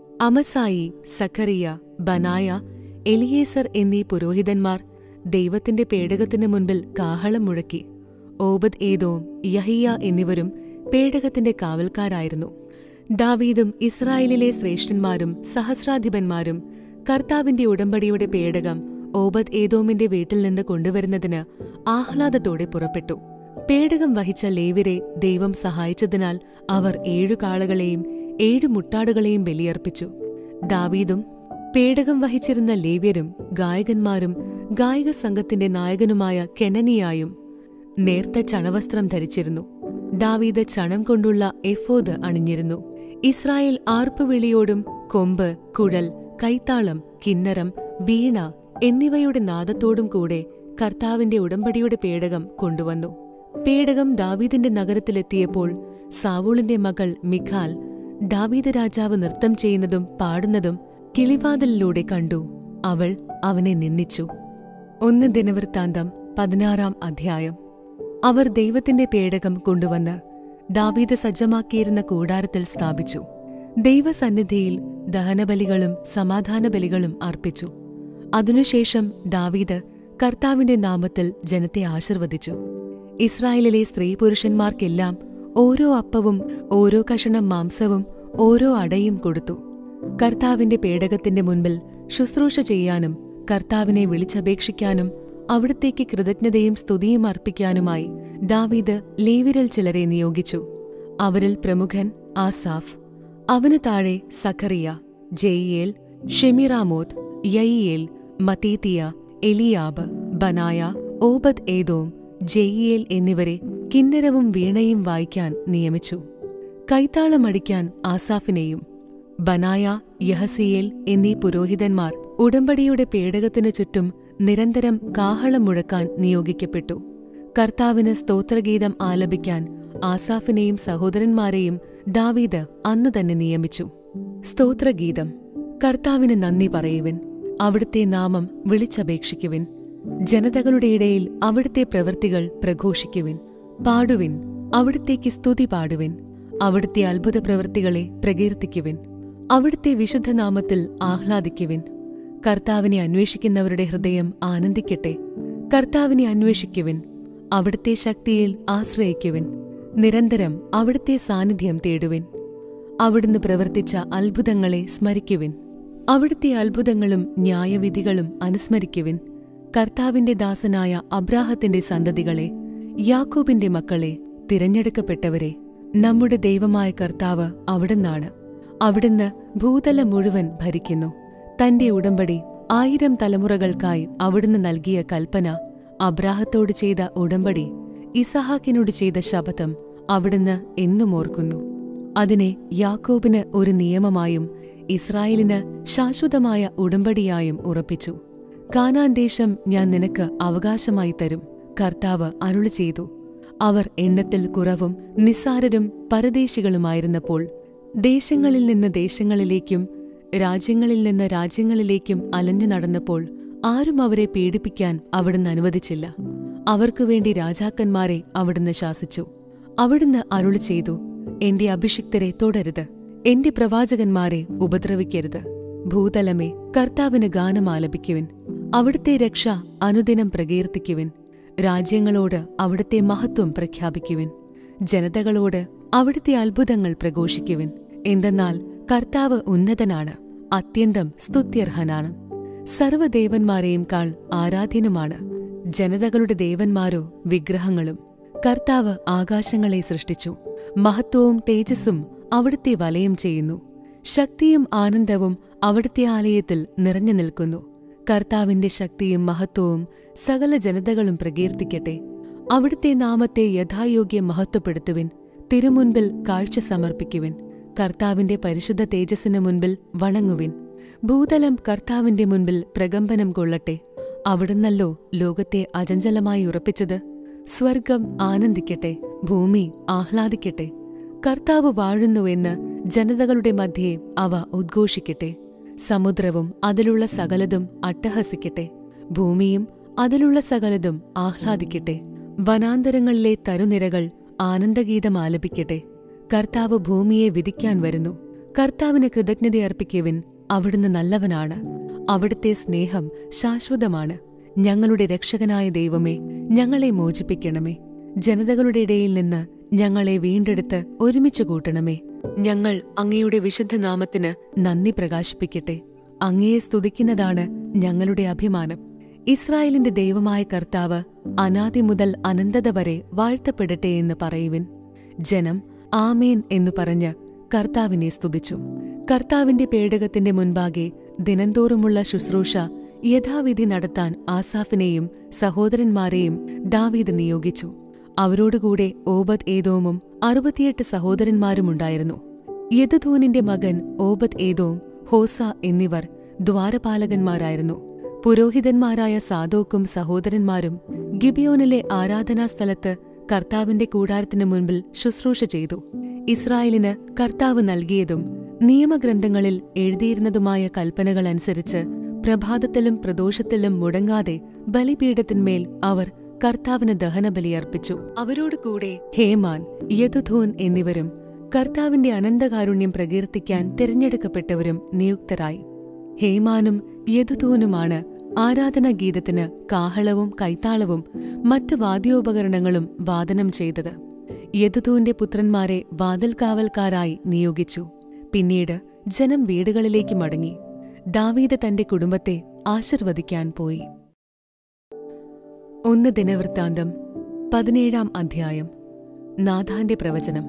അമസായി സഖറിയ ബനായ എലിയേസർ എന്നീ പുരോഹിതന്മാർ ദൈവത്തിന്റെ പേടകത്തിന് മുൻപിൽ കാഹളം മുഴക്കി ഓബദ് ഏതോം യഹിയ എന്നിവരും പേടകത്തിന്റെ കാവൽക്കാരായിരുന്നു ദാവീദും ഇസ്രായേലിലെ ശ്രേഷ്ഠന്മാരും സഹസ്രാധിപന്മാരും കർത്താവിന്റെ ഉടമ്പടിയുടെ പേടകം ഓബദ് ഏതോമിന്റെ വീട്ടിൽ നിന്ന് കൊണ്ടുവരുന്നതിന് ആഹ്ലാദത്തോടെ പുറപ്പെട്ടു പേടകം വഹിച്ച ലേവിരെ ദൈവം സഹായിച്ചതിനാൽ അവർ ഏഴു കാളകളെയും ഏഴു മുട്ടാടുകളെയും ബലിയർപ്പിച്ചു ദാവീദും പേടകം വഹിച്ചിരുന്ന ലേവ്യരും ഗായകന്മാരും ഗായക സംഘത്തിന്റെ നായകനുമായ കെനനിയായും നേർത്ത ചണവസ്ത്രം ധരിച്ചിരുന്നു ദാവീദ് ചണം കൊണ്ടുള്ള എഫോദ് അണിഞ്ഞിരുന്നു ഇസ്രായേൽ ആർപ്പുവിളിയോടും കൊമ്പ് കുഴൽ കൈത്താളം കിന്നരം വീണ എന്നിവയുടെ നാദത്തോടും കൂടെ കർത്താവിന്റെ ഉടമ്പടിയുടെ പേടകം കൊണ്ടുവന്നു പേടകം ദാവീദിന്റെ നഗരത്തിലെത്തിയപ്പോൾ സാവൂളിന്റെ മകൾ മിഖാൽ ദാവീദ് രാജാവ് നൃത്തം ചെയ്യുന്നതും പാടുന്നതും കിളിവാതിലിലൂടെ കണ്ടു അവൾ അവനെ നിന്ദിച്ചു ഒന്ന് ദിനവൃത്താന്തം പതിനാറാം അധ്യായം അവർ ദൈവത്തിന്റെ പേടകം കൊണ്ടുവന്ന് ദാവീദ് സജ്ജമാക്കിയിരുന്ന കൂടാരത്തിൽ സ്ഥാപിച്ചു ദൈവസന്നിധിയിൽ ദഹനബലികളും സമാധാന ബലികളും അർപ്പിച്ചു അതിനുശേഷം ദാവീദ് കർത്താവിന്റെ നാമത്തിൽ ജനത്തെ ആശീർവദിച്ചു ഇസ്രായേലിലെ സ്ത്രീ പുരുഷന്മാർക്കെല്ലാം ഓരോ അപ്പവും ഓരോ കഷണം മാംസവും ഓരോ അടയും കൊടുത്തു കർത്താവിന്റെ പേടകത്തിന്റെ മുൻപിൽ ശുശ്രൂഷ ചെയ്യാനും കർത്താവിനെ വിളിച്ചപേക്ഷിക്കാനും അവിടത്തേക്ക് കൃതജ്ഞതയും സ്തുതിയും അർപ്പിക്കാനുമായി ദാവീദ് ലേവിരൽ ചിലരെ നിയോഗിച്ചു അവരിൽ പ്രമുഖൻ ആസാഫ് അവന് താഴെ Zechariah Jeiel Shemiramoth Jehiel Mattithiah Eliab Benaiah Obed Edom Jeiel എന്നിവരെ കിന്നരവും വീണയും വായിക്കാൻ നിയമിച്ചു കൈത്താളമടിക്കാൻ ആസാഫിനെയും ബനായ യഹസിയേൽ എന്നീ പുരോഹിതന്മാർ ഉടമ്പടിയുടെ പേടകത്തിനു ചുറ്റും നിരന്തരം കാഹളം മുഴക്കാൻ നിയോഗിക്കപ്പെട്ടു കർത്താവിന് സ്തോത്രഗീതം ആലപിക്കാൻ ആസാഫിനെയും സഹോദരന്മാരെയും ദാവീദ് അന്നു തന്നെ നിയമിച്ചു സ്തോത്രഗീതം കർത്താവിന് നന്ദി പറയുവിൻ അവിടുത്തെ നാമം വിളിച്ചപേക്ഷിക്കുവിൻ ജനതകളുടെ ഇടയിൽ അവിടുത്തെ പ്രവൃത്തികൾ പ്രഘോഷിക്കുവിൻ പാടുവിൻ അവിടുത്തേക്ക് സ്തുതി പാടുവിൻ അവിടുത്തെ അത്ഭുത പ്രവൃത്തികളെ പ്രകീർത്തിക്കുവിൻ അവിടുത്തെ വിശുദ്ധനാമത്തിൽ ആഹ്ലാദിക്കുവിൻ കർത്താവിനെ അന്വേഷിക്കുന്നവരുടെ ഹൃദയം ആനന്ദിക്കട്ടെ കർത്താവിനെ അന്വേഷിക്കുവിൻ അവിടുത്തെ ശക്തിയിൽ ആശ്രയിക്കുവിൻ നിരന്തരം അവിടുത്തെ സാന്നിധ്യം തേടുവിൻ അവിടുന്ന് പ്രവർത്തിച്ച അത്ഭുതങ്ങളെ സ്മരിക്കുവിൻ അവിടുത്തെ അത്ഭുതങ്ങളും ന്യായവിധികളും അനുസ്മരിക്കുവിൻ കർത്താവിന്റെ ദാസനായ അബ്രാഹത്തിന്റെ സന്തതികളെ യാക്കോബിന്റെ മക്കളെ തിരഞ്ഞെടുക്കപ്പെട്ടവരെ നമ്മുടെ ദൈവമായ കർത്താവ് അവിടുന്നാണ് അവിടുന്ന് ഭൂതലം മുഴുവൻ ഭരിക്കുന്നു തന്റെ ഉടമ്പടി ആയിരം തലമുറകൾക്കായി അവിടുന്ന് നൽകിയ കൽപ്പന അബ്രാഹത്തോട് ചെയ്ത ഉടമ്പടി ഇസഹാക്കിനോട് ചെയ്ത ശപഥം അവിടുന്ന് എന്നും ഓർക്കുന്നു അതിനെ യാക്കോബിന് ഒരു നിയമമായും ഇസ്രായേലിന് ശാശ്വതമായ ഉടമ്പടിയായും ഉറപ്പിച്ചു കാനാൻ ദേശം ഞാൻ നിനക്ക് അവകാശമായി തരും കർത്താവ് അരുളി ചെയ്തു അവർ എണ്ണത്തിൽ കുറവും നിസ്സാരരും പരദേശികളുമായിരുന്നപ്പോൾ ദേശങ്ങളിൽ നിന്ന് ദേശങ്ങളിലേക്കും രാജ്യങ്ങളിൽ നിന്ന് രാജ്യങ്ങളിലേക്കും അലഞ്ഞു നടന്നപ്പോൾ ആരും അവരെ പീഡിപ്പിക്കാൻ അവിടുന്ന് അനുവദിച്ചില്ല അവർക്കു വേണ്ടി രാജാക്കന്മാരെ അവിടുന്ന് ശാസിച്ചു അവിടുന്ന് അരുളി ചെയ്തു എന്റെ അഭിഷിക്തരെ തൊടരുത് എന്റെ പ്രവാചകന്മാരെ ഉപദ്രവിക്കരുത് ഭൂതലമേ കർത്താവിന് ഗാനം ആലപിക്കുവിൻ അവിടുത്തെ രക്ഷ അനുദിനം പ്രകീർത്തിക്കുവിൻ രാജ്യങ്ങളോട് അവിടുത്തെ മഹത്വം പ്രഖ്യാപിക്കുവിൻ ജനതകളോട് അവിടുത്തെ അത്ഭുതങ്ങൾ പ്രഘോഷിക്കുവിൻ എന്തെന്നാൽ കർത്താവ് ഉന്നതനാണ് അത്യന്തം സ്തുത്യർഹനാണ് സർവ്വദേവന്മാരെയും കാൾ ആരാധ്യനുമാണ് ജനതകളുടെ ദേവന്മാരോ വിഗ്രഹങ്ങളും കർത്താവ് ആകാശങ്ങളെ സൃഷ്ടിച്ചു മഹത്വവും തേജസ്സും അവിടുത്തെ വലയം ചെയ്യുന്നു ശക്തിയും ആനന്ദവും അവിടുത്തെ ആലയത്തിൽ നിറഞ്ഞു നിൽക്കുന്നു കർത്താവിന്റെ ശക്തിയും മഹത്വവും സകല ജനതകളും പ്രകീർത്തിക്കട്ടെ അവിടുത്തെ നാമത്തെ യഥായോഗ്യം മഹത്വപ്പെടുത്തുവിൻ തിരുമുൻപിൽ കാഴ്ച സമർപ്പിക്കുവിൻ കർത്താവിന്റെ പരിശുദ്ധ തേജസ്സിന് മുൻപിൽ വണങ്ങുവിൻ ഭൂതലം കർത്താവിന്റെ മുൻപിൽ പ്രകമ്പനം കൊള്ളട്ടെ അവിടുന്നല്ലോ ലോകത്തെ അചഞ്ചലമായി ഉറപ്പിച്ചത് സ്വർഗം ആനന്ദിക്കട്ടെ ഭൂമി ആഹ്ലാദിക്കട്ടെ കർത്താവ് വാഴുന്നുവെന്ന് ജനതകളുടെ മധ്യേ അവ ഉദ്ഘോഷിക്കട്ടെ സമുദ്രവും അതിലുള്ള സകലതും അട്ടഹസിക്കട്ടെ ഭൂമിയും അതിലുള്ള സകലതും ആഹ്ലാദിക്കട്ടെ വനാന്തരങ്ങളിലെ തരുനിരകൾ ആനന്ദഗീതം ആലപിക്കട്ടെ കർത്താവ് ഭൂമിയെ വിധിക്കാൻ വരുന്നു കർത്താവിന് കൃതജ്ഞതയർപ്പിക്കുവിൻ അവിടുന്ന് നല്ലവനാണ് അവിടുത്തെ സ്നേഹം ശാശ്വതമാണ് ഞങ്ങളുടെ രക്ഷകനായ ദൈവമേ ഞങ്ങളെ മോചിപ്പിക്കണമേ ജനതകളുടെ ഇടയിൽ നിന്ന് ഞങ്ങളെ വീണ്ടെടുത്ത് ഒരുമിച്ച് കൂട്ടണമേ ഞങ്ങൾ അങ്ങയുടെ വിശുദ്ധ നാമത്തിന് നന്ദി പ്രകാശിപ്പിക്കട്ടെ അങ്ങയെ സ്തുതിക്കുന്നതാണ് ഞങ്ങളുടെ അഭിമാനം ഇസ്രായേലിന്റെ ദൈവമായ കർത്താവ് അനാദി മുതൽ അനന്തത വരെ വാഴ്ത്തപ്പെടട്ടെ എന്ന് പറയുവിൻ ജനം ആമേൻ എന്നു പറഞ്ഞ് കർത്താവിനെ സ്തുതിച്ചു കർത്താവിന്റെ പേടകത്തിന്റെ മുൻപാകെ ദിനംതോറുമുള്ള ശുശ്രൂഷ യഥാവിധി നടത്താൻ ആസാഫിനെയും സഹോദരന്മാരെയും ദാവീദ് നിയോഗിച്ചു അവരോടുകൂടെ ഓബദ് ഏതോമും അറുപത്തിയെട്ട് സഹോദരന്മാരുമുണ്ടായിരുന്നു യദുധൂനിന്റെ മകൻ ഓബദ് ഏതോം ഹോസ എന്നിവർ ദ്വാരപാലകന്മാരായിരുന്നു പുരോഹിതന്മാരായ സാദോക്കും സഹോദരന്മാരും ഗിബിയോനിലെ ആരാധനാസ്ഥലത്ത് കർത്താവിന്റെ കൂടാരത്തിനു മുൻപിൽ ശുശ്രൂഷ ചെയ്തു ഇസ്രായേലിന് കർത്താവ് നൽകിയതും നിയമഗ്രന്ഥങ്ങളിൽ എഴുതിയിരുന്നതുമായ കൽപ്പനകൾ അനുസരിച്ച് പ്രഭാതത്തിലും പ്രദോഷത്തിലും മുടങ്ങാതെ ബലിപീഠത്തിന്മേൽ അവർ കർത്താവിന് ദഹനബലി അർപ്പിച്ചു അവരോട് കൂടെ ഹേമാൻ യദുധൂൻ എന്നിവരും കർത്താവിന്റെ അനന്തകാരുണ്യം പ്രകീർത്തിക്കാൻ തിരഞ്ഞെടുക്കപ്പെട്ടവരും നിയുക്തരായി ഹേമാനും യദുധൂനുമാണ് ആരാധനാഗീതത്തിന് കാഹളവും കൈത്താളവും മറ്റു വാദ്യോപകരണങ്ങളും വാദനം ചെയ്തത് യദുധൂന്റെ പുത്രന്മാരെ വാതിൽകാവൽക്കാരായി നിയോഗിച്ചു പിന്നീട് ജനം വീടുകളിലേക്ക് മടങ്ങി ദാവീദ് തന്റെ കുടുംബത്തെ ആശീർവദിക്കാൻ പോയി ഒന്ന് ദിനവൃത്താന്തം പതിനേഴാം അധ്യായം നാഥാന്റെ പ്രവചനം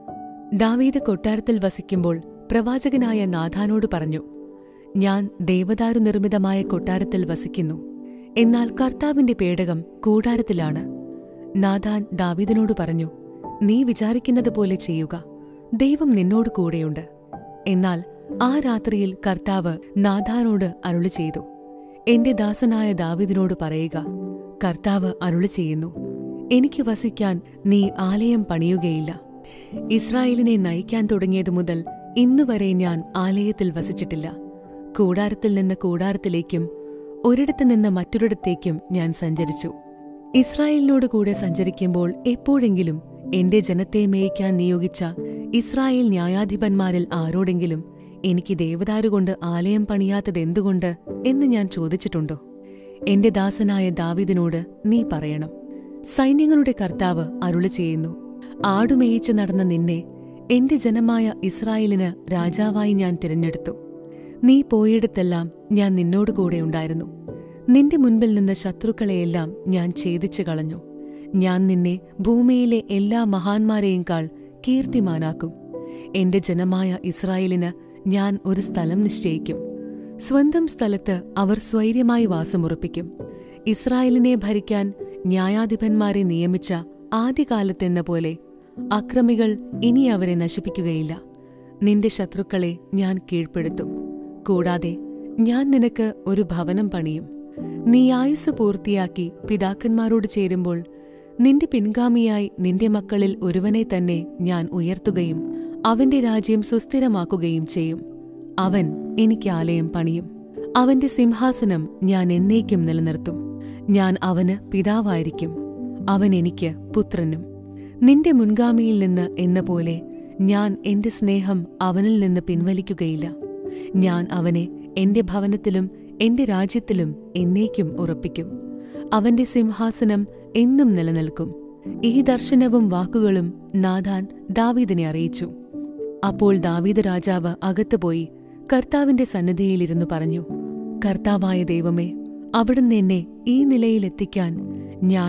ദാവീദ് കൊട്ടാരത്തിൽ വസിക്കുമ്പോൾ പ്രവാചകനായ നാഥാനോട് പറഞ്ഞു ഞാൻ ദേവദാരു നിർമ്മിതമായ കൊട്ടാരത്തിൽ വസിക്കുന്നു എന്നാൽ കർത്താവിന്റെ പേടകം കൂടാരത്തിലാണ് നാഥാൻ ദാവീദിനോട് പറഞ്ഞു നീ വിചാരിക്കുന്നത് പോലെ ചെയ്യുക ദൈവം നിന്നോട് കൂടെയുണ്ട് എന്നാൽ ആ രാത്രിയിൽ കർത്താവ് നാഥാനോട് അരുളി ചെയ്തു എന്റെ ദാസനായ ദാവീദിനോട് പറയുക കർത്താവ് അരുളി ചെയ്യുന്നു എനിക്ക് വസിക്കാൻ നീ ആലയം പണിയുകയില്ല ഇസ്രായേലിനെ നയിക്കാൻ തുടങ്ങിയതു മുതൽ ഇന്നുവരെ ഞാൻ ആലയത്തിൽ വസിച്ചിട്ടില്ല കൂടാരത്തിൽ നിന്ന് കൂടാരത്തിലേക്കും ഒരിടത്തു നിന്ന് മറ്റൊരിടത്തേക്കും ഞാൻ സഞ്ചരിച്ചു ഇസ്രായേലിനോട് കൂടെ സഞ്ചരിക്കുമ്പോൾ എപ്പോഴെങ്കിലും എന്റെ ജനത്തെ മേയ്ക്കാൻ നിയോഗിച്ച ഇസ്രായേൽ ന്യായാധിപന്മാരിൽ ആരോടെങ്കിലും എനിക്ക് ദേവദാരുകൊണ്ട് ആലയം പണിയാത്തതെന്തുകൊണ്ട് എന്ന് ഞാൻ ചോദിച്ചിട്ടുണ്ടോ എന്റെ ദാസനായ ദാവിദിനോട് നീ പറയണം സൈന്യങ്ങളുടെ കർത്താവ് അരുളി ചെയ്യുന്നു ആടുമേയിച്ചു നടന്ന നിന്നെ എന്റെ ജനമായ ഇസ്രായേലിന് രാജാവായി ഞാൻ തിരഞ്ഞെടുത്തു നീ പോയിടത്തെല്ലാം ഞാൻ നിന്നോട് കൂടെ ഉണ്ടായിരുന്നു നിന്റെ മുൻപിൽ നിന്ന് ശത്രുക്കളെയെല്ലാം ഞാൻ ഛേദിച്ചു കളഞ്ഞു ഞാൻ നിന്നെ ഭൂമിയിലെ എല്ലാ മഹാന്മാരെയും കാൾ കീർത്തിമാനാക്കും എന്റെ ജനമായ ഇസ്രായേലിന് ഞാൻ ഒരു സ്ഥലം നിശ്ചയിക്കും സ്വന്തം സ്ഥലത്ത് അവർ സ്വൈര്യമായി വാസമുറപ്പിക്കും ഇസ്രായേലിനെ ഭരിക്കാൻ ന്യായാധിപന്മാരെ നിയമിച്ച ആദ്യകാലത്തെന്ന പോലെ അക്രമികൾ ഇനി അവരെ നശിപ്പിക്കുകയില്ല നിന്റെ ശത്രുക്കളെ ഞാൻ കീഴ്പ്പെടുത്തും കൂടാതെ ഞാൻ നിനക്ക് ഒരു ഭവനം പണിയും നീ ആയുസ് പൂർത്തിയാക്കി പിതാക്കന്മാരോട് ചേരുമ്പോൾ നിന്റെ പിൻഗാമിയായി നിന്റെ മക്കളിൽ ഒരുവനെ തന്നെ ഞാൻ ഉയർത്തുകയും അവന്റെ രാജ്യം സുസ്ഥിരമാക്കുകയും ചെയ്യും അവൻ എനിക്ക് ആലയം പണിയും അവന്റെ സിംഹാസനം ഞാൻ എന്നേക്കും നിലനിർത്തും ഞാൻ അവന് പിതാവായിരിക്കും അവൻ എനിക്ക് പുത്രനും നിന്റെ മുൻഗാമിയിൽ നിന്ന് എന്ന പോലെ ഞാൻ എന്റെ സ്നേഹം അവനിൽ നിന്ന് പിൻവലിക്കുകയില്ല ഞാൻ അവനെ എന്റെ ഭവനത്തിലും എന്റെ രാജ്യത്തിലും എന്നേക്കും ഉറപ്പിക്കും അവന്റെ സിംഹാസനം എന്നും നിലനിൽക്കും ഈ ദർശനവും വാക്കുകളും നാഥാൻ ദാവീദിനെ അറിയിച്ചു അപ്പോൾ ദാവീദ് രാജാവ് അകത്തുപോയി കർത്താവിന്റെ സന്നിധിയിലിരുന്നു പറഞ്ഞു കർത്താവായ ദൈവമേ അവിടുന്ന് എന്നെ ഈ നിലയിലെത്തിക്കാൻ ഞാനോ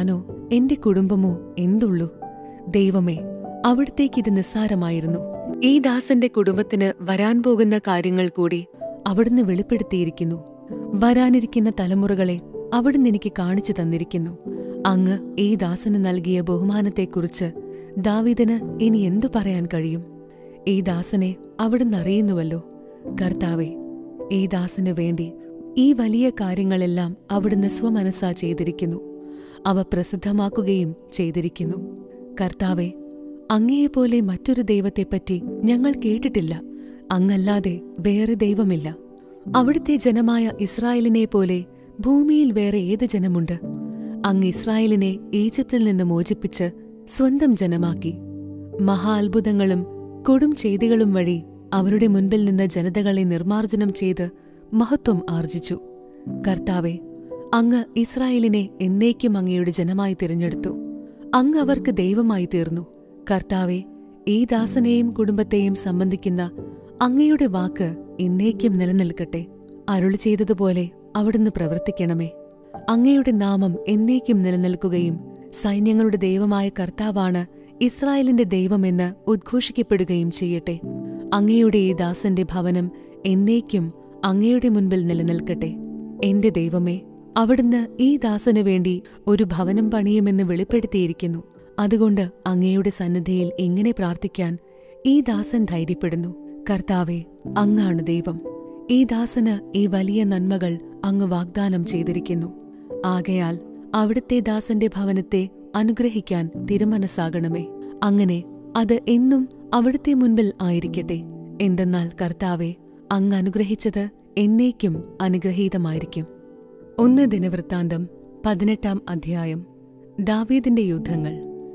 എന്റെ കുടുംബമോ എന്തുള്ളൂ ദൈവമേ അവിടത്തേക്കിത് നിസ്സാരമായിരുന്നു ഈ ദാസന്റെ കുടുംബത്തിന് വരാൻ പോകുന്ന കാര്യങ്ങൾ കൂടി അവിടുന്ന് വെളിപ്പെടുത്തിയിരിക്കുന്നു വരാനിരിക്കുന്ന തലമുറകളെ അവിടുന്ന് എനിക്ക് കാണിച്ചു തന്നിരിക്കുന്നു അങ്ങ് ഈ ദാസന് നൽകിയ ബഹുമാനത്തെക്കുറിച്ച് ദാവീദിന് ഇനി എന്തു പറയാൻ കഴിയും ഈ ദാസനെ അവിടുന്ന് അറിയുന്നുവല്ലോ കർത്താവെ ഈ ദാസന് വേണ്ടി ഈ വലിയ കാര്യങ്ങളെല്ലാം അവിടുന്ന് സ്വമനസ്സാ ചെയ്തിരിക്കുന്നു അവ പ്രസിദ്ധമാക്കുകയും ചെയ്തിരിക്കുന്നു കർത്താവെ അങ്ങയെപ്പോലെ മറ്റൊരു ദൈവത്തെപ്പറ്റി ഞങ്ങൾ കേട്ടിട്ടില്ല അങ്ങല്ലാതെ വേറെ ദൈവമില്ല അവിടുത്തെ ജനമായ ഇസ്രായേലിനെ പോലെ ഭൂമിയിൽ വേറെ ഏത് ജനമുണ്ട് അങ്ങ് ഇസ്രായേലിനെ ഈജിപ്തിൽ നിന്ന് മോചിപ്പിച്ച് സ്വന്തം ജനമാക്കി മഹാ അത്ഭുതങ്ങളും കൊടും ചെയ്തികളും വഴി അവരുടെ മുൻപിൽ നിന്ന് ജനതകളെ നിർമ്മാർജ്ജനം ചെയ്ത് മഹത്വം ആർജിച്ചു കർത്താവെ അങ്ങ് ഇസ്രായേലിനെ എന്നേക്കും അങ്ങയുടെ ജനമായി തിരഞ്ഞെടുത്തു അങ്ങ് അവർക്ക് ദൈവമായി തീർന്നു കർത്താവെ ഈ ദാസനെയും കുടുംബത്തെയും സംബന്ധിക്കുന്ന അങ്ങയുടെ വാക്ക് എന്നേക്കും നിലനിൽക്കട്ടെ അരുളി ചെയ്തതുപോലെ അവിടുന്ന് പ്രവർത്തിക്കണമേ അങ്ങയുടെ നാമം എന്നേക്കും നിലനിൽക്കുകയും സൈന്യങ്ങളുടെ ദൈവമായ കർത്താവാണ് ഇസ്രായേലിന്റെ ദൈവമെന്ന് ഉദ്ഘോഷിക്കപ്പെടുകയും ചെയ്യട്ടെ അങ്ങയുടെ ഈ ദാസന്റെ ഭവനം എന്നേക്കും അങ്ങയുടെ മുൻപിൽ നിലനിൽക്കട്ടെ എന്റെ ദൈവമേ അവിടുന്ന് ഈ ദാസനു വേണ്ടി ഒരു ഭവനം പണിയുമെന്ന് വെളിപ്പെടുത്തിയിരിക്കുന്നു അതുകൊണ്ട് അങ്ങയുടെ സന്നിധിയിൽ എങ്ങനെ പ്രാർത്ഥിക്കാൻ ഈ ദാസൻ ധൈര്യപ്പെടുന്നു കർത്താവെ അങ്ങാണ് ദൈവം ഈ ദാസന് ഈ വലിയ നന്മകൾ അങ്ങ് വാഗ്ദാനം ചെയ്തിരിക്കുന്നു ആകയാൽ അവിടുത്തെ ദാസന്റെ ഭവനത്തെ അനുഗ്രഹിക്കാൻ തിരുമനസ്സാകണമേ അങ്ങനെ അത് എന്നും അവിടുത്തെ മുൻപിൽ ആയിരിക്കട്ടെ എന്തെന്നാൽ കർത്താവെ അങ്ങ് അനുഗ്രഹിച്ചത് എന്നേക്കും അനുഗ്രഹീതമായിരിക്കും ഒന്ന് ദിനവൃത്താന്തം പതിനെട്ടാം അധ്യായം ദാവീദിന്റെ യുദ്ധങ്ങൾ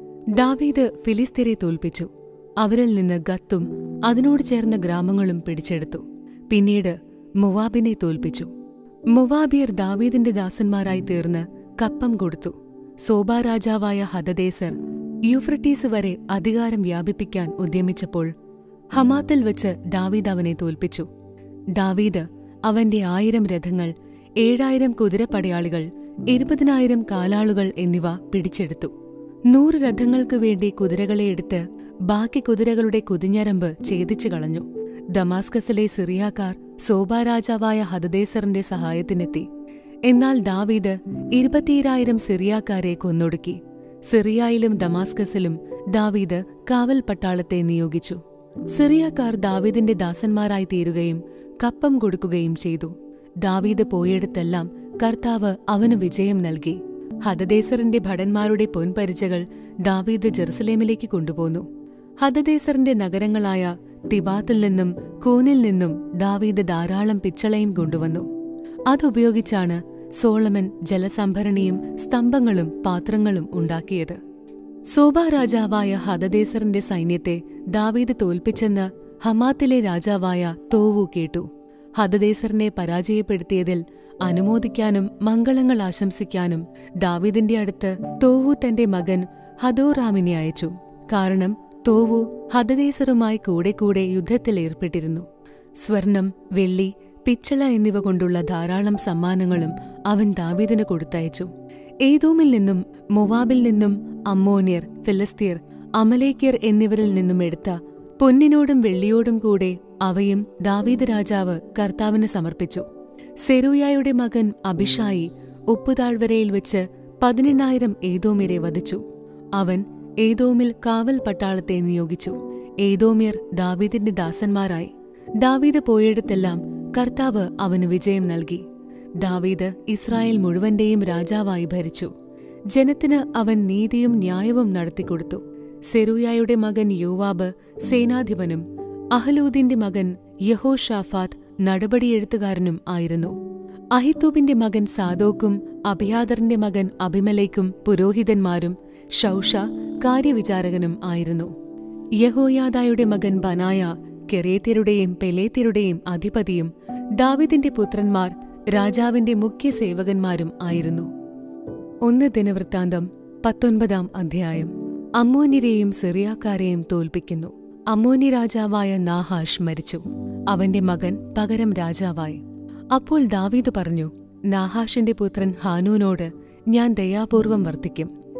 ദാവീദ് ഫിലിസ്തീരെ തോൽപ്പിച്ചു അവരിൽ നിന്ന് ഗത്തും അതിനോട് ചേർന്ന ഗ്രാമങ്ങളും പിടിച്ചെടുത്തു പിന്നീട് മുവാബിനെ തോൽപ്പിച്ചു മുവാബിയർ ദാവീദിന്റെ ദാസന്മാരായി തീർന്ന് കപ്പം കൊടുത്തു സോബാ രാജാവായ ഹദദേസർ യൂഫ്രട്ടീസ് വരെ അധികാരം വ്യാപിപ്പിക്കാൻ ഉദ്യമിച്ചപ്പോൾ ഹമാത്തിൽ വെച്ച് ദാവീദ് അവനെ തോൽപ്പിച്ചു ദാവീദ് അവന്റെ ആയിരം രഥങ്ങൾ ഏഴായിരം കുതിരപ്പടയാളികൾ ഇരുപതിനായിരം കാലാളുകൾ എന്നിവ പിടിച്ചെടുത്തു നൂറ് രഥങ്ങൾക്കു വേണ്ടി കുതിരകളെ എടുത്ത് ബാക്കി കുതിരകളുടെ കുതിഞ്ഞരമ്പ് ഛേദിച്ചു കളഞ്ഞു ദമാസ്കസിലെ സിറിയാക്കാർ സോബാ രാജാവായ ഹദദേസറിന്റെ സഹായത്തിനെത്തി എന്നാൽ ദാവീദ് ഇരുപത്തിയിരായിരം സിറിയാക്കാരെ കൊന്നൊടുക്കി സിറിയയിലും ദമാസ്കസിലും ദാവീദ് കാവൽ പട്ടാളത്തെ നിയോഗിച്ചു സിറിയാക്കാർ ദാവീദിന്റെ ദാസന്മാരായി തീരുകയും കപ്പം കൊടുക്കുകയും ചെയ്തു ദാവീദ് പോയിടത്തെല്ലാം കർത്താവ് അവന് വിജയം നൽകി ഹദദേസറിന്റെ ഭടന്മാരുടെ പൊൻപരിചകൾ ദാവീദ് ജെറുസലേമിലേക്ക് കൊണ്ടുപോന്നു ഹദദേസറിന്റെ നഗരങ്ങളായ തിബാത്തിൽ നിന്നും കൂനിൽ നിന്നും ദാവീദ് ധാരാളം പിച്ചളയും കൊണ്ടുവന്നു അതുപയോഗിച്ചാണ് സോളമൻ ജലസംഭരണിയും സ്തംഭങ്ങളും പാത്രങ്ങളും ഉണ്ടാക്കിയത് സോബ രാജാവായ ഹദദേസറിന്റെ സൈന്യത്തെ ദാവീദ് തോൽപ്പിച്ചെന്ന് ഹമാത്തിലെ രാജാവായ തോവു കേട്ടു ഹദദേസറിനെ പരാജയപ്പെടുത്തിയതിൽ അനുമോദിക്കാനും മംഗളങ്ങൾ ആശംസിക്കാനും ദാവീദിന്റെ അടുത്ത് തോവു തന്റെ മകൻ ഹദോറാമിനെ അയച്ചു കാരണം തോവു ഹദദേസറുമായി കൂടെ കൂടെ യുദ്ധത്തിൽ ഏർപ്പെട്ടിരുന്നു സ്വർണം വെള്ളി പിച്ചള എന്നിവ കൊണ്ടുള്ള ധാരാളം സമ്മാനങ്ങളും അവൻ ദാവീദിന് കൊടുത്തയച്ചു ഏതോമിൽ നിന്നും മൊവാബിൽ നിന്നും അമ്മോന്യർ ഫിലിസ്തീർ അമലേക്യർ എന്നിവരിൽ നിന്നും എടുത്ത പൊന്നിനോടും വെള്ളിയോടും കൂടെ അവയും ദാവീദ് രാജാവ് കർത്താവിന് സമർപ്പിച്ചു സെരൂയായുടെ മകൻ അഭിഷായി ഉപ്പുതാഴ്വരയിൽ വെച്ച് പതിനെണ്ണായിരം ഏതോമ്യരെ വധിച്ചു അവൻ ഏതോമിൽ കാവൽ പട്ടാളത്തെ നിയോഗിച്ചു ഏതോമ്യർ ദാവീദിന്റെ ദാസന്മാരായി ദാവീദ് പോയിടത്തെല്ലാം കർത്താവ് അവന് വിജയം നൽകി ദാവീദ് ഇസ്രായേൽ മുഴുവന്റെയും രാജാവായി ഭരിച്ചു ജനത്തിന് അവൻ നീതിയും ന്യായവും നടത്തിക്കൊടുത്തു സെരൂയായുടെ മകൻ യോവാബ് സേനാധിപനും അഹലൂദിന്റെ മകൻ യഹോഷാഫാത്ത് നടപടിയെഴുത്തുകാരനും ആയിരുന്നു അഹിത്തൂബിന്റെ മകൻ സാദോക്കും അഭിയാദറിന്റെ മകൻ അഭിമലേക്കും പുരോഹിതന്മാരും ഷൗഷ കാര്യവിചാരകനും ആയിരുന്നു യഹോയാദായുടെ മകൻ ബനായ കെറേത്യരുടെയും പെലേത്യരുടെയും അധിപതിയും ദാവിദിന്റെ പുത്രന്മാർ രാജാവിന്റെ മുഖ്യ സേവകന്മാരും ആയിരുന്നു ഒന്ന് ദിനവൃത്താന്തം പത്തൊൻപതാം അധ്യായം അമ്മോന്യരെയും സിറിയാക്കാരെയും തോൽപ്പിക്കുന്നു അമ്മോന്യ രാജാവായ നാഹാഷ് മരിച്ചു അവന്റെ മകൻ പകരം രാജാവായി അപ്പോൾ ദാവീദ് പറഞ്ഞു നാഹാഷിന്റെ പുത്രൻ ഹാനൂനോട് ഞാൻ ദയാപൂർവം വർത്തിക്കും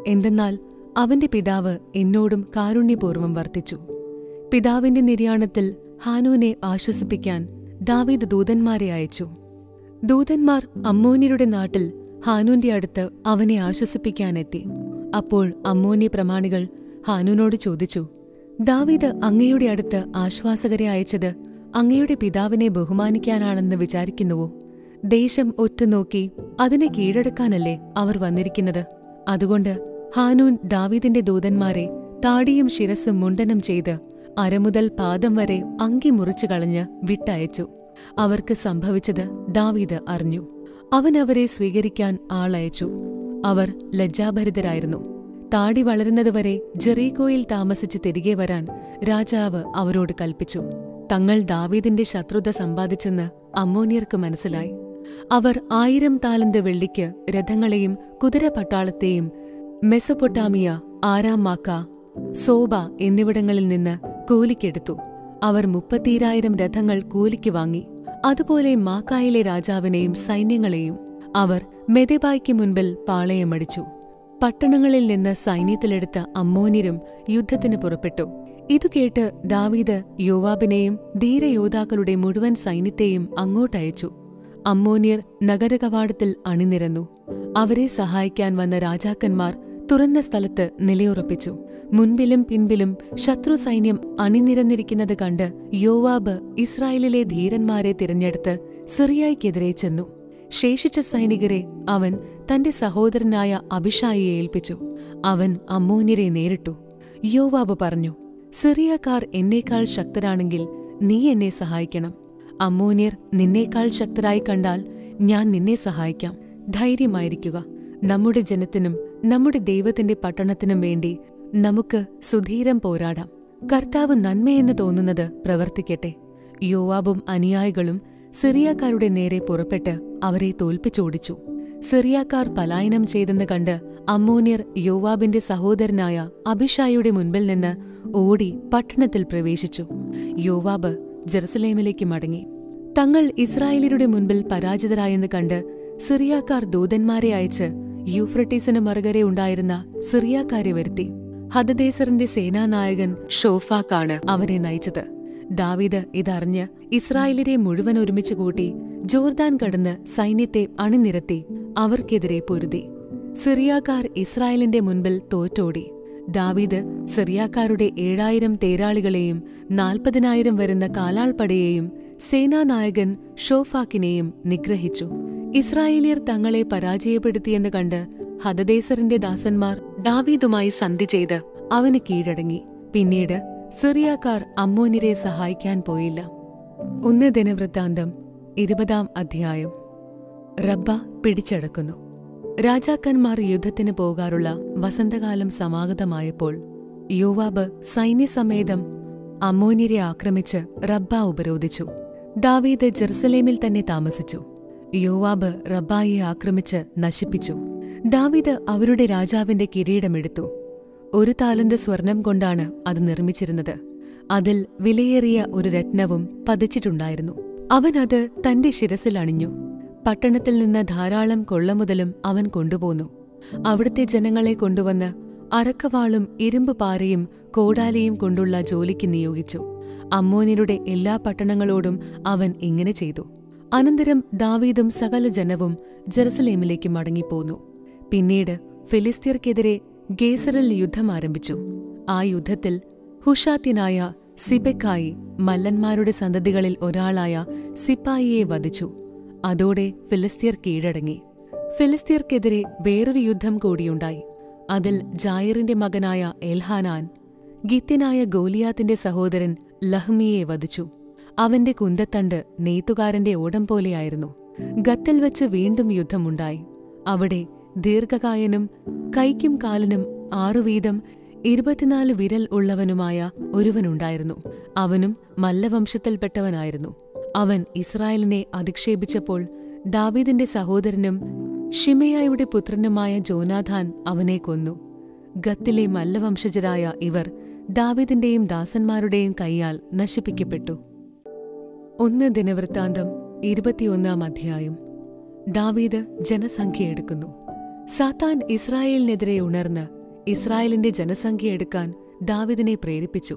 എന്തെന്നാൽ അവന്റെ പിതാവ് എന്നോടും കാരുണ്യപൂർവ്വം വർത്തിച്ചു പിതാവിന്റെ നിര്യാണത്തിൽ ഹാനൂനെ ആശ്വസിപ്പിക്കാൻ ദാവീദ് ദൂതന്മാരെ അയച്ചു ദൂതന്മാർ അമ്മോന്യരുടെ നാട്ടിൽ ഹാനൂന്റെ അടുത്ത് അവനെ ആശ്വസിപ്പിക്കാനെത്തി അപ്പോൾ അമ്മോന്യ പ്രമാണികൾ ഹാനൂനോട് ചോദിച്ചു ദാവീദ് അങ്ങയുടെ അടുത്ത് ആശ്വാസകരെ അയച്ചത് അങ്ങയുടെ പിതാവിനെ ബഹുമാനിക്കാനാണെന്ന് വിചാരിക്കുന്നുവോ ദേശം ഒറ്റുനോക്കി അതിനെ കീഴടക്കാനല്ലേ അവർ വന്നിരിക്കുന്നത് അതുകൊണ്ട് ഹാനൂൻ ദാവീദിന്റെ ദൂതന്മാരെ താടിയും ശിരസും മുണ്ടനം ചെയ്ത് അരമുതൽ പാദം വരെ അങ്കി മുറിച്ചു കളഞ്ഞ് വിട്ടയച്ചു അവർക്ക് സംഭവിച്ചത് ദാവീദ് അറിഞ്ഞു അവൻ അവരെ സ്വീകരിക്കാൻ ആളയച്ചു അവർ ലജ്ജാഭരിതരായിരുന്നു താടി വളരുന്നതുവരെ ജെറീകോയിൽ താമസിച്ച് തിരികെ വരാൻ രാജാവ് അവരോട് കൽപ്പിച്ചു തങ്ങൾ ദാവീദിന്റെ ശത്രുത സമ്പാദിച്ചെന്ന് അമ്മോനിയർക്ക് മനസ്സിലായി അവർ ആയിരം താലന്ത് വെള്ളിക്ക് രഥങ്ങളെയും കുതിരപട്ടാളത്തെയും മെസൊപ്പൊട്ടാമിയ ആരാം മാക്ക സോബ എന്നിവിടങ്ങളിൽ നിന്ന് കൂലിക്കെടുത്തു അവർ മുപ്പത്തിരായിരം രഥങ്ങൾ കൂലിക്ക് വാങ്ങി അതുപോലെ മാക്കായിലെ രാജാവിനെയും സൈന്യങ്ങളെയും അവർ മെതെബായ്ക്ക് മുൻപിൽ പാളയമടിച്ചു പട്ടണങ്ങളിൽ നിന്ന് സൈന്യത്തിലെടുത്ത അമ്മോന്യരും യുദ്ധത്തിന് പുറപ്പെട്ടു ഇതു കേട്ട് ദാവീദ് യോവാബിനെയും ധീരയോദ്ധാക്കളുടെ മുഴുവൻ സൈന്യത്തെയും അങ്ങോട്ടയച്ചു അമ്മോന്യർ നഗരകവാടത്തിൽ അണിനിരന്നു അവരെ സഹായിക്കാൻ വന്ന രാജാക്കന്മാർ തുറന്ന സ്ഥലത്ത് നിലയുറപ്പിച്ചു മുൻപിലും പിൻപിലും ശത്രു സൈന്യം അണിനിരന്നിരിക്കുന്നത് കണ്ട് യോവാബ് ഇസ്രായേലിലെ ധീരന്മാരെ തിരഞ്ഞെടുത്ത് സിറിയായ്ക്കെതിരെ ചെന്നു ശേഷിച്ച സൈനികരെ അവൻ തന്റെ സഹോദരനായ അഭിഷായിയെ ഏൽപ്പിച്ചു അവൻ അമ്മോന്യരെ നേരിട്ടു യോവാബ് പറഞ്ഞു സിറിയക്കാർ എന്നേക്കാൾ ശക്തരാണെങ്കിൽ നീ എന്നെ സഹായിക്കണം അമ്മോന്യർ നിന്നേക്കാൾ ശക്തരായി കണ്ടാൽ ഞാൻ നിന്നെ സഹായിക്കാം ധൈര്യമായിരിക്കുക നമ്മുടെ ജനത്തിനും നമ്മുടെ ദൈവത്തിന്റെ പട്ടണത്തിനും വേണ്ടി നമുക്ക് സുധീരം പോരാടാം കർത്താവ് നന്മയെന്ന് തോന്നുന്നത് പ്രവർത്തിക്കട്ടെ യോവാബും അനുയായികളും സിറിയാക്കാരുടെ നേരെ പുറപ്പെട്ട് അവരെ തോൽപ്പിച്ചോടിച്ചു സിറിയാക്കാർ പലായനം ചെയ്തെന്ന് കണ്ട് അമ്മോന്യർ യോവാബിന്റെ സഹോദരനായ അഭിഷായിയുടെ മുൻപിൽ നിന്ന് ഓടി പട്ടണത്തിൽ പ്രവേശിച്ചു യോവാബ് ജെറുസലേമിലേക്ക് മടങ്ങി തങ്ങൾ ഇസ്രായേലിയുടെ മുൻപിൽ പരാജിതരായെന്ന് കണ്ട് സിറിയാക്കാർ ദൂതന്മാരെ അയച്ച് യൂഫ്രട്ടീസിന് മറുകരെ ഉണ്ടായിരുന്ന സിറിയാക്കാരെ വരുത്തി ഹദദേസറിന്റെ സേനാനായകൻ ഷോഫാക്കാണ് അവരെ നയിച്ചത് ദാവീദ് ഇതറിഞ്ഞ് ഇസ്രായേലിനെ മുഴുവൻ ഒരുമിച്ച് കൂട്ടി ജോർദാൻ കടന്ന് സൈന്യത്തെ അണിനിരത്തി അവർക്കെതിരെ പൊരുതി സിറിയാക്കാർ ഇസ്രായേലിന്റെ മുൻപിൽ തോറ്റോടി ദാവീദ് സിറിയാക്കാരുടെ ഏഴായിരം തേരാളികളെയും നാൽപ്പതിനായിരം വരുന്ന കാലാൾപ്പടയെയും സേനാനായകൻ ഷോഫാക്കിനെയും നിഗ്രഹിച്ചു ഇസ്രായേലിയർ തങ്ങളെ പരാജയപ്പെടുത്തിയെന്ന് കണ്ട് ഹദദേസറിന്റെ ദാസന്മാർ ദാവീദുമായി സന്ധി ചെയ്ത് അവന് കീഴടങ്ങി പിന്നീട് സിറിയാക്കാർ അമ്മോനിരെ സഹായിക്കാൻ പോയില്ല ഒന്ന് ദിനവൃത്താന്തം ഇരുപതാം അധ്യായം റബ്ബ പിടിച്ചടക്കുന്നു രാജാക്കന്മാർ യുദ്ധത്തിന് പോകാറുള്ള വസന്തകാലം സമാഗതമായപ്പോൾ യോവാബ് സൈന്യസമേതം അമ്മോന്യരെ ആക്രമിച്ച് റബ്ബ ഉപരോധിച്ചു ദാവീദ് ജെറുസലേമിൽ തന്നെ താമസിച്ചു യോവാബ് റബ്ബായെ ആക്രമിച്ച് നശിപ്പിച്ചു ദാവീദ് അവരുടെ രാജാവിന്റെ കിരീടമെടുത്തു ഒരു താലന്ത് സ്വർണം കൊണ്ടാണ് അത് നിർമ്മിച്ചിരുന്നത് അതിൽ വിലയേറിയ ഒരു രത്നവും പതിച്ചിട്ടുണ്ടായിരുന്നു അവൻ അത് തന്റെ ശിരസിൽ അണിഞ്ഞു പട്ടണത്തിൽ നിന്ന് ധാരാളം കൊള്ളമുതലും അവൻ കൊണ്ടുപോന്നു അവിടുത്തെ ജനങ്ങളെ കൊണ്ടുവന്ന് അരക്കവാളും ഇരുമ്പ് പാരയും കോടാലിയും കൊണ്ടുള്ള ജോലിക്ക് നിയോഗിച്ചു അമ്മോന്യരുടെ എല്ലാ പട്ടണങ്ങളോടും അവൻ ഇങ്ങനെ ചെയ്തു അനന്തരം ദാവീദും സകല ജനവും ജെറുസലേമിലേക്ക് മടങ്ങിപ്പോന്നു പിന്നീട് ഫിലിസ്തീർക്കെതിരെ ഗേസറിൽ യുദ്ധം ആരംഭിച്ചു ആ യുദ്ധത്തിൽ ഹുഷാത്യനായ സിബെക്കായി മല്ലന്മാരുടെ സന്തതികളിൽ ഒരാളായ സിപ്പായിയെ വധിച്ചു അതോടെ ഫിലിസ്തീർ കീഴടങ്ങി ഫിലിസ്തീർക്കെതിരെ വേറൊരു യുദ്ധം കൂടിയുണ്ടായി അതിൽ ജായറിന്റെ മകനായ എൽഹാനാൻ ഗിത്യനായ ഗോലിയാത്തിന്റെ സഹോദരൻ ലഹ്മിയെ വധിച്ചു അവന്റെ കുന്തത്തണ്ട് നെയ്ത്തുകാരന്റെ ഓടം പോലെയായിരുന്നു ഗത്തിൽ വച്ച് വീണ്ടും യുദ്ധമുണ്ടായി അവിടെ ദീർഘകായനും കൈക്കും കാലിനും ആറുവീതം ഇരുപത്തിനാല് വിരൽ ഉള്ളവനുമായ ഒരുവനുണ്ടായിരുന്നു അവനും മല്ലവംശത്തിൽപ്പെട്ടവനായിരുന്നു അവൻ ഇസ്രായേലിനെ അധിക്ഷേപിച്ചപ്പോൾ ദാവീദിന്റെ സഹോദരനും ഷിമയായുടെ പുത്രനുമായ ജോനാഥാൻ അവനെ കൊന്നു ഗത്തിലെ മല്ലവംശജരായ ഇവർ ദാവീദിന്റെയും ദാസന്മാരുടെയും കൈയാൽ നശിപ്പിക്കപ്പെട്ടു ഒന്ന് ദിനവൃത്താന്തം ഇരുപത്തിയൊന്നാം അധ്യായം ദാവീദ് ജനസംഖ്യ എടുക്കുന്നു സാത്താൻ ഇസ്രായേലിനെതിരെ ഉണർന്ന് ഇസ്രായേലിന്റെ ജനസംഖ്യ എടുക്കാൻ ദാവീദിനെ പ്രേരിപ്പിച്ചു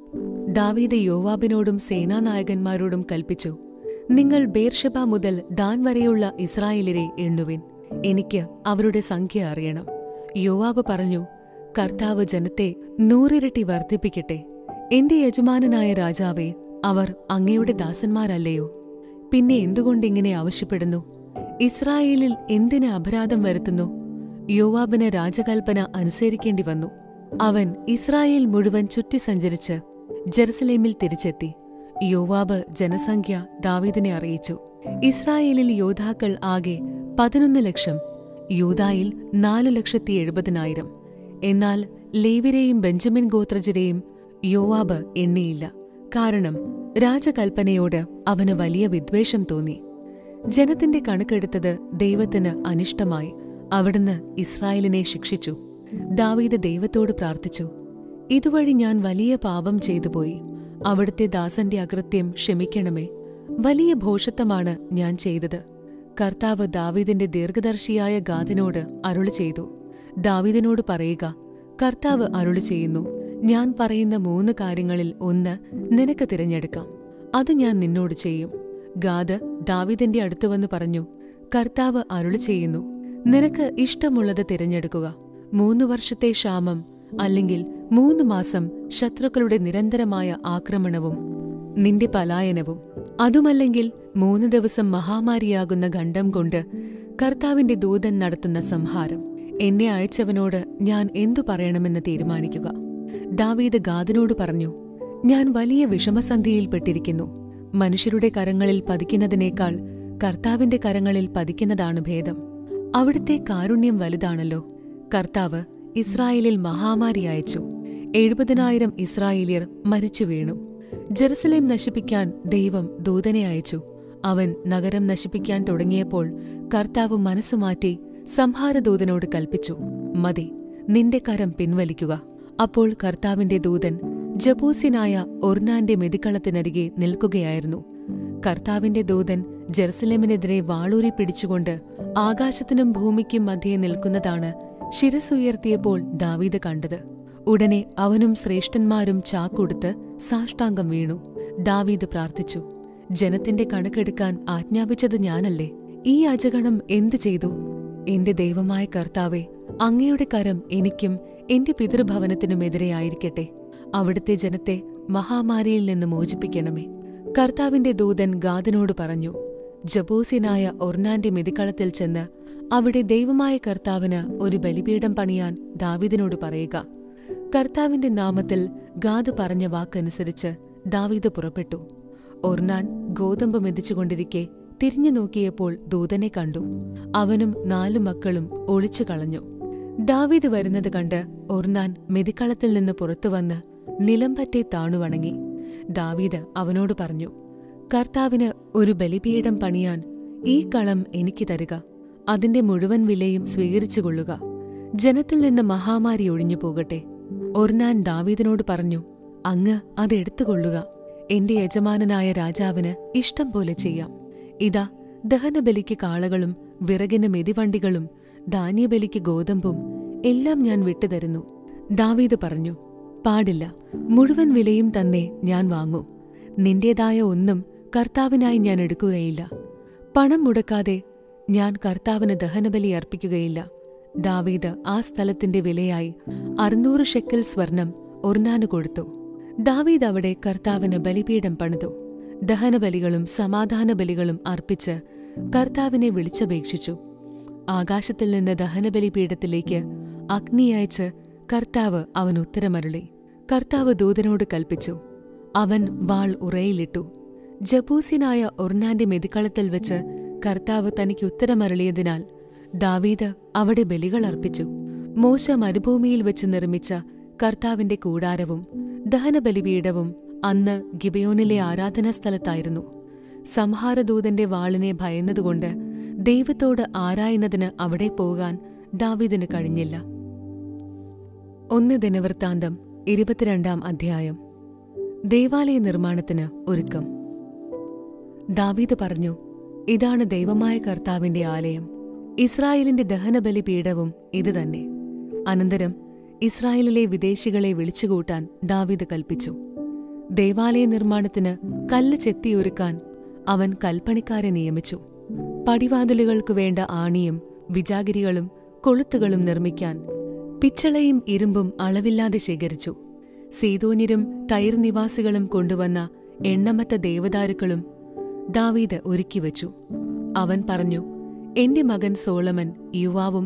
ദാവീദ് യോവാബിനോടും സേനാനായകന്മാരോടും കൽപ്പിച്ചു നിങ്ങൾ ബേർഷബ മുതൽ ദാൻ വരെയുള്ള ഇസ്രായേലരെ എണ്ണുവിൻ എനിക്ക് അവരുടെ സംഖ്യ അറിയണം യോവാബ് പറഞ്ഞു കർത്താവ് ജനത്തെ നൂറിരട്ടി വർദ്ധിപ്പിക്കട്ടെ എന്റെ യജമാനനായ രാജാവേ അവർ അങ്ങയുടെ ദാസന്മാരല്ലയോ പിന്നെ എന്തുകൊണ്ടിങ്ങനെ ആവശ്യപ്പെടുന്നു ഇസ്രായേലിൽ എന്തിന് അപരാധം വരുത്തുന്നു യോവാബിന് രാജകൽപ്പന അനുസരിക്കേണ്ടി വന്നു അവൻ ഇസ്രായേൽ മുഴുവൻ ചുറ്റി സഞ്ചരിച്ച് ജെറുസലേമിൽ തിരിച്ചെത്തി യോവാബ് ജനസംഖ്യ ദാവീദിനെ അറിയിച്ചു ഇസ്രായേലിൽ യോദ്ധാക്കൾ ആകെ പതിനൊന്ന് ലക്ഷം യൂതായിൽ നാലു ലക്ഷത്തി എഴുപതിനായിരം എന്നാൽ ലേവിരെയും ബെഞ്ചമിൻ ഗോത്രജരെയും യോവാബ് എണ്ണിയില്ല കാരണം രാജകൽപ്പനയോട് അവന് വലിയ വിദ്വേഷം തോന്നി ജനത്തിന്റെ കണക്കെടുത്തത് ദൈവത്തിന് അനിഷ്ടമായി അവിടുന്ന് ഇസ്രായേലിനെ ശിക്ഷിച്ചു ദാവീദ് ദൈവത്തോട് പ്രാർത്ഥിച്ചു ഇതുവഴി ഞാൻ വലിയ പാപം ചെയ്തുപോയി അവിടുത്തെ ദാസന്റെ അകൃത്യം ക്ഷമിക്കണമേ വലിയ ഭോഷത്വമാണ് ഞാൻ ചെയ്തത് കർത്താവ് ദാവീദിന്റെ ദീർഘദർശിയായ ഗാദിനോട് അരുളി ചെയ്തു ദാവീദിനോട് പറയുക കർത്താവ് അരുളി ചെയ്യുന്നു ഞാൻ പറയുന്ന മൂന്ന് കാര്യങ്ങളിൽ ഒന്ന് നിനക്ക് തിരഞ്ഞെടുക്കാം അത് ഞാൻ നിന്നോട് ചെയ്യും ഗാദ് ദാവീദിന്റെ അടുത്ത് വന്ന് പറഞ്ഞു കർത്താവ് അരുളി ചെയ്യുന്നു നിനക്ക് ഇഷ്ടമുള്ളത് തിരഞ്ഞെടുക്കുക മൂന്ന് വർഷത്തെ ക്ഷാമം അല്ലെങ്കിൽ മൂന്ന് മാസം ശത്രുക്കളുടെ നിരന്തരമായ ആക്രമണവും നിന്റെ പലായനവും അതുമല്ലെങ്കിൽ മൂന്ന് ദിവസം മഹാമാരിയാകുന്ന ഖണ്ഡം കൊണ്ട് കർത്താവിന്റെ ദൂതൻ നടത്തുന്ന സംഹാരം എന്നെ അയച്ചവനോട് ഞാൻ എന്തു പറയണമെന്ന് തീരുമാനിക്കുക ദാവീദ് ഗാദിനോട് പറഞ്ഞു ഞാൻ വലിയ വിഷമസന്ധിയിൽപ്പെട്ടിരിക്കുന്നു മനുഷ്യരുടെ കരങ്ങളിൽ പതിക്കുന്നതിനേക്കാൾ കർത്താവിന്റെ കരങ്ങളിൽ പതിക്കുന്നതാണ് ഭേദം അവിടുത്തെ കാരുണ്യം വലുതാണല്ലോ കർത്താവ് ഇസ്രായേലിൽ മഹാമാരി അയച്ചു എഴുപതിനായിരം ഇസ്രായേലിയർ മരിച്ചു വീണു ജെറുസലേം നശിപ്പിക്കാൻ ദൈവം ദൂതനെ അയച്ചു അവൻ നഗരം നശിപ്പിക്കാൻ തുടങ്ങിയപ്പോൾ കർത്താവ് മനസ്സുമാറ്റി സംഹാരദൂതനോട് കൽപ്പിച്ചു മതി നിന്റെ കരം പിൻവലിക്കുക അപ്പോൾ കർത്താവിന്റെ ദൂതൻ ജബൂസ്യനായ ഒർനാന്റെ മെതിക്കളത്തിനരികെ നിൽക്കുകയായിരുന്നു കർത്താവിന്റെ ദൂതൻ ജെറുസലേമിനെതിരെ വാളൂരി പിടിച്ചുകൊണ്ട് ആകാശത്തിനും ഭൂമിക്കും മധ്യേ നിൽക്കുന്നതാണ് ശിരസുയർത്തിയപ്പോൾ ദാവീദ് കണ്ടത് ഉടനെ അവനും ശ്രേഷ്ഠന്മാരും ചാക്കുടുത്ത് സാഷ്ടാംഗം വീണു ദാവീദ് പ്രാർത്ഥിച്ചു ജനത്തിന്റെ കണക്കെടുക്കാൻ ആജ്ഞാപിച്ചത് ഞാനല്ലേ ഈ അജഗണം എന്തു ചെയ്തു എന്റെ ദൈവമായ കർത്താവെ അങ്ങയുടെ കരം എനിക്കും എന്റെ പിതൃഭവനത്തിനുമെതിരെയായിരിക്കട്ടെ അവിടുത്തെ ജനത്തെ മഹാമാരിയിൽ നിന്ന് മോചിപ്പിക്കണമേ കർത്താവിന്റെ ദൂതൻ ഗാദിനോട് പറഞ്ഞു ജബൂസ്യനായ ഒർനാന്റെ മെതിക്കളത്തിൽ ചെന്ന് അവിടെ ദൈവമായ കർത്താവിന് ഒരു ബലിപീഠം പണിയാൻ ദാവീദിനോട് പറയുക കർത്താവിന്റെ നാമത്തിൽ ഗാദ് പറഞ്ഞ വാക്കനുസരിച്ച് ദാവീദ് പുറപ്പെട്ടു ഒർനാൻ ഗോതമ്പ് മെതിച്ചുകൊണ്ടിരിക്കെ തിരിഞ്ഞു നോക്കിയപ്പോൾ ദൂതനെ കണ്ടു അവനും നാലു മക്കളും ഒളിച്ചു കളഞ്ഞു ദാവീദ് വരുന്നത് കണ്ട് ഒർനാൻ മെതിക്കളത്തിൽ നിന്ന് പുറത്തുവന്ന് നിലംപറ്റെ താണുവണങ്ങി ദാവീദ് അവനോട് പറഞ്ഞു കർത്താവിന് ഒരു ബലിപീഠം പണിയാൻ ഈ കളം എനിക്ക് തരിക അതിന്റെ മുഴുവൻ വിലയും സ്വീകരിച്ചുകൊള്ളുക ജനത്തിൽ നിന്ന് മഹാമാരി ഒഴിഞ്ഞു പോകട്ടെ ഒർനാൻ ദാവീദിനോട് പറഞ്ഞു അങ്ങ് അതെടുത്തുകൊള്ളുക എന്റെ യജമാനനായ രാജാവിന് ഇഷ്ടം പോലെ ചെയ്യാം ഇതാ ദഹനബലിക്ക് കാളകളും വിറകിന് മെതിവണ്ടികളും ധാന്യബലിക്ക് ഗോതമ്പും എല്ലാം ഞാൻ വിട്ടുതരുന്നു ദാവീദ് പറഞ്ഞു പാടില്ല മുഴുവൻ വിലയും തന്നെ ഞാൻ വാങ്ങും നിന്റേതായ ഒന്നും കർത്താവിനായി ഞാൻ എടുക്കുകയില്ല പണം മുടക്കാതെ ഞാൻ കർത്താവിന് ദഹനബലി അർപ്പിക്കുകയില്ല ദാവീദ് ആ സ്ഥലത്തിന്റെ വിലയായി അറുന്നൂറ് ഷെക്കൽ സ്വർണം ഒർനാന് കൊടുത്തു ദാവീദ് അവിടെ കർത്താവിന് ബലിപീഠം പണിതു ദഹനബലികളും സമാധാന ബലികളും അർപ്പിച്ച് കർത്താവിനെ വിളിച്ചപേക്ഷിച്ചു ആകാശത്തിൽ നിന്ന് ദഹനബലിപീഠത്തിലേക്ക് അഗ്നി അയച്ച് കർത്താവ് അവൻ ഉത്തരമരുളി കർത്താവ് ദൂതനോട് കൽപ്പിച്ചു അവൻ വാൾ ഉറയിലിട്ടു ജബൂസ്യനായ ഒർനാന്റെ മെതിക്കളത്തിൽ വെച്ച് കർത്താവ് തനിക്ക് ഉത്തരമരളിയതിനാൽ ദാവീദ് അവിടെ ബലികൾ അർപ്പിച്ചു മോശ മരുഭൂമിയിൽ വെച്ച് നിർമ്മിച്ച കർത്താവിന്റെ കൂടാരവും ദഹനബലിപീഠവും അന്ന് ഗിബയോനിലെ ആരാധനാസ്ഥലത്തായിരുന്നു സംഹാരദൂതന്റെ വാളിനെ ഭയന്നതുകൊണ്ട് ദൈവത്തോട് ആരായുന്നതിന് അവിടെ പോകാൻ ദാവീദിന് കഴിഞ്ഞില്ല ഒന്ന് ദിനവൃത്താന്തം ഇരുപത്തിരണ്ടാം അധ്യായം ദേവാലയ നിർമ്മാണത്തിന് ഒരുക്കം ദാവീദ് പറഞ്ഞു ഇതാണ് ദൈവമായ കർത്താവിന്റെ ആലയം ഇസ്രായേലിന്റെ ദഹനബലി പീഠവും ഇതുതന്നെ അനന്തരം ഇസ്രായേലിലെ വിദേശികളെ വിളിച്ചുകൂട്ടാൻ ദാവീദ് കൽപ്പിച്ചു ദേവാലയ നിർമ്മാണത്തിന് കല്ല് ചെത്തിയൊരുക്കാൻ അവൻ കൽപ്പണിക്കാരെ നിയമിച്ചു പടിവാതിലുകൾക്കു വേണ്ട ആണിയും വിജാഗിരികളും കൊളുത്തുകളും നിർമ്മിക്കാൻ പിച്ചളയും ഇരുമ്പും അളവില്ലാതെ ശേഖരിച്ചു സീതോന്യരും തൈർ നിവാസികളും കൊണ്ടുവന്ന എണ്ണമറ്റ ദേവദാരുക്കളും ദാവീദ് ഒരുക്കിവച്ചു അവൻ പറഞ്ഞു എന്റെ മകൻ സോളമൻ യുവാവും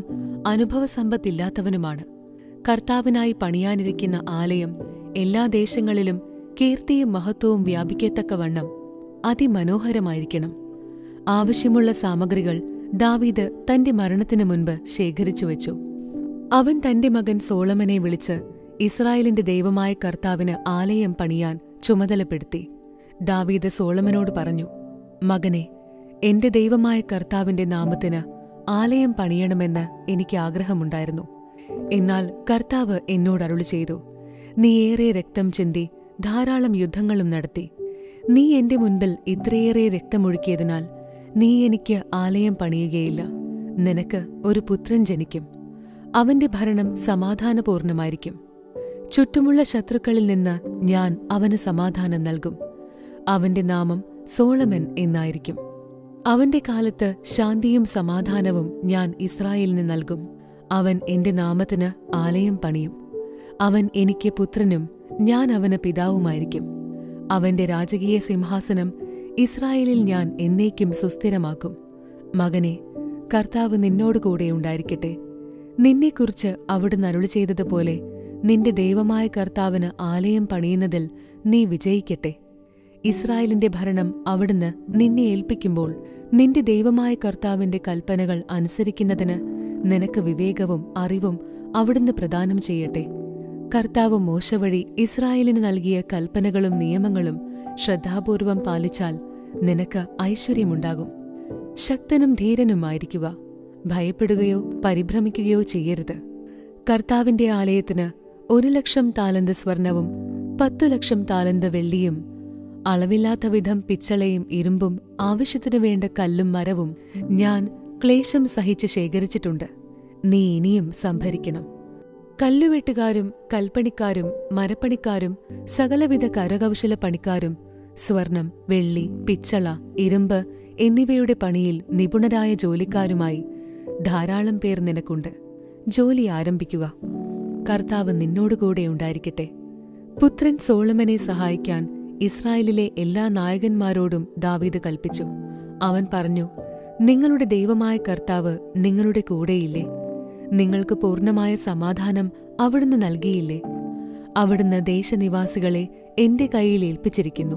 അനുഭവസമ്പത്തില്ലാത്തവനുമാണ് കർത്താവിനായി പണിയാനിരിക്കുന്ന ആലയം എല്ലാ ദേശങ്ങളിലും കീർത്തിയും മഹത്വവും വ്യാപിക്കത്തക്കവണ്ണം അതിമനോഹരമായിരിക്കണം ആവശ്യമുള്ള സാമഗ്രികൾ ദാവീദ് തന്റെ മരണത്തിനു മുൻപ് ശേഖരിച്ചു വച്ചു അവൻ തന്റെ മകൻ സോളമനെ വിളിച്ച് ഇസ്രായേലിന്റെ ദൈവമായ കർത്താവിന് ആലയം പണിയാൻ ചുമതലപ്പെടുത്തി ദാവീദ് സോളമനോട് പറഞ്ഞു മകനെ എന്റെ ദൈവമായ കർത്താവിന്റെ നാമത്തിന് ആലയം പണിയണമെന്ന് എനിക്ക് ആഗ്രഹമുണ്ടായിരുന്നു എന്നാൽ കർത്താവ് എന്നോട് അരുളി ചെയ്തു നീ ഏറെ രക്തം ചിന്തി ധാരാളം യുദ്ധങ്ങളും നടത്തി നീ എന്റെ മുൻപിൽ ഇത്രയേറെ രക്തമൊഴുക്കിയതിനാൽ നീ എനിക്ക് ആലയം പണിയുകയില്ല നിനക്ക് ഒരു പുത്രൻ ജനിക്കും അവന്റെ ഭരണം സമാധാനപൂർണമായിരിക്കും ചുറ്റുമുള്ള ശത്രുക്കളിൽ നിന്ന് ഞാൻ അവന് സമാധാനം നൽകും അവന്റെ നാമം സോളമൻ എന്നായിരിക്കും അവന്റെ കാലത്ത് ശാന്തിയും സമാധാനവും ഞാൻ ഇസ്രായേലിന് നൽകും അവൻ എന്റെ നാമത്തിന് ആലയം പണിയും അവൻ എനിക്ക് പുത്രനും ഞാൻ അവന് പിതാവുമായിരിക്കും അവന്റെ രാജകീയ സിംഹാസനം ഇസ്രായേലിൽ ഞാൻ എന്നേക്കും സുസ്ഥിരമാക്കും മകനെ കർത്താവ് നിന്നോടുകൂടെ ഉണ്ടായിരിക്കട്ടെ നിന്നെക്കുറിച്ച് അവിടുന്ന് അരുളി ചെയ്തതുപോലെ നിന്റെ ദൈവമായ കർത്താവിന് ആലയം പണിയുന്നതിൽ നീ വിജയിക്കട്ടെ ഇസ്രായേലിന്റെ ഭരണം അവിടുന്ന് നിന്നെ ഏൽപ്പിക്കുമ്പോൾ നിന്റെ ദൈവമായ കർത്താവിന്റെ കൽപ്പനകൾ അനുസരിക്കുന്നതിന് നിനക്ക് വിവേകവും അറിവും അവിടുന്ന് പ്രദാനം ചെയ്യട്ടെ കർത്താവ് മോശ വഴി ഇസ്രായേലിന് നൽകിയ കൽപ്പനകളും നിയമങ്ങളും ശ്രദ്ധാപൂർവം പാലിച്ചാൽ നിനക്ക് ഐശ്വര്യമുണ്ടാകും ശക്തനും ധീരനുമായിരിക്കുക ഭയപ്പെടുകയോ പരിഭ്രമിക്കുകയോ ചെയ്യരുത് കർത്താവിന്റെ ആലയത്തിന് ഒരു ലക്ഷം താലന്ത് സ്വർണവും പത്തു ലക്ഷം താലന്ത് വെള്ളിയും അളവില്ലാത്ത വിധം പിച്ചളയും ഇരുമ്പും ആവശ്യത്തിനു വേണ്ട കല്ലും മരവും ഞാൻ ക്ലേശം സഹിച്ച് ശേഖരിച്ചിട്ടുണ്ട് നീ ഇനിയും സംഭരിക്കണം കല്ലുവെട്ടുകാരും കൽപ്പണിക്കാരും മരപ്പണിക്കാരും സകലവിധ കരകൗശല പണിക്കാരും സ്വർണം വെള്ളി പിച്ചള ഇരുമ്പ് എന്നിവയുടെ പണിയിൽ നിപുണരായ ജോലിക്കാരുമായി ധാരാളം പേർ നിനക്കുണ്ട് ജോലി ആരംഭിക്കുക കർത്താവ് നിന്നോടുകൂടെ ഉണ്ടായിരിക്കട്ടെ പുത്രൻ സോളമനെ സഹായിക്കാൻ ഇസ്രായേലിലെ എല്ലാ നായകന്മാരോടും ദാവീദ് കൽപ്പിച്ചു അവൻ പറഞ്ഞു നിങ്ങളുടെ ദൈവമായ കർത്താവ് നിങ്ങളുടെ കൂടെയില്ലേ നിങ്ങൾക്ക് പൂർണ്ണമായ സമാധാനം അവിടുന്ന് നൽകിയില്ലേ അവിടുന്ന് ദേശനിവാസികളെ എന്റെ കയ്യിൽ ഏൽപ്പിച്ചിരിക്കുന്നു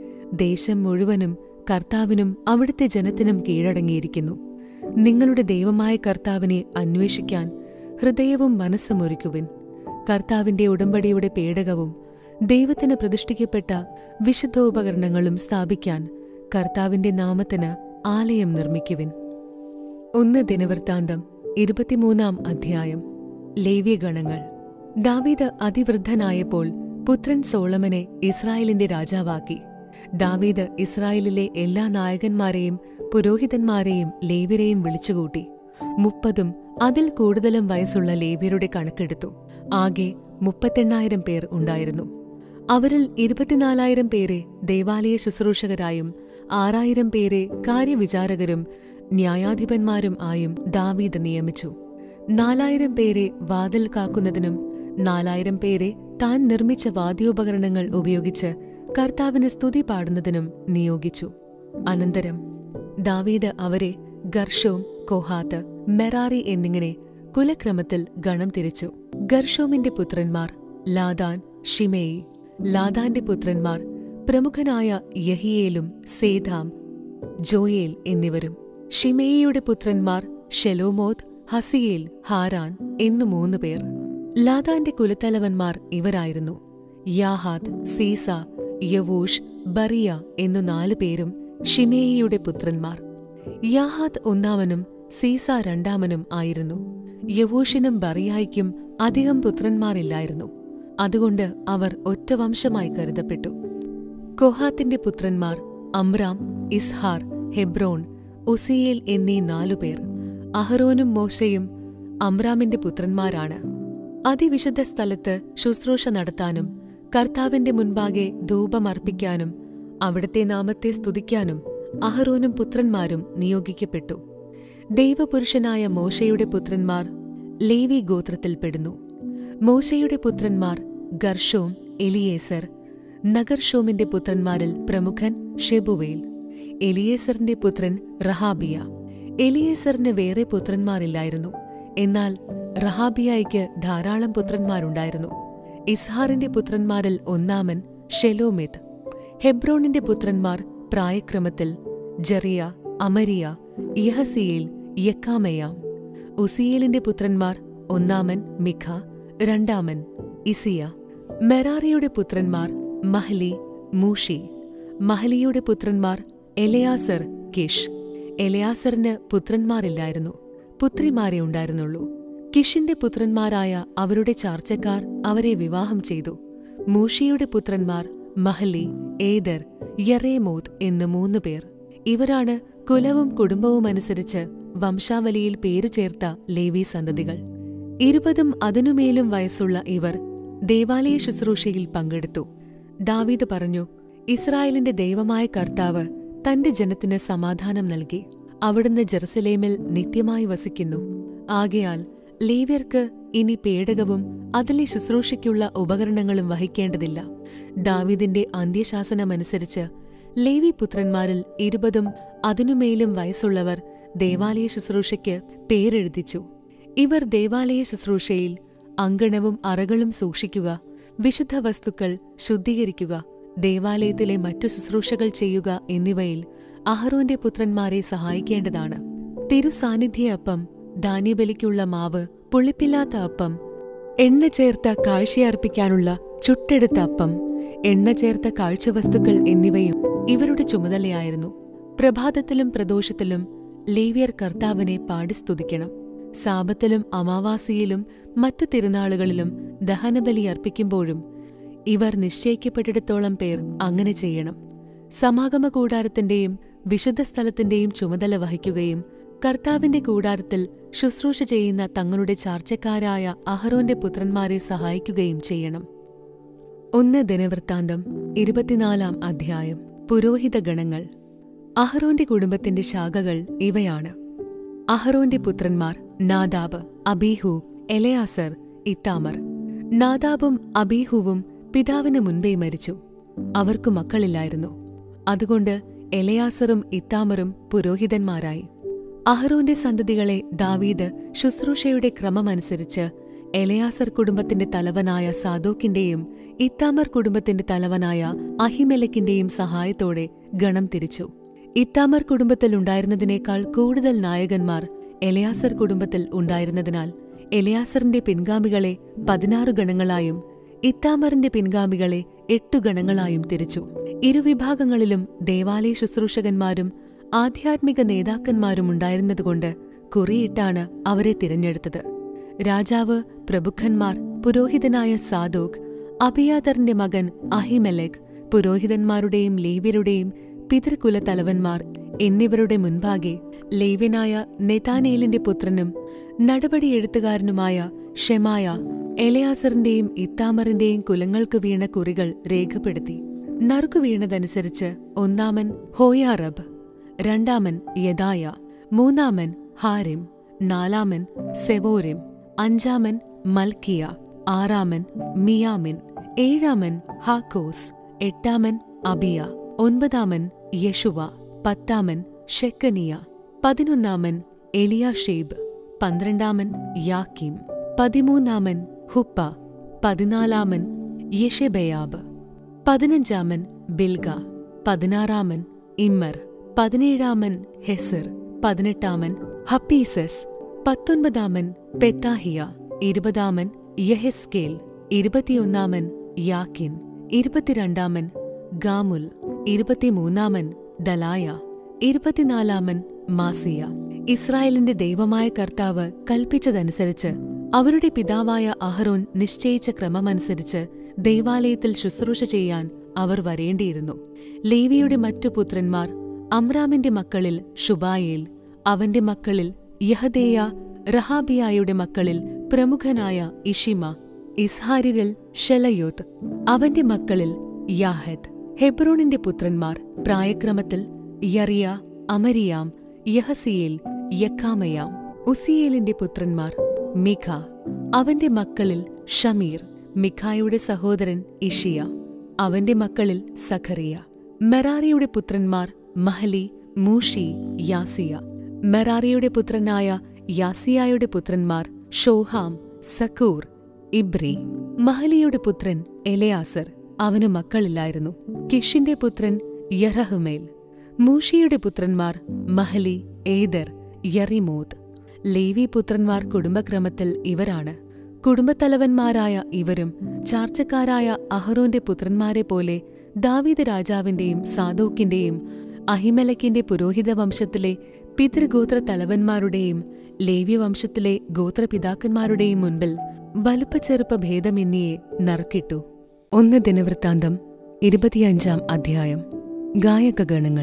ദേശം മുഴുവനും കർത്താവിനും അവിടുത്തെ ജനത്തിനും കീഴടങ്ങിയിരിക്കുന്നു നിങ്ങളുടെ ദൈവമായ കർത്താവിനെ അന്വേഷിക്കാൻ ഹൃദയവും മനസ്സും ഒരുക്കുവിൻ കർത്താവിന്റെ ഉടമ്പടിയുടെ പേടകവും ദൈവത്തിന് പ്രതിഷ്ഠിക്കപ്പെട്ട വിശുദ്ധോപകരണങ്ങളും സ്ഥാപിക്കാൻ കർത്താവിന്റെ നാമത്തിന് ആലയം നിർമ്മിക്കുവിൻ ഒന്ന് ദിനവൃത്താന്തം ഇരുപത്തിമൂന്നാം അധ്യായം ലേവ്യഗണങ്ങൾ ദാവീദ് അതിവൃദ്ധനായപ്പോൾ പുത്രൻ സോളമനെ ഇസ്രായേലിന്റെ രാജാവാക്കി ദാവീദ് ഇസ്രായേലിലെ എല്ലാ നായകന്മാരെയും പുരോഹിതന്മാരെയും ലേവ്യരെയും വിളിച്ചുകൂട്ടി മുപ്പതും അതിൽ കൂടുതലും വയസ്സുള്ള ലേവ്യരുടെ കണക്കെടുത്തു ആകെ മുപ്പത്തെണ്ണായിരം പേർ ഉണ്ടായിരുന്നു അവരിൽ ഇരുപത്തിനാലായിരം പേരെ ദേവാലയ ശുശ്രൂഷകരായും ആറായിരം പേരെ കാര്യവിചാരകരും ന്യായാധിപന്മാരും ആയും ദാവീദ് നിയമിച്ചു നാലായിരം പേരെ വാതിൽ കാക്കുന്നതിനും നാലായിരം പേരെ താൻ നിർമ്മിച്ച വാദ്യോപകരണങ്ങൾ ഉപയോഗിച്ച് കർത്താവിന് സ്തുതി പാടുന്നതിനും നിയോഗിച്ചു അനന്തരം ദാവീദ് അവരെ ഗർഷോം കൊഹാത്ത് മെറാറി എന്നിങ്ങനെ കുലക്രമത്തിൽ ഗണം തിരിച്ചു ഗർഷോമിന്റെ പുത്രന്മാർ ലാദാൻ ഷിമേയി ലാദാന്റെ പുത്രന്മാർ പ്രമുഖനായ യഹിയേലും സേധാം ജോയേൽ എന്നിവരും ഷിമേയിയുടെ പുത്രന്മാർ ഷെലോമോത്ത് ഹസിയേൽ ഹാരാൻ എന്നു മൂന്ന് പേർ ലാദാന്റെ കുലത്തലവന്മാർ ഇവരായിരുന്നു യാഹാത്ത് സീസ യവൂഷ് ബറിയ എന്നു നാലു പേരും ഷിമേയിയുടെ പുത്രന്മാർ യാഹാത്ത് ഒന്നാമനും സീസ രണ്ടാമനും ആയിരുന്നു യവൂഷിനും ബറിയായിക്കും അധികം പുത്രന്മാരില്ലായിരുന്നു അതുകൊണ്ട് അവർ ഒറ്റ വംശമായി കരുതപ്പെട്ടു കൊഹാത്തിന്റെ പുത്രന്മാർ അമ്രാം ഇസ്ഹാർ ഹെബ്രോൺ ഒസിയേൽ എന്നീ നാലുപേർ അഹ്റോനും മോശയും അമ്രാമിന്റെ പുത്രന്മാരാണ് അതിവിശുദ്ധ സ്ഥലത്ത് ശുശ്രൂഷ നടത്താനും കർത്താവിന്റെ മുൻപാകെ ധൂപമർപ്പിക്കാനും അവിടുത്തെ നാമത്തെ സ്തുതിക്കാനും അഹറോനും പുത്രന്മാരും നിയോഗിക്കപ്പെട്ടു ദൈവപുരുഷനായ മോശയുടെ പുത്രന്മാർ ലേവി ഗോത്രത്തിൽപ്പെടുന്നു മോശയുടെ പുത്രന്മാർ ഗർഷോം എലിയേസർ നഗർഷോമിന്റെ പുത്രന്മാരിൽ പ്രമുഖൻ ഷെബുവേൽ എലിയേസറിന്റെ പുത്രൻ റഹാബിയ എലിയേസറിന് വേറെ പുത്രന്മാരില്ലായിരുന്നു എന്നാൽ റഹാബിയായിക്ക് ധാരാളം പുത്രന്മാരുണ്ടായിരുന്നു ഇസ്ഹാറിന്റെ പുത്രന്മാരിൽ ഒന്നാമൻ ഷെലോമിത് ഹെബ്രോണിന്റെ പുത്രന്മാർ പ്രായക്രമത്തിൽ ജറിയ അമരിയ യഹസിയേൽ യക്കാമയാം ഉസിയേലിന്റെ പുത്രന്മാർ ഒന്നാമൻ മിഖ രണ്ടാമൻ ഇസിയ മെറാറിയുടെ പുത്രന്മാർ മഹ്ലി മൂഷി മഹ്ലിയുടെ പുത്രന്മാർ എലയാസർ കിഷ് എലയാസറിന് പുത്രന്മാരില്ലായിരുന്നു പുത്രിമാരെ ഉണ്ടായിരുന്നുള്ളൂ കിഷിന്റെ പുത്രന്മാരായ അവരുടെ ചാർച്ചക്കാർ അവരെ വിവാഹം ചെയ്തു മൂഷിയുടെ പുത്രന്മാർ മഹ്ലി ഏദർ യറേമോത് എന്ന് മൂന്ന് പേർ ഇവരാണ് കുലവും കുടുംബവും അനുസരിച്ച് വംശാവലിയിൽ പേരു ചേർത്ത ലേവി സന്തതികൾ ഇരുപതും അതിനുമേലും വയസ്സുള്ള ഇവർ ദേവാലയ ശുശ്രൂഷയിൽ പങ്കെടുത്തു ദാവീദ് പറഞ്ഞു ഇസ്രായേലിന്റെ ദൈവമായ കർത്താവ് തന്റെ ജനത്തിന് സമാധാനം നൽകി അവിടുന്ന് ജെറുസലേമിൽ നിത്യമായി വസിക്കുന്നു ആകയാൽ ലേവ്യർക്ക് ഇനി പേടകവും അതിലെ ശുശ്രൂഷയ്ക്കുള്ള ഉപകരണങ്ങളും വഹിക്കേണ്ടതില്ല ദാവീദിന്റെ അന്ത്യശാസനമനുസരിച്ച് ലേവി പുത്രന്മാരിൽ ഇരുപതും അതിനുമേലും വയസ്സുള്ളവർ ദേവാലയ ശുശ്രൂഷയ്ക്ക് പേരെഴുതിച്ചു ഇവർ ദേവാലയ ശുശ്രൂഷയിൽ അങ്കണവും അറകളും സൂക്ഷിക്കുക വിശുദ്ധ വസ്തുക്കൾ ശുദ്ധീകരിക്കുക ദേവാലയത്തിലെ മറ്റു ശുശ്രൂഷകൾ ചെയ്യുക എന്നിവയിൽ അഹറോന്റെ പുത്രന്മാരെ സഹായിക്കേണ്ടതാണ് തിരുസാന്നിധ്യ അപ്പം ധാന്യബലിക്കുള്ള മാവ് പുളിപ്പില്ലാത്ത അപ്പം എണ്ണ ചേർത്ത കാഴ്ചയർപ്പിക്കാനുള്ള ചുട്ടെടുത്ത അപ്പം എണ്ണ ചേർത്ത കാഴ്ചവസ്തുക്കൾ എന്നിവയും ഇവരുടെ ചുമതലയായിരുന്നു പ്രഭാതത്തിലും പ്രദോഷത്തിലും ലേവ്യർ കർത്താവിനെ പാടി സ്തുതിക്കണം സാപത്തിലും അമാവാസിയിലും മറ്റു തിരുനാളുകളിലും ദഹനബലി അർപ്പിക്കുമ്പോഴും ഇവർ നിശ്ചയിക്കപ്പെട്ടിടത്തോളം പേർ അങ്ങനെ ചെയ്യണം സമാഗമ കൂടാരത്തിന്റെയും വിശുദ്ധ സ്ഥലത്തിന്റെയും ചുമതല വഹിക്കുകയും കർത്താവിന്റെ കൂടാരത്തിൽ ശുശ്രൂഷ ചെയ്യുന്ന തങ്ങളുടെ ചാർച്ചക്കാരായ അഹറോന്റെ പുത്രന്മാരെ സഹായിക്കുകയും ചെയ്യണം ഒന്ന് ദിനവൃത്താന്തം ഇരുപത്തിനാലാം അധ്യായം പുരോഹിത ഗണങ്ങൾ അഹറോന്റെ കുടുംബത്തിന്റെ ശാഖകൾ ഇവയാണ് അഹറോന്റെ പുത്രന്മാർ നാദാബ് അബീഹു എലയാസർ ഇത്താമർ നാദാബും അബീഹുവും പിതാവിന് മുൻപേ മരിച്ചു അവർക്കു മക്കളില്ലായിരുന്നു അതുകൊണ്ട് എലയാസറും ഇത്താമറും പുരോഹിതന്മാരായി അഹ്റോന്റെ സന്തതികളെ ദാവീദ് ശുശ്രൂഷയുടെ ക്രമമനുസരിച്ച് എലയാസർ കുടുംബത്തിന്റെ തലവനായ സാദോക്കിന്റെയും ഇത്താമർ കുടുംബത്തിന്റെ തലവനായ അഹിമെലക്കിന്റെയും സഹായത്തോടെ ഗണം തിരിച്ചു ഇത്താമർ കുടുംബത്തിലുണ്ടായിരുന്നതിനേക്കാൾ കൂടുതൽ നായകന്മാർ എലയാസർ കുടുംബത്തിൽ ഉണ്ടായിരുന്നതിനാൽ എലയാസറിന്റെ പിൻഗാമികളെ പതിനാറ് ഗണങ്ങളായും ഇത്താമറിന്റെ പിൻഗാമികളെ എട്ടു ഗണങ്ങളായും തിരിച്ചു ഇരുവിഭാഗങ്ങളിലും ദേവാലയ ശുശ്രൂഷകന്മാരും ആധ്യാത്മിക നേതാക്കന്മാരും ഉണ്ടായിരുന്നതുകൊണ്ട് കുറിയിട്ടാണ് അവരെ തിരഞ്ഞെടുത്തത് രാജാവ് പ്രഭുക്കന്മാർ പുരോഹിതനായ സാദോക് അബിയാദറിന്റെ മകൻ അഹിമെലെക് പുരോഹിതന്മാരുടെയും ലേവ്യരുടെയും പിതൃകുല തലവന്മാർ എന്നിവരുടെ മുൻപാകെ ലേവ്യനായ നെതാനേലിന്റെ പുത്രനും നടപടി എഴുത്തുകാരനുമായ ഷെമായ എലയാസറിന്റെയും ഇത്താമറിന്റെയും കുലങ്ങൾക്ക് വീണ കുറികൾ രേഖപ്പെടുത്തി നറുക്കു വീണതനുസരിച്ച് ഒന്നാമൻ ഹോയാറബ് രണ്ടാമൻ യദായ മൂന്നാമൻ ഹാരിം നാലാമൻ സെവോരിം അഞ്ചാമൻ മൽക്കിയ ആറാമൻ മിയാമിൻ ഏഴാമൻ ഹാക്കോസ് എട്ടാമൻ അബിയ ഒൻപതാമൻ യഷുവ പത്താമൻ ഷെക്കനിയ പതിനൊന്നാമൻ എലിയാഷേബ് പന്ത്രണ്ടാമൻ യാക്കീം പതിമൂന്നാമൻ ഹുപ്പ പതിനാലാമൻ യഷെബയാബ് പതിനഞ്ചാമൻ ബിൽഗ പതിനാറാമൻ ഇമ്മർ പതിനേഴാമൻ ഹെസർ പതിനെട്ടാമൻ ഹപ്പീസസ് പത്തൊൻപതാമൻ പെത്താഹിയ ഇരുപതാമൻ യഹെസ്കേൽ ഇരുപത്തിയൊന്നാമൻ യാക്കിൻ ഇരുപത്തിരണ്ടാമൻ ഗാമുൽ ഇരുപത്തിമൂന്നാമൻ ദലായ ഇരുപത്തിനാലാമൻ മാസിയ ഇസ്രായേലിന്റെ ദൈവമായ കർത്താവ് കൽപ്പിച്ചതനുസരിച്ച് അവരുടെ പിതാവായ അഹറോൻ നിശ്ചയിച്ച ക്രമമനുസരിച്ച് ദൈവാലയത്തിൽ ശുശ്രൂഷ ചെയ്യാൻ അവർ വരേണ്ടിയിരുന്നു ലേവിയുടെ മറ്റു പുത്രന്മാർ അമ്രാമിന്റെ മക്കളിൽ ഷുബായേൽ അവന്റെ മക്കളിൽ യഹദേയ റഹാബിയായുടെ മക്കളിൽ പ്രമുഖനായ ഇഷിമ ഇസ്ഹാരിരിൽ ഷെലയോത്ത് അവന്റെ മക്കളിൽ യാഹത്ത് ഹെബ്രോണിന്റെ പുത്രന്മാർ പ്രായക്രമത്തിൽ യറിയ അമരിയാം യഹസിയേൽ യക്കാമയാം ഉസിയേലിന്റെ പുത്രന്മാർ മിഖ അവന്റെ മക്കളിൽ ഷമീർ മിഖായുടെ സഹോദരൻ ഇഷിയ അവന്റെ മക്കളിൽ സഖറിയ മെറാറിയുടെ പുത്രന്മാർ മഹലി മൂഷി യാസിയ മെറാറിയുടെ പുത്രനായ യാസിയായുടെ പുത്രന്മാർ ഷോഹാം സക്കൂർ ഇബ്രി മഹലിയുടെ പുത്രൻ എലയാസർ അവന് മക്കളില്ലായിരുന്നു കിഷിന്റെ പുത്രൻ യറഹുമേൽ മൂഷിയുടെ പുത്രന്മാർ മഹലി ഏദർ യറിമോത് ലേവി പുത്രന്മാർ കുടുംബക്രമത്തിൽ ഇവരാണ് കുടുംബത്തലവന്മാരായ ഇവരും ചാർച്ചക്കാരായ അഹറോന്റെ പുത്രന്മാരെ പോലെ ദാവീദ് രാജാവിന്റെയും സാദോക്കിന്റെയും അഹിമലക്കിന്റെ പുരോഹിത വംശത്തിലെ പിതൃഗോത്ര തലവന്മാരുടെയും ലേവ്യവംശത്തിലെ ഗോത്രപിതാക്കന്മാരുടെയും മുൻപിൽ വലുപ്പച്ചെറുപ്പ ഭേദമെന്നിയെ നറുക്കിട്ടു ഒന്ന് ദിനവൃത്താന്തം ഇരുപത്തിയഞ്ചാം അധ്യായം ഗായകഗണങ്ങൾ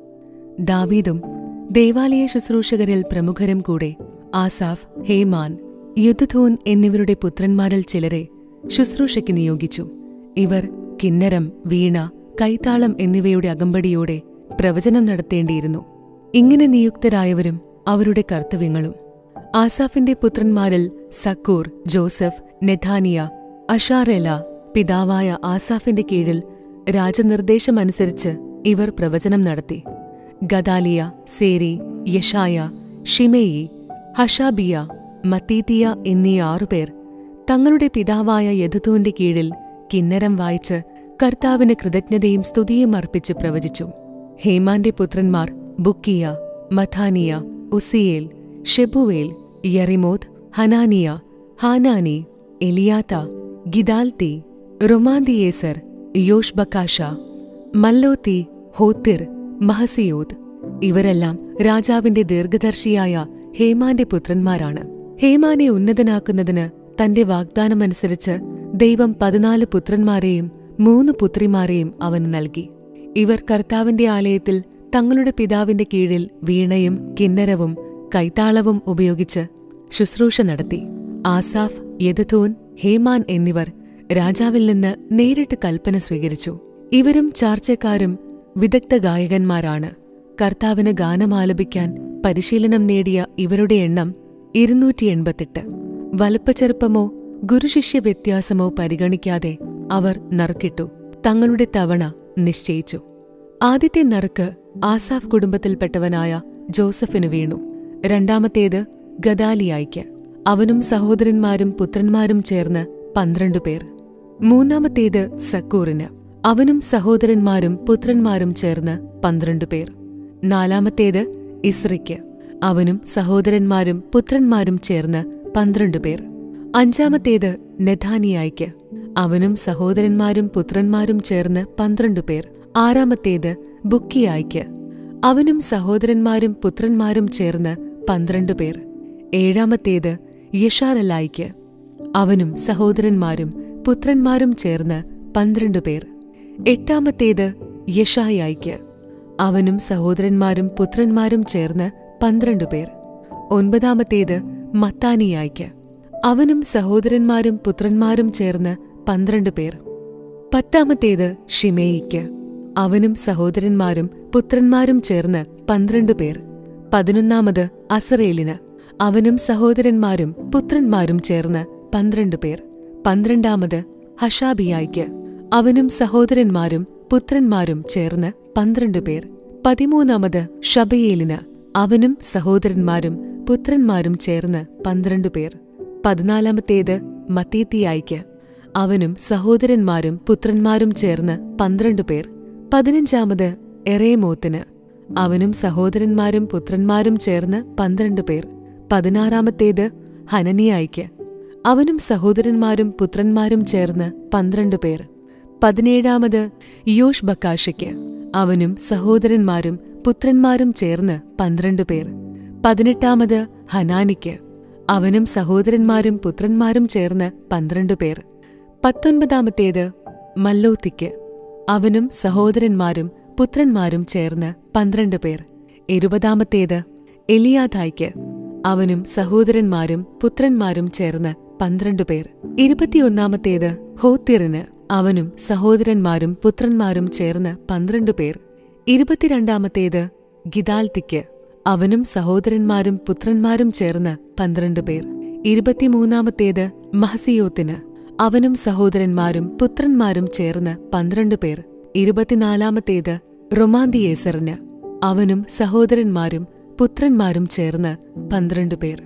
ദാവീദും ദേവാലയ ശുശ്രൂഷകരിൽ പ്രമുഖരും കൂടെ ആസാഫ് ഹേമാൻ യുദ്ധധൂൻ എന്നിവരുടെ പുത്രന്മാരിൽ ചിലരെ ശുശ്രൂഷയ്ക്ക് നിയോഗിച്ചു ഇവർ കിന്നരം വീണ കൈത്താളം എന്നിവയുടെ അകമ്പടിയോടെ പ്രവചനം നടത്തേണ്ടിയിരുന്നു ഇങ്ങനെ നിയുക്തരായവരും അവരുടെ കർത്തവ്യങ്ങളും ആസാഫിന്റെ പുത്രന്മാരിൽ സക്കൂർ ജോസഫ് നെഥാനിയ അഷാറെല പിതാവായ ആസാഫിന്റെ കീഴിൽ രാജനിർദ്ദേശമനുസരിച്ച് ഇവർ പ്രവചനം നടത്തി ഗദാലിയ സേരി യഷായ ഷിമേയി ഹഷാബിയ മത്തീത്തിയ എന്നീ ആറുപേർ തങ്ങളുടെ പിതാവായ യദുതൂന്റെ കീഴിൽ കിന്നരം വായിച്ച് കർത്താവിന് കൃതജ്ഞതയും സ്തുതിയും അർപ്പിച്ച് പ്രവചിച്ചു ഹേമാന്റെ പുത്രന്മാർ ബുക്കിയ മഥാനിയ ഉസിയേൽ ഷെബുവേൽ യറിമോത് ഹനാനിയ ഹാനാനി എലിയാത്ത ഗിദാൽത്തി റൊമാന്തിയേസർ യോഷ്ബക്കാഷ മല്ലോത്തി ഹോത്തിർ മഹസിയോത് ഇവരെല്ലാം രാജാവിന്റെ ദീർഘദർശിയായ ഹേമാന്റെ പുത്രന്മാരാണ് ഹേമാനെ ഉന്നതനാക്കുന്നതിന് തന്റെ വാഗ്ദാനമനുസരിച്ച് ദൈവം പതിനാല് പുത്രന്മാരെയും മൂന്ന് പുത്രിമാരെയും അവന് നൽകി ഇവർ കർത്താവിന്റെ ആലയത്തിൽ തങ്ങളുടെ പിതാവിന്റെ കീഴിൽ വീണയും കിന്നരവും കൈത്താളവും ഉപയോഗിച്ച് ശുശ്രൂഷ നടത്തി ആസാഫ് യദഥൂൻ ഹേമാൻ എന്നിവർ രാജാവിൽ നിന്ന് നേരിട്ട് കൽപ്പന സ്വീകരിച്ചു ഇവരും ചാർച്ചക്കാരും വിദഗ്ധ ഗായകന്മാരാണ് കർത്താവിന് ഗാനമാലപിക്കാൻ പരിശീലനം നേടിയ ഇവരുടെ എണ്ണം ഇരുന്നൂറ്റി എൺപത്തെട്ട് വലുപ്പച്ചെറുപ്പമോ ഗുരുശിഷ്യ വ്യത്യാസമോ പരിഗണിക്കാതെ അവർ നറുക്കിട്ടു തങ്ങളുടെ തവണ നിശ്ചയിച്ചു ആദ്യത്തെ നറുക്ക് ആസാഫ് കുടുംബത്തിൽപ്പെട്ടവനായ ജോസഫിന് വീണു രണ്ടാമത്തേത് ഗദാലിയായിക്ക് അവനും സഹോദരന്മാരും പുത്രന്മാരും ചേർന്ന് പന്ത്രണ്ട് പേർ മൂന്നാമത്തേത് സക്കൂറിന് അവനും സഹോദരന്മാരും പുത്രന്മാരും ചേർന്ന് പന്ത്രണ്ട് പേർ നാലാമത്തേത് ഇസ്രിക്ക് അവനും സഹോദരന്മാരും പുത്രന്മാരും ചേർന്ന് പന്ത്രണ്ട് പേർ അഞ്ചാമത്തേത് നെഥാനിയായിക്ക് അവനും സഹോദരന്മാരും പുത്രന്മാരും ചേർന്ന് പന്ത്രണ്ട് പേർ ആറാമത്തേത് ബുക്കിയായിക്ക് അവനും സഹോദരന്മാരും പുത്രന്മാരും ചേർന്ന് പന്ത്രണ്ട് പേർ ഏഴാമത്തേത് യഷാരലായിക്ക് അവനും സഹോദരന്മാരും പുത്രന്മാരും ചേർന്ന് പന്ത്രണ്ട് പേർ എട്ടാമത്തേത് യഷായായിക്ക് അവനും സഹോദരന്മാരും പുത്രന്മാരും ചേർന്ന് പന്ത്രണ്ട് പേർ ഒൻപതാമത്തേത് മത്താനിയായിക്ക് അവനും സഹോദരന്മാരും പുത്രന്മാരും ചേർന്ന് പന്ത്രണ്ട് പേർ പത്താമത്തേത് ഷിമേയിക്ക് അവനും സഹോദരന്മാരും പുത്രന്മാരും ചേർന്ന് പന്ത്രണ്ട് പേർ പതിനൊന്നാമത് അസറേലിന് അവനും സഹോദരന്മാരും പുത്രന്മാരും ചേർന്ന് പന്ത്രണ്ട് പേർ പന്ത്രണ്ടാമത് ഹഷാബിയായിക്ക് അവനും സഹോദരന്മാരും പുത്രന്മാരും ചേർന്ന് പന്ത്രണ്ട് പേർ പതിമൂന്നാമത് ഷബയേലിന് അവനും സഹോദരന്മാരും പുത്രന്മാരും ചേർന്ന് പന്ത്രണ്ട് പേർ പതിനാലാമത്തേത് മത്തീത്തിയായിക്ക് അവനും സഹോദരന്മാരും പുത്രന്മാരും ചേർന്ന് പന്ത്രണ്ട് പേർ പതിനഞ്ചാമത് എറേമോത്തിന് അവനും സഹോദരന്മാരും പുത്രന്മാരും ചേർന്ന് പന്ത്രണ്ട് പേർ പതിനാറാമത്തേത് ഹനനിയായിക്ക് അവനും സഹോദരന്മാരും പുത്രന്മാരും ചേർന്ന് പന്ത്രണ്ട് പേർ പതിനേഴാമത് യോഷ് ബക്കാഷയ്ക്ക് അവനും സഹോദരന്മാരും പുത്രന്മാരും ചേർന്ന് പന്ത്രണ്ട് പേർ പതിനെട്ടാമത് ഹനാനിക്ക് അവനും സഹോദരന്മാരും പുത്രന്മാരും ചേർന്ന് പന്ത്രണ്ട് പേർ പത്തൊൻപതാമത്തേത് മല്ലോത്തിക്ക് അവനും സഹോദരന്മാരും പുത്രന്മാരും ചേർന്ന് പന്ത്രണ്ട് പേർ ഇരുപതാമത്തേത് എലിയാഥായ്ക്ക് അവനും സഹോദരന്മാരും പുത്രന്മാരും ചേർന്ന് പന്ത്രണ്ട് പേർ ഇരുപത്തിയൊന്നാമത്തേത് ഹോത്തിറിന് അവനും സഹോദരന്മാരും പുത്രന്മാരും ചേർന്ന് പന്ത്രണ്ട് പേർ ഇരുപത്തിരണ്ടാമത്തേത് ഗിദാൽത്തിക്ക് അവനും സഹോദരന്മാരും പുത്രന്മാരും ചേർന്ന് പന്ത്രണ്ട് പേർ ഇരുപത്തിമൂന്നാമത്തേത് മഹസിയോത്തിന് അവനും സഹോദരന്മാരും പുത്രന്മാരും ചേർന്ന് പന്ത്രണ്ട് പേർ ഇരുപത്തിനാലാമത്തേത് റൊമാന്തിയേസറിന് അവനും സഹോദരന്മാരും പുത്രന്മാരും ചേർന്ന് പന്ത്രണ്ട് പേർ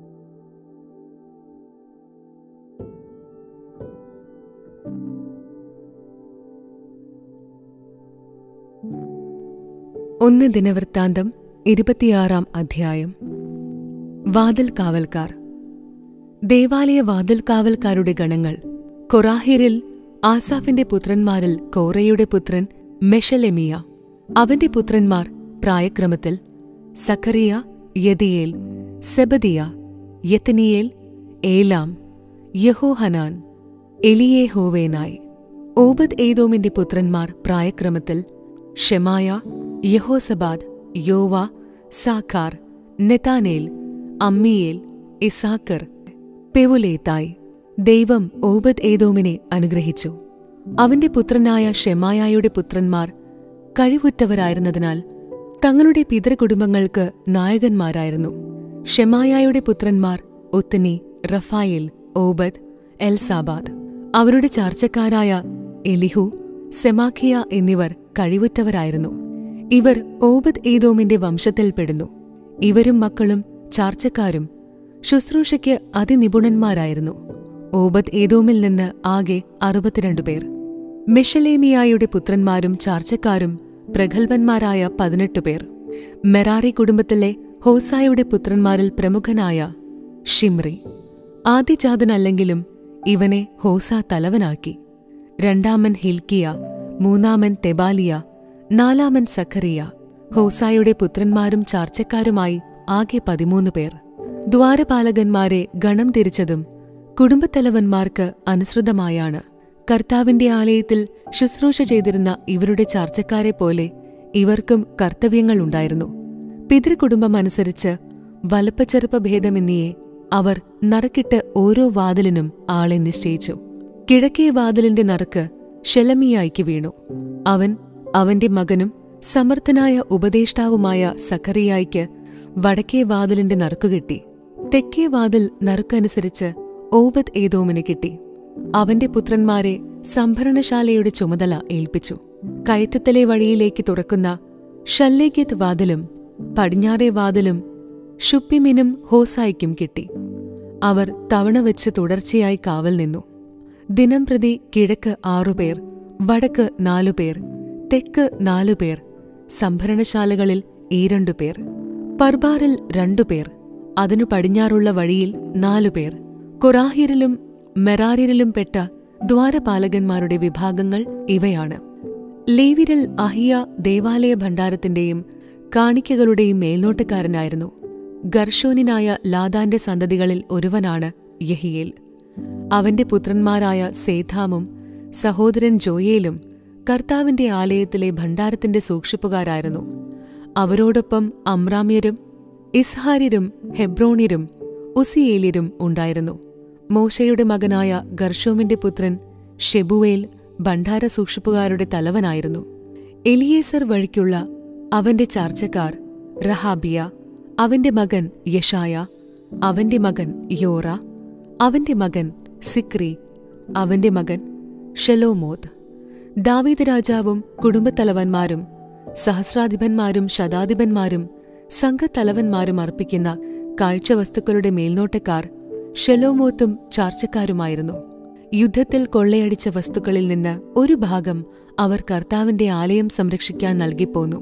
ഒന്ന് ദിനവൃത്താന്തം ഇരുപത്തിയാറാം അധ്യായം വാതിൽ കാവൽക്കാർ ദേവാലയ വാതിൽ കാവൽക്കാരുടെ ഗണങ്ങൾ കൊറാഹിരിൽ ആസാഫിന്റെ പുത്രന്മാരിൽ കോറയുടെ പുത്രൻ മെഷലെമിയ അവന്റെ പുത്രന്മാർ പ്രായക്രമത്തിൽ സഖറിയ യദിയേൽ സെബദിയ യത്തനിയേൽ ഏലാം യഹോഹനാൻ എലിയേഹോവേനായി ഓബദ് ഏതോമിന്റെ പുത്രന്മാർ പ്രായക്രമത്തിൽ ഷെമായ യഹോസബാദ് യോവ സാഖാർ നെതാനേൽ അമ്മിയേൽ ഇസാക്കർ പെവുലേത്തായി ദൈവം ഓബദ് ഏതോമിനെ അനുഗ്രഹിച്ചു അവന്റെ പുത്രനായ ഷെമായായുടെ പുത്രന്മാർ കഴിവുറ്റവരായിരുന്നതിനാൽ തങ്ങളുടെ പിതൃകുടുംബങ്ങൾക്ക് നായകന്മാരായിരുന്നു ഷെമായായുടെ പുത്രന്മാർ ഒത്തനി റഫായേൽ ഓബദ് എൽസാബാദ് അവരുടെ ചാർച്ചക്കാരായ എലിഹു സെമാഖിയ എന്നിവർ കഴിവുറ്റവരായിരുന്നു ഇവർ ഓബദ് ഏതോമിന്റെ വംശത്തിൽപ്പെടുന്നു ഇവരും മക്കളും ചാർച്ചക്കാരും ശുശ്രൂഷയ്ക്ക് അതിനിപുണന്മാരായിരുന്നു ഓബദ് ഏതോമിൽ നിന്ന് ആകെ അറുപത്തിരണ്ട് പേർ മെഷലേമിയായുടെ പുത്രന്മാരും ചാർച്ചക്കാരും പ്രഗത്ഭന്മാരായ പതിനെട്ട് പേർ മെറാറി കുടുംബത്തിലെ ഹോസായുടെ പുത്രന്മാരിൽ പ്രമുഖനായ ഷിമ്രി ആദ്യജാതനല്ലെങ്കിലും ഇവനെ ഹോസ തലവനാക്കി രണ്ടാമൻ ഹിൽക്കിയ മൂന്നാമൻ തെബാലിയ നാലാമൻ സഖറിയ ഹോസായുടെ പുത്രന്മാരും ചാർച്ചക്കാരുമായി ആകെ പതിമൂന്ന് പേർ ദ്വാരപാലകന്മാരെ ഗണം തിരിച്ചതും കുടുംബത്തലവന്മാർക്ക് അനുസൃതമായാണ് കർത്താവിന്റെ ആലയത്തിൽ ശുശ്രൂഷ ചെയ്തിരുന്ന ഇവരുടെ ചാർച്ചക്കാരെ പോലെ ഇവർക്കും കർത്തവ്യങ്ങളുണ്ടായിരുന്നു പിതൃകുടുംബമനുസരിച്ച് വലപ്പച്ചെറുപ്പ ഭേദമെന്നിയെ അവർ നറുക്കിട്ട് ഓരോ വാതിലിനും ആളെ നിശ്ചയിച്ചു കിഴക്കേ വാതിലിന്റെ നറുക്ക് ഷെലമിയായിക്ക് വീണു അവൻ അവന്റെ മകനും സമർത്ഥനായ ഉപദേഷ്ടാവുമായ സഖറിയായിക്ക് വടക്കേ വാതിലിന്റെ നറുക്ക് കിട്ടി തെക്കേ വാതിൽ നറുക്കനുസരിച്ച് ഓബദ് ഏതോമിന് കിട്ടി അവന്റെ പുത്രന്മാരെ സംഭരണശാലയുടെ ചുമതല ഏൽപ്പിച്ചു കയറ്റത്തിലെ വഴിയിലേക്ക് തുറക്കുന്ന ഷല്ലേഗിത് വാതിലും പടിഞ്ഞാറേ വാതിലും ഷുപ്പിമിനും ഹോസായിക്കും കിട്ടി അവർ തവണ വെച്ച് തുടർച്ചയായി കാവൽ നിന്നു ദിനം പ്രതി കിഴക്ക് ആറുപേർ വടക്ക് നാലുപേർ തെക്ക് നാലുപേർ സംഭരണശാലകളിൽ ഈരണ്ടുപേർ പർബാറിൽ രണ്ടുപേർ അതിനു പടിഞ്ഞാറുള്ള വഴിയിൽ നാലുപേർ കൊറാഹിരിലും മെറാരിലും പെട്ട ദ്വാരപാലകന്മാരുടെ വിഭാഗങ്ങൾ ഇവയാണ് ലേവിരിൽ അഹിയ ദേവാലയ ഭണ്ഡാരത്തിന്റെയും കാണിക്കകളുടെയും മേൽനോട്ടക്കാരനായിരുന്നു ഗർഷോനിനായ ലാദാന്റെ സന്തതികളിൽ ഒരുവനാണ് യഹിയേൽ അവന്റെ പുത്രന്മാരായ സേഥാമും സഹോദരൻ ജോയേലും കർത്താവിന്റെ ആലയത്തിലെ ഭണ്ഡാരത്തിന്റെ സൂക്ഷിപ്പുകാരായിരുന്നു അവരോടൊപ്പം അമ്രാമ്യരും ഇസ്ഹാര്യരും ഹെബ്രോണിരും ഉസിയേലിരും ഉണ്ടായിരുന്നു മോശയുടെ മകനായ ഗർഷോമിന്റെ പുത്രൻ ഷെബുവേൽ ഭണ്ഡാര സൂക്ഷിപ്പുകാരുടെ തലവനായിരുന്നു എലിയേസർ വഴിക്കുള്ള അവന്റെ ചാർച്ചക്കാർ റഹാബിയ അവന്റെ മകൻ യഷായ അവന്റെ മകൻ യോറ അവന്റെ മകൻ സിക്രി അവന്റെ മകൻ ഷെലോമോത്ത് ദാവീദ് രാജാവും കുടുംബത്തലവന്മാരും സഹസ്രാധിപന്മാരും ശതാധിപന്മാരും സംഘത്തലവന്മാരും അർപ്പിക്കുന്ന കാഴ്ചവസ്തുക്കളുടെ മേൽനോട്ടക്കാർ ഷെലോമോത്തും ചാർച്ചക്കാരുമായിരുന്നു യുദ്ധത്തിൽ കൊള്ളയടിച്ച വസ്തുക്കളിൽ നിന്ന് ഒരു ഭാഗം അവർ കർത്താവിന്റെ ആലയം സംരക്ഷിക്കാൻ നൽകിപ്പോന്നു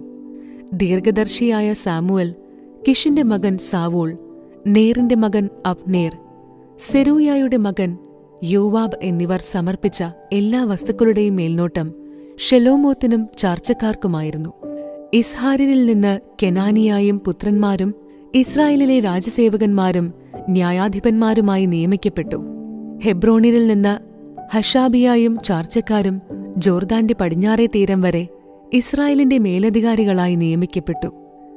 ദീർഘദർശിയായ സാമുവൽ കിഷിന്റെ മകൻ സാവൂൾ നേറിന്റെ മകൻ അബ്നേർ സെരൂയായുടെ മകൻ യോവാബ് എന്നിവർ സമർപ്പിച്ച എല്ലാ വസ്തുക്കളുടെയും മേൽനോട്ടം ഷെലോമോത്തിനും ചാർച്ചക്കാർക്കുമായിരുന്നു ഇസ്ഹാരിനിൽ നിന്ന് കെനാനിയായും പുത്രന്മാരും ഇസ്രായേലിലെ രാജസേവകന്മാരും ന്യായാധിപന്മാരുമായി നിയമിക്കപ്പെട്ടു ഹെബ്രോണിൽ നിന്ന് ഹഷാബിയായും ചാർച്ചക്കാരും ജോർദാന്റെ പടിഞ്ഞാറേ തീരം വരെ ഇസ്രായേലിന്റെ മേലധികാരികളായി നിയമിക്കപ്പെട്ടു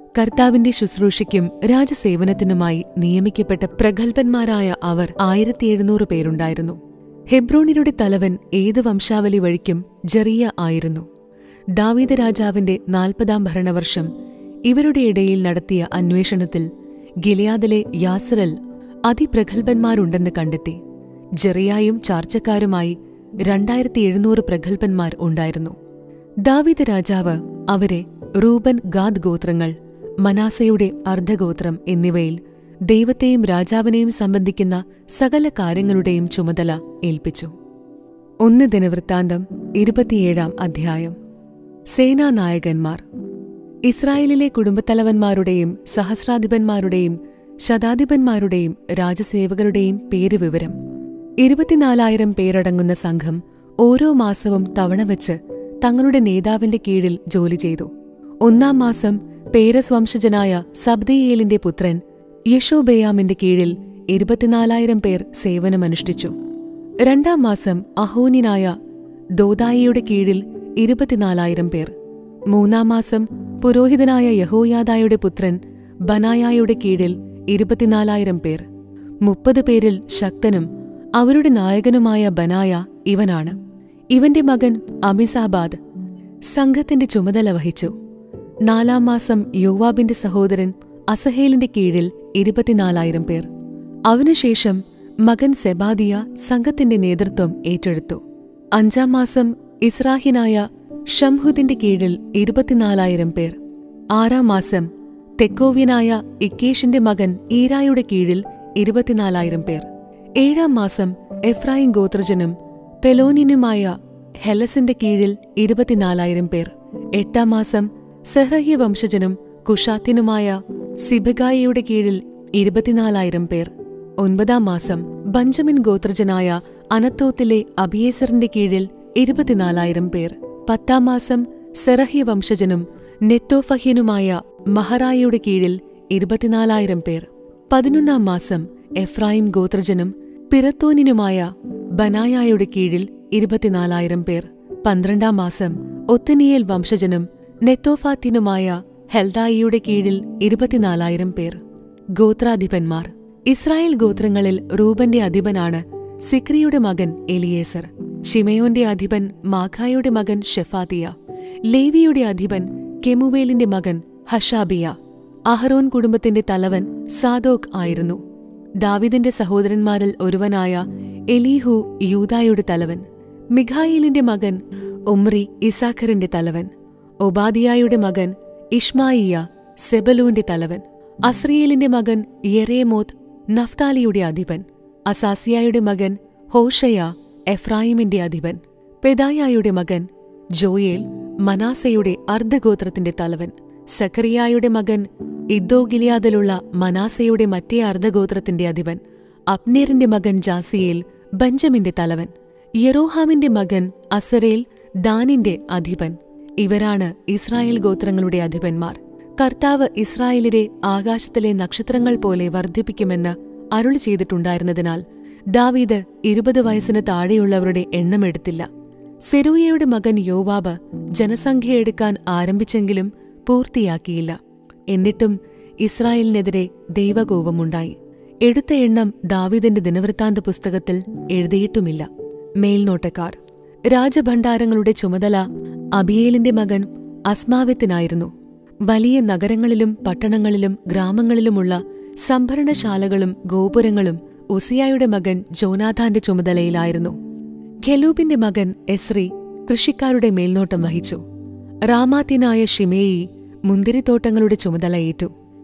കർത്താവിന്റെ ശുശ്രൂഷയ്ക്കും രാജസേവനത്തിനുമായി നിയമിക്കപ്പെട്ട പ്രഗത്ഭന്മാരായ അവർ ആയിരത്തി എഴുന്നൂറ് പേരുണ്ടായിരുന്നു ഹെബ്രോണിയുടെ തലവൻ ഏത് വംശാവലി വഴിക്കും ജറിയ ആയിരുന്നു ദാവീദ രാജാവിന്റെ നാൽപ്പതാം ഭരണവർഷം ഇവരുടെ ഇടയിൽ നടത്തിയ അന്വേഷണത്തിൽ ഗിലിയാദിലെ യാസറൽ അതിപ്രഗത്ഭന്മാരുണ്ടെന്ന് കണ്ടെത്തി ജെറിയായും ചാർച്ചക്കാരുമായി രണ്ടായിരത്തി എഴുന്നൂറ് പ്രഗത്ഭന്മാർ ഉണ്ടായിരുന്നു ദാവീദ് രാജാവ് അവരെ റൂബൻ ഗാദ് ഗോത്രങ്ങൾ മനാസയുടെ അർദ്ധഗോത്രം എന്നിവയിൽ ദൈവത്തെയും രാജാവിനെയും സംബന്ധിക്കുന്ന സകല കാര്യങ്ങളുടെയും ചുമതല ഏൽപ്പിച്ചു ഒന്ന് ദിനവൃത്താന്തം ഇരുപത്തിയേഴാം അധ്യായം സേനാനായകന്മാർ ഇസ്രായേലിലെ കുടുംബത്തലവന്മാരുടെയും സഹസ്രാധിപന്മാരുടെയും ശതാധിപന്മാരുടെയും രാജസേവകരുടെയും പേരുവിവരം ഇരുപത്തിനാലായിരം പേരടങ്ങുന്ന സംഘം ഓരോ മാസവും തവണ വെച്ച് തങ്ങളുടെ നേതാവിന്റെ കീഴിൽ ജോലി ചെയ്തു ഒന്നാം മാസം പേരസ് വംശജനായ സബ്ദയിയേലിന്റെ പുത്രൻ യശോബെയാമിന്റെ കീഴിൽ ഇരുപത്തിനാലായിരം പേർ സേവനമനുഷ്ഠിച്ചു രണ്ടാം മാസം അഹോനിനായ ദോദായിയുടെ കീഴിൽ ഇരുപത്തിനാലായിരം പേർ മൂന്നാം മാസം പുരോഹിതനായ യഹോയാദായുടെ പുത്രൻ ബനായായുടെ കീഴിൽ ഇരുപത്തിനാലായിരം പേർ മുപ്പത് പേരിൽ ശക്തനും അവരുടെ നായകനുമായ ബനായ ഇവനാണ് ഇവന്റെ മകൻ അമിസാബാദ് സംഘത്തിന്റെ ചുമതല വഹിച്ചു നാലാം മാസം യോവാബിന്റെ സഹോദരൻ അസഹേലിന്റെ കീഴിൽ ഇരുപത്തിനാലായിരം പേർ അവനുശേഷം മകൻ സെബാദിയ സംഘത്തിന്റെ നേതൃത്വം ഏറ്റെടുത്തു അഞ്ചാം മാസം ഇസ്രാഹിനായ ഷംഹുദിന്റെ കീഴിൽ ഇരുപത്തിനാലായിരം പേർ ആറാം മാസം തെക്കോവ്യനായ ഇക്കേഷിന്റെ മകൻ ഈരായുടെ കീഴിൽ ഇരുപത്തിനാലായിരം പേർ ഏഴാം മാസം എഫ്രായിം ഗോത്രജനും പെലോനിനുമായ ഹെലസിന്റെ കീഴിൽ ഇരുപത്തിനാലായിരം പേർ എട്ടാം മാസം സെഹ്രഹ്യ വംശജനും കുഷാത്തിനുമായ സിബഗായിയുടെ കീഴിൽ ഇരുപത്തിനാലായിരം പേർ ഒൻപതാം മാസം ബഞ്ചമിൻ ഗോത്രജനായ അനത്തോത്തിലെ അബിയേസറിന്റെ കീഴിൽ ഇരുപത്തിനാലായിരം പേർ പത്താം മാസം സെറഹ്യ വംശജനും നെത്തോഫഹ്യനുമായ മഹറായിയുടെ കീഴിൽ ഇരുപത്തിനാലായിരം പേർ പതിനൊന്നാം മാസം എഫ്രായിം ഗോത്രജനും പിറത്തോനിനുമായ ബനായായുടെ കീഴിൽ ഇരുപത്തിനാലായിരം പേർ പന്ത്രണ്ടാം മാസം ഒത്തനിയേൽ വംശജനും നെത്തോഫാത്തിനുമായ ഹെൽദായിയുടെ കീഴിൽ ഇരുപത്തിനാലായിരം പേർ ഗോത്രാധിപന്മാർ ഇസ്രായേൽ ഗോത്രങ്ങളിൽ റൂബന്റെ അധിപനാണ് സിക്രിയുടെ മകൻ എലിയേസർ ഷിമയോന്റെ അധിപൻ മാഖായുടെ മകൻ ഷെഫാത്തിയ ലേവിയുടെ അധിപൻ കെമുവേലിന്റെ മകൻ ഹഷാബിയ അഹറോൻ കുടുംബത്തിന്റെ തലവൻ സാദോക് ആയിരുന്നു ദാവിദിന്റെ സഹോദരന്മാരിൽ ഒരുവനായ എലീഹു യൂദായുടെ തലവൻ മിഖായിലിന്റെ മകൻ ഒമ്രി ഇസാഖറിന്റെ തലവൻ ഒബാദിയായുടെ മകൻ ഇഷ്മായിയ സെബലൂന്റെ തലവൻ അസ്രിയേലിന്റെ മകൻ യെരേമോത്ത് നഫ്താലിയുടെ അധിപൻ അസാസിയായുടെ മകൻ ഹോഷയ എഫ്രായിമിന്റെ അധിപൻ പെദായായുടെ മകൻ ജോയേൽ മനാസയുടെ അർദ്ധഗോത്രത്തിന്റെ തലവൻ സഖറിയായുടെ മകൻ ഇദ്ദോഗിലിയാദിലുള്ള മനാസയുടെ മറ്റേ അർദ്ധഗോത്രത്തിന്റെ അധിപൻ അപ്നേറിന്റെ മകൻ ജാസിയേൽ ബഞ്ചമിന്റെ തലവൻ യെറോഹാമിന്റെ മകൻ അസറേൽ ദാനിന്റെ അധിപൻ ഇവരാണ് ഇസ്രായേൽ ഗോത്രങ്ങളുടെ അധിപന്മാർ കർത്താവ് ഇസ്രായേലിനെ ആകാശത്തിലെ നക്ഷത്രങ്ങൾ പോലെ വർദ്ധിപ്പിക്കുമെന്ന് അരുളി ചെയ്തിട്ടുണ്ടായിരുന്നതിനാൽ ദാവീദ് ഇരുപത് വയസ്സിന് താഴെയുള്ളവരുടെ എണ്ണമെടുത്തില്ല സെരൂയയുടെ മകൻ യോവാബ് ജനസംഖ്യ എടുക്കാൻ ആരംഭിച്ചെങ്കിലും പൂർത്തിയാക്കിയില്ല എന്നിട്ടും ഇസ്രായേലിനെതിരെ ദൈവകോപമുണ്ടായി എടുത്ത എണ്ണം ദാവീദിന്റെ ദിനവൃത്താന്ത പുസ്തകത്തിൽ എഴുതിയിട്ടുമില്ല മേൽനോട്ടക്കാർ രാജഭണ്ഡാരങ്ങളുടെ ചുമതല അബിയേലിന്റെ മകൻ അസ്മാവത്തിനായിരുന്നു വലിയ നഗരങ്ങളിലും പട്ടണങ്ങളിലും ഗ്രാമങ്ങളിലുമുള്ള സംഭരണശാലകളും ഗോപുരങ്ങളും ഉസിയായുടെ മകൻ ജോനാഥാന്റെ ചുമതലയിലായിരുന്നു ഖെലൂബിന്റെ മകൻ എസ്രി കൃഷിക്കാരുടെ മേൽനോട്ടം വഹിച്ചു റാമാത്തിനായ ഷിമേയി മുന്തിരിത്തോട്ടങ്ങളുടെ ചുമതല ഏറ്റു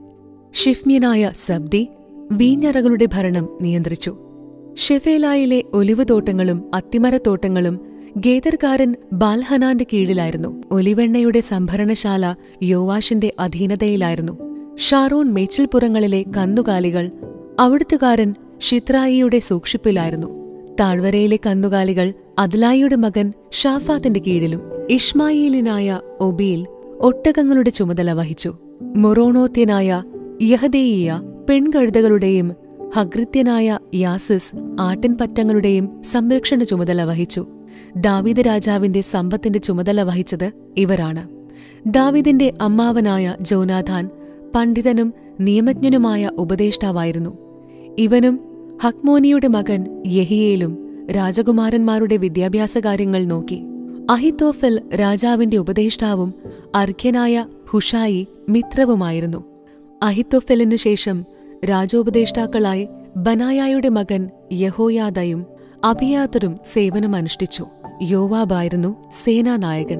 ഷിഫ്മ്യനായ സബ്ദി വീഞ്ഞറകളുടെ ഭരണം നിയന്ത്രിച്ചു ഷെഫേലായിലെ ഒലിവ് തോട്ടങ്ങളും അത്തിമരത്തോട്ടങ്ങളും ഗേദർകാരൻ ബാൽഹനാന്റെ കീഴിലായിരുന്നു ഒലിവെണ്ണയുടെ സംഭരണശാല യോവാഷിന്റെ അധീനതയിലായിരുന്നു ഷാറോൺ മേച്ചിൽപ്പുറങ്ങളിലെ കന്നുകാലികൾ അവിടുത്തുകാരൻ ഷിത്രായിയുടെ സൂക്ഷിപ്പിലായിരുന്നു താഴ്വരയിലെ കന്നുകാലികൾ അദ്ലായിയുടെ മകൻ ഷാഫാത്തിന്റെ കീഴിലും ഇഷ്മായിലിനായ ഒബീൽ ഒട്ടകങ്ങളുടെ ചുമതല വഹിച്ചു മൊറോണോത്യനായ യഹദേയിയ പെൺകഴുതകളുടെയും ഹഗ്രിത്യനായ യാസിസ് ആട്ടിൻപറ്റങ്ങളുടെയും സംരക്ഷണ ചുമതല വഹിച്ചു ദാവീദ് രാജാവിന്റെ സമ്പത്തിന്റെ ചുമതല വഹിച്ചത് ഇവരാണ് ദാവീദിന്റെ അമ്മാവനായ ജോനാഥാൻ പണ്ഡിതനും നിയമജ്ഞനുമായ ഉപദേഷ്ടാവായിരുന്നു ഇവനും ഹക്മോനിയുടെ മകൻ യഹിയേലും രാജകുമാരന്മാരുടെ വിദ്യാഭ്യാസ കാര്യങ്ങൾ നോക്കി അഹിത്തോഫൽ രാജാവിന്റെ ഉപദേഷ്ടാവും അർഘ്യനായ ഹുഷായി മിത്രവുമായിരുന്നു അഹിത്തോഫലിനു ശേഷം രാജോപദേഷ്ടാക്കളായി ബനായായുടെ മകൻ യഹോയാദയും അഭിയാതരും സേവനമനുഷ്ഠിച്ചു യോവാബായിരുന്നു സേനാനായകൻ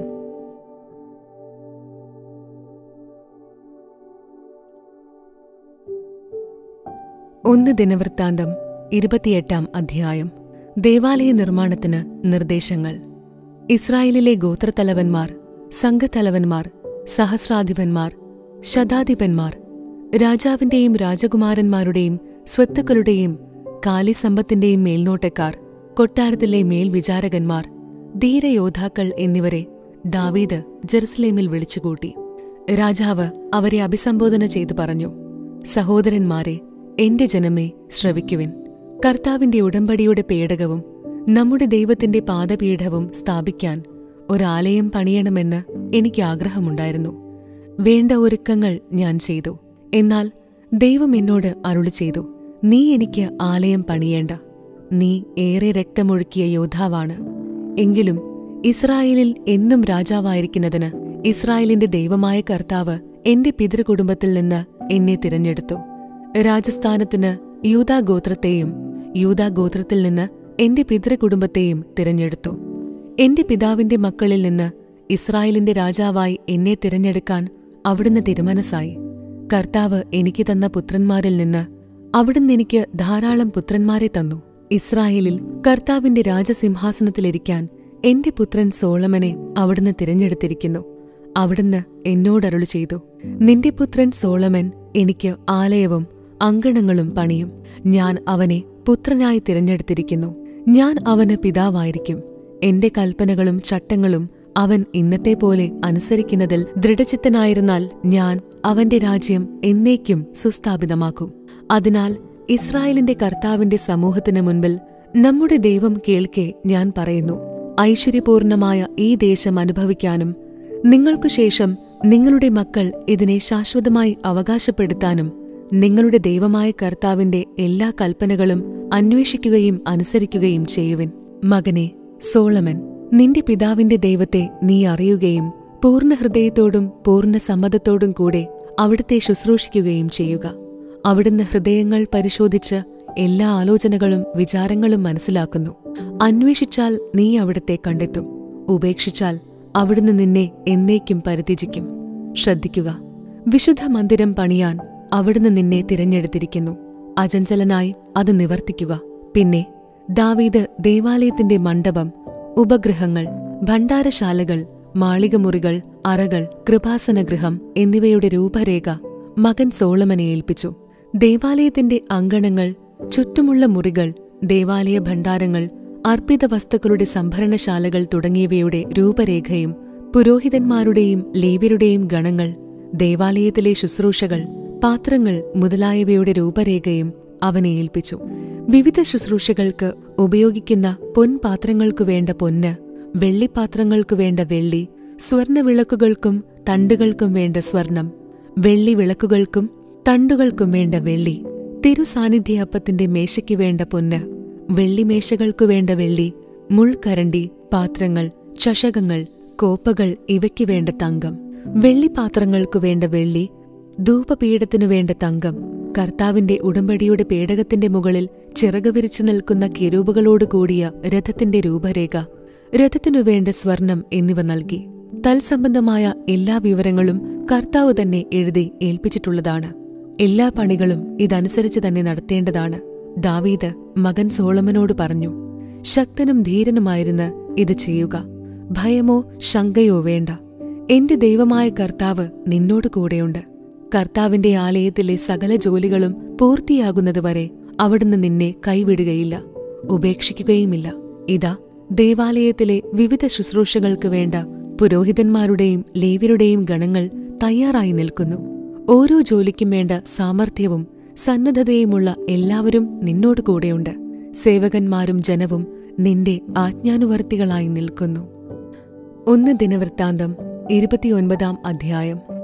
ഒന്ന് ദിനവൃത്താന്തം ഇരുപത്തിയെട്ടാം അധ്യായം ദേവാലയ നിർമ്മാണത്തിന് നിർദ്ദേശങ്ങൾ ഇസ്രായേലിലെ ഗോത്രത്തലവന്മാർ സംഘത്തലവന്മാർ സഹസ്രാധിപന്മാർ ശതാധിപന്മാർ രാജാവിന്റെയും രാജകുമാരന്മാരുടെയും സ്വത്തുക്കളുടെയും കാലിസമ്പത്തിന്റെയും മേൽനോട്ടക്കാർ കൊട്ടാരത്തിലെ മേൽവിചാരകന്മാർ ധീരയോദ്ധാക്കൾ എന്നിവരെ ദാവീദ് ജെറുസലേമിൽ വിളിച്ചുകൂട്ടി രാജാവ് അവരെ അഭിസംബോധന ചെയ്തു പറഞ്ഞു സഹോദരന്മാരെ എന്റെ ജനമേ ശ്രവിക്കുവിൻ കർത്താവിന്റെ ഉടമ്പടിയുടെ പേടകവും നമ്മുടെ ദൈവത്തിന്റെ പാദപീഠവും സ്ഥാപിക്കാൻ ഒരാലയം പണിയണമെന്ന് എനിക്ക് ആഗ്രഹമുണ്ടായിരുന്നു വേണ്ട ഒരുക്കങ്ങൾ ഞാൻ ചെയ്തു എന്നാൽ ദൈവം എന്നോട് അരുളി ചെയ്തു നീ എനിക്ക് ആലയം പണിയേണ്ട നീ ഏറെ രക്തമൊഴുക്കിയ യോദ്ധാവാണ് എങ്കിലും ഇസ്രായേലിൽ എന്നും രാജാവായിരിക്കുന്നതിന് ഇസ്രായേലിന്റെ ദൈവമായ കർത്താവ് എന്റെ പിതൃകുടുംബത്തിൽ നിന്ന് എന്നെ തിരഞ്ഞെടുത്തു രാജസ്ഥാനത്തിന് യൂതാഗോത്രത്തെയും യൂതാഗോത്രത്തിൽ നിന്ന് എന്റെ പിതൃകുടുംബത്തെയും തിരഞ്ഞെടുത്തു എന്റെ പിതാവിന്റെ മക്കളിൽ നിന്ന് ഇസ്രായേലിന്റെ രാജാവായി എന്നെ തിരഞ്ഞെടുക്കാൻ അവിടുന്ന് തിരുമനസായി കർത്താവ് എനിക്ക് തന്ന പുത്രന്മാരിൽ നിന്ന് അവിടുന്ന് എനിക്ക് ധാരാളം പുത്രന്മാരെ തന്നു ഇസ്രായേലിൽ കർത്താവിന്റെ രാജസിംഹാസനത്തിലിരിക്കാൻ എന്റെ പുത്രൻ സോളമനെ അവിടുന്ന് തിരഞ്ഞെടുത്തിരിക്കുന്നു അവിടുന്ന് എന്നോടരുളു ചെയ്തു നിന്റെ പുത്രൻ സോളമൻ എനിക്ക് ആലയവും അങ്കണങ്ങളും പണിയും ഞാൻ അവനെ പുത്രനായി തിരഞ്ഞെടുത്തിരിക്കുന്നു ഞാൻ അവന് പിതാവായിരിക്കും എന്റെ കൽപ്പനകളും ചട്ടങ്ങളും അവൻ ഇന്നത്തെ പോലെ അനുസരിക്കുന്നതിൽ ദൃഢചിത്തനായിരുന്നാൽ ഞാൻ അവന്റെ രാജ്യം എന്നേക്കും സുസ്ഥാപിതമാക്കും അതിനാൽ ഇസ്രായേലിന്റെ കർത്താവിന്റെ സമൂഹത്തിന് മുൻപിൽ നമ്മുടെ ദൈവം കേൾക്കെ ഞാൻ പറയുന്നു ഐശ്വര്യപൂർണമായ ഈ ദേശം അനുഭവിക്കാനും നിങ്ങൾക്കു ശേഷം നിങ്ങളുടെ മക്കൾ ഇതിനെ ശാശ്വതമായി അവകാശപ്പെടുത്താനും നിങ്ങളുടെ ദൈവമായ കർത്താവിന്റെ എല്ലാ കൽപ്പനകളും അന്വേഷിക്കുകയും അനുസരിക്കുകയും ചെയ്യുവിൻ മകനെ സോളമൻ നിന്റെ പിതാവിന്റെ ദൈവത്തെ നീ അറിയുകയും പൂർണ്ണ ഹൃദയത്തോടും പൂർണ്ണ സമ്മതത്തോടും കൂടെ അവിടുത്തെ ശുശ്രൂഷിക്കുകയും ചെയ്യുക അവിടുന്ന് ഹൃദയങ്ങൾ പരിശോധിച്ച് എല്ലാ ആലോചനകളും വിചാരങ്ങളും മനസ്സിലാക്കുന്നു അന്വേഷിച്ചാൽ നീ അവിടുത്തെ കണ്ടെത്തും ഉപേക്ഷിച്ചാൽ അവിടുന്ന് നിന്നെ എന്നേക്കും പരിത്യജിക്കും ശ്രദ്ധിക്കുക വിശുദ്ധ മന്ദിരം പണിയാൻ അവിടുന്ന് നിന്നെ തിരഞ്ഞെടുത്തിരിക്കുന്നു അചഞ്ചലനായി അത് നിവർത്തിക്കുക പിന്നെ ദാവീദ് ദേവാലയത്തിന്റെ മണ്ഡപം ഉപഗ്രഹങ്ങൾ ഭണ്ഡാരശാലകൾ മാളികമുറികൾ അറകൾ കൃപാസനഗൃഹം എന്നിവയുടെ രൂപരേഖ മകൻ സോളമനെ ഏൽപ്പിച്ചു ദേവാലയത്തിന്റെ അങ്കണങ്ങൾ ചുറ്റുമുള്ള മുറികൾ ദേവാലയ ഭണ്ഡാരങ്ങൾ അർപ്പിത വസ്തുക്കളുടെ സംഭരണശാലകൾ തുടങ്ങിയവയുടെ രൂപരേഖയും പുരോഹിതന്മാരുടെയും ലേവ്യരുടെയും ഗണങ്ങൾ ദേവാലയത്തിലെ ശുശ്രൂഷകൾ പാത്രങ്ങൾ മുതലായവയുടെ രൂപരേഖയും അവനെ ഏൽപ്പിച്ചു വിവിധ ശുശ്രൂഷകൾക്ക് ഉപയോഗിക്കുന്ന പൊൻപാത്രങ്ങൾക്കു വേണ്ട പൊന്ന് വെള്ളിപ്പാത്രങ്ങൾക്കു വേണ്ട വെള്ളി സ്വർണവിളക്കുകൾക്കും തണ്ടുകൾക്കും വേണ്ട സ്വർണം വെള്ളി വിളക്കുകൾക്കും തണ്ടുകൾക്കും വേണ്ട വെള്ളി തിരുസാന്നിധ്യപ്പത്തിന്റെ മേശയ്ക്ക് വേണ്ട പൊന്ന് വെള്ളിമേശകൾക്കു വേണ്ട വെള്ളി മുൾക്കരണ്ടി പാത്രങ്ങൾ ചഷകങ്ങൾ കോപ്പകൾ ഇവയ്ക്ക് വേണ്ട തങ്കം വെള്ളിപ്പാത്രങ്ങൾക്കു വേണ്ട വെള്ളി ധൂപപീഠത്തിനു വേണ്ട തങ്കം കർത്താവിന്റെ ഉടമ്പടിയുടെ പേടകത്തിന്റെ മുകളിൽ ചിറക് വിരിച്ചു നിൽക്കുന്ന കിരൂപുകളോട് കൂടിയ രഥത്തിന്റെ രൂപരേഖ രഥത്തിനു വേണ്ട സ്വർണം എന്നിവ നൽകി തൽസംബന്ധമായ എല്ലാ വിവരങ്ങളും കർത്താവ് തന്നെ എഴുതി ഏൽപ്പിച്ചിട്ടുള്ളതാണ് എല്ലാ പണികളും ഇതനുസരിച്ച് തന്നെ നടത്തേണ്ടതാണ് ദാവീദ് മകൻ സോളമനോട് പറഞ്ഞു ശക്തനും ധീരനുമായിരുന്ന് ഇത് ചെയ്യുക ഭയമോ ശങ്കയോ വേണ്ട എന്റെ ദൈവമായ കർത്താവ് നിന്നോട് കൂടെയുണ്ട് കർത്താവിന്റെ ആലയത്തിലെ സകല ജോലികളും പൂർത്തിയാകുന്നതുവരെ അവിടുന്ന് നിന്നെ കൈവിടുകയില്ല ഉപേക്ഷിക്കുകയുമില്ല ഇതാ ദേവാലയത്തിലെ വിവിധ ശുശ്രൂഷകൾക്ക് വേണ്ട പുരോഹിതന്മാരുടെയും ലേവ്യരുടെയും ഗണങ്ങൾ തയ്യാറായി നിൽക്കുന്നു ഓരോ ജോലിക്കും വേണ്ട സാമർഥ്യവും സന്നദ്ധതയുമുള്ള എല്ലാവരും നിന്നോട് കൂടെയുണ്ട് സേവകന്മാരും ജനവും നിന്റെ ആജ്ഞാനുവർത്തികളായി നിൽക്കുന്നു ഒന്ന് ദിനവൃത്താന്തം ഇരുപത്തിയൊൻപതാം അധ്യായം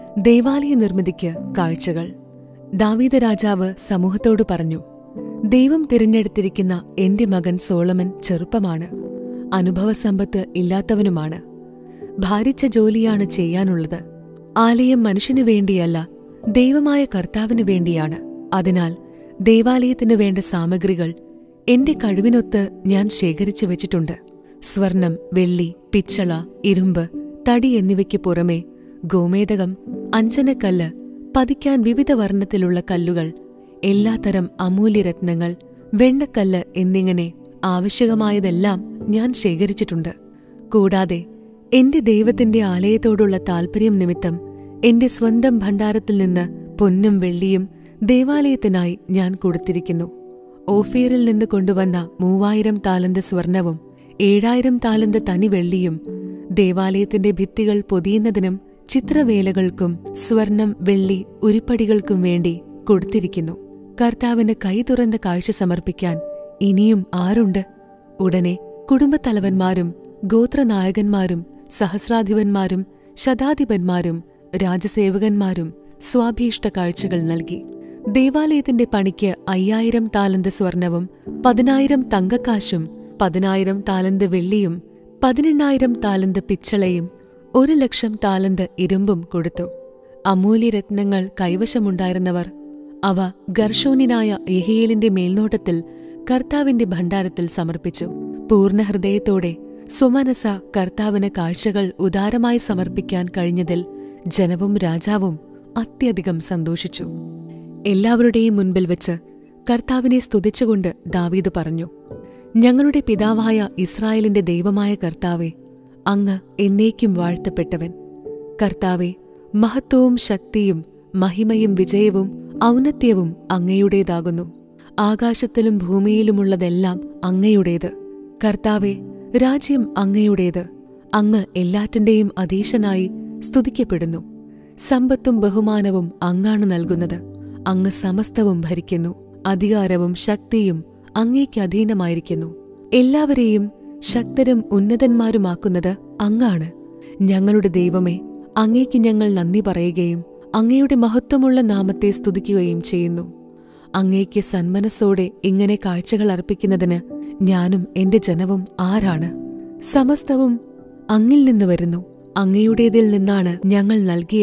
ദേവാലയ നിർമ്മിതിക്ക് കാഴ്ചകൾ ദാവീദ രാജാവ് സമൂഹത്തോട് പറഞ്ഞു ദൈവം തിരഞ്ഞെടുത്തിരിക്കുന്ന എന്റെ മകൻ സോളമൻ ചെറുപ്പമാണ് അനുഭവസമ്പത്ത് ഇല്ലാത്തവനുമാണ് ഭാരിച്ച ജോലിയാണ് ചെയ്യാനുള്ളത് ആലയം മനുഷ്യനു വേണ്ടിയല്ല ദൈവമായ കർത്താവിനു വേണ്ടിയാണ് അതിനാൽ ദേവാലയത്തിനു വേണ്ട സാമഗ്രികൾ എന്റെ കഴിവിനൊത്ത് ഞാൻ ശേഖരിച്ചു വെച്ചിട്ടുണ്ട് സ്വർണം വെള്ളി പിച്ചള ഇരുമ്പ് തടി എന്നിവയ്ക്ക് പുറമെ ഗോമേതകം അഞ്ചനക്കല്ല് പതിക്കാൻ വിവിധ വർണ്ണത്തിലുള്ള കല്ലുകൾ എല്ലാത്തരം അമൂല്യരത്നങ്ങൾ വെണ്ണക്കല്ല് എന്നിങ്ങനെ ആവശ്യകമായതെല്ലാം ഞാൻ ശേഖരിച്ചിട്ടുണ്ട് കൂടാതെ എന്റെ ദൈവത്തിന്റെ ആലയത്തോടുള്ള താൽപര്യം നിമിത്തം എന്റെ സ്വന്തം ഭണ്ഡാരത്തിൽ നിന്ന് പൊന്നും വെള്ളിയും ദേവാലയത്തിനായി ഞാൻ കൊടുത്തിരിക്കുന്നു ഓഫീറിൽ നിന്ന് കൊണ്ടുവന്ന മൂവായിരം താലന്ത് സ്വർണവും ഏഴായിരം താലന്ത് തനി വെള്ളിയും ദേവാലയത്തിന്റെ ഭിത്തികൾ പൊതിയുന്നതിനും ചിത്രവേലകൾക്കും സ്വർണം വെള്ളി ഉരുപ്പടികൾക്കും വേണ്ടി കൊടുത്തിരിക്കുന്നു കർത്താവിന് കൈ തുറന്ന കാഴ്ച സമർപ്പിക്കാൻ ഇനിയും ആരുണ്ട് ഉടനെ കുടുംബത്തലവന്മാരും ഗോത്രനായകന്മാരും സഹസ്രാധിപന്മാരും ശതാധിപന്മാരും രാജസേവകന്മാരും സ്വാഭീഷ്ട കാഴ്ചകൾ നൽകി ദേവാലയത്തിന്റെ പണിക്ക് അയ്യായിരം താലന്ത് സ്വർണവും പതിനായിരം തങ്കക്കാശും പതിനായിരം താലന്ത് വെള്ളിയും പതിനെണ്ണായിരം താലന്ത് പിച്ചളയും ഒരു ലക്ഷം താലന്ത് ഇരുമ്പും കൊടുത്തു അമൂല്യരത്നങ്ങൾ കൈവശമുണ്ടായിരുന്നവർ അവ ഗർഷോനിനായ യഹിയേലിന്റെ മേൽനോട്ടത്തിൽ കർത്താവിന്റെ ഭണ്ഡാരത്തിൽ സമർപ്പിച്ചു പൂർണ്ണ ഹൃദയത്തോടെ സുമനസ കർത്താവിന് കാഴ്ചകൾ ഉദാരമായി സമർപ്പിക്കാൻ കഴിഞ്ഞതിൽ ജനവും രാജാവും അത്യധികം സന്തോഷിച്ചു എല്ലാവരുടെയും മുൻപിൽ വെച്ച് കർത്താവിനെ സ്തുതിച്ചുകൊണ്ട് ദാവീദ് പറഞ്ഞു ഞങ്ങളുടെ പിതാവായ ഇസ്രായേലിന്റെ ദൈവമായ കർത്താവെ അങ്ങ് എന്നേക്കും വാഴ്ത്തപ്പെട്ടവൻ കർത്താവെ മഹത്വവും ശക്തിയും മഹിമയും വിജയവും ഔന്നത്യവും അങ്ങയുടേതാകുന്നു ആകാശത്തിലും ഭൂമിയിലുമുള്ളതെല്ലാം അങ്ങയുടേത് കർത്താവെ രാജ്യം അങ്ങയുടേത് അങ്ങ് എല്ലാറ്റിന്റെയും അധീശനായി സ്തുതിക്കപ്പെടുന്നു സമ്പത്തും ബഹുമാനവും അങ്ങാണ് നൽകുന്നത് അങ്ങ് സമസ്തവും ഭരിക്കുന്നു അധികാരവും ശക്തിയും അങ്ങേക്ക് അധീനമായിരിക്കുന്നു എല്ലാവരെയും ശക്തരും ഉന്നതന്മാരുമാക്കുന്നത് അങ്ങാണ് ഞങ്ങളുടെ ദൈവമേ അങ്ങേക്ക് ഞങ്ങൾ നന്ദി പറയുകയും അങ്ങയുടെ മഹത്വമുള്ള നാമത്തെ സ്തുതിക്കുകയും ചെയ്യുന്നു അങ്ങേക്ക് സന്മനസ്സോടെ ഇങ്ങനെ കാഴ്ചകൾ അർപ്പിക്കുന്നതിന് ഞാനും എന്റെ ജനവും ആരാണ് സമസ്തവും അങ്ങിൽ നിന്ന് വരുന്നു അങ്ങയുടേതിൽ നിന്നാണ് ഞങ്ങൾ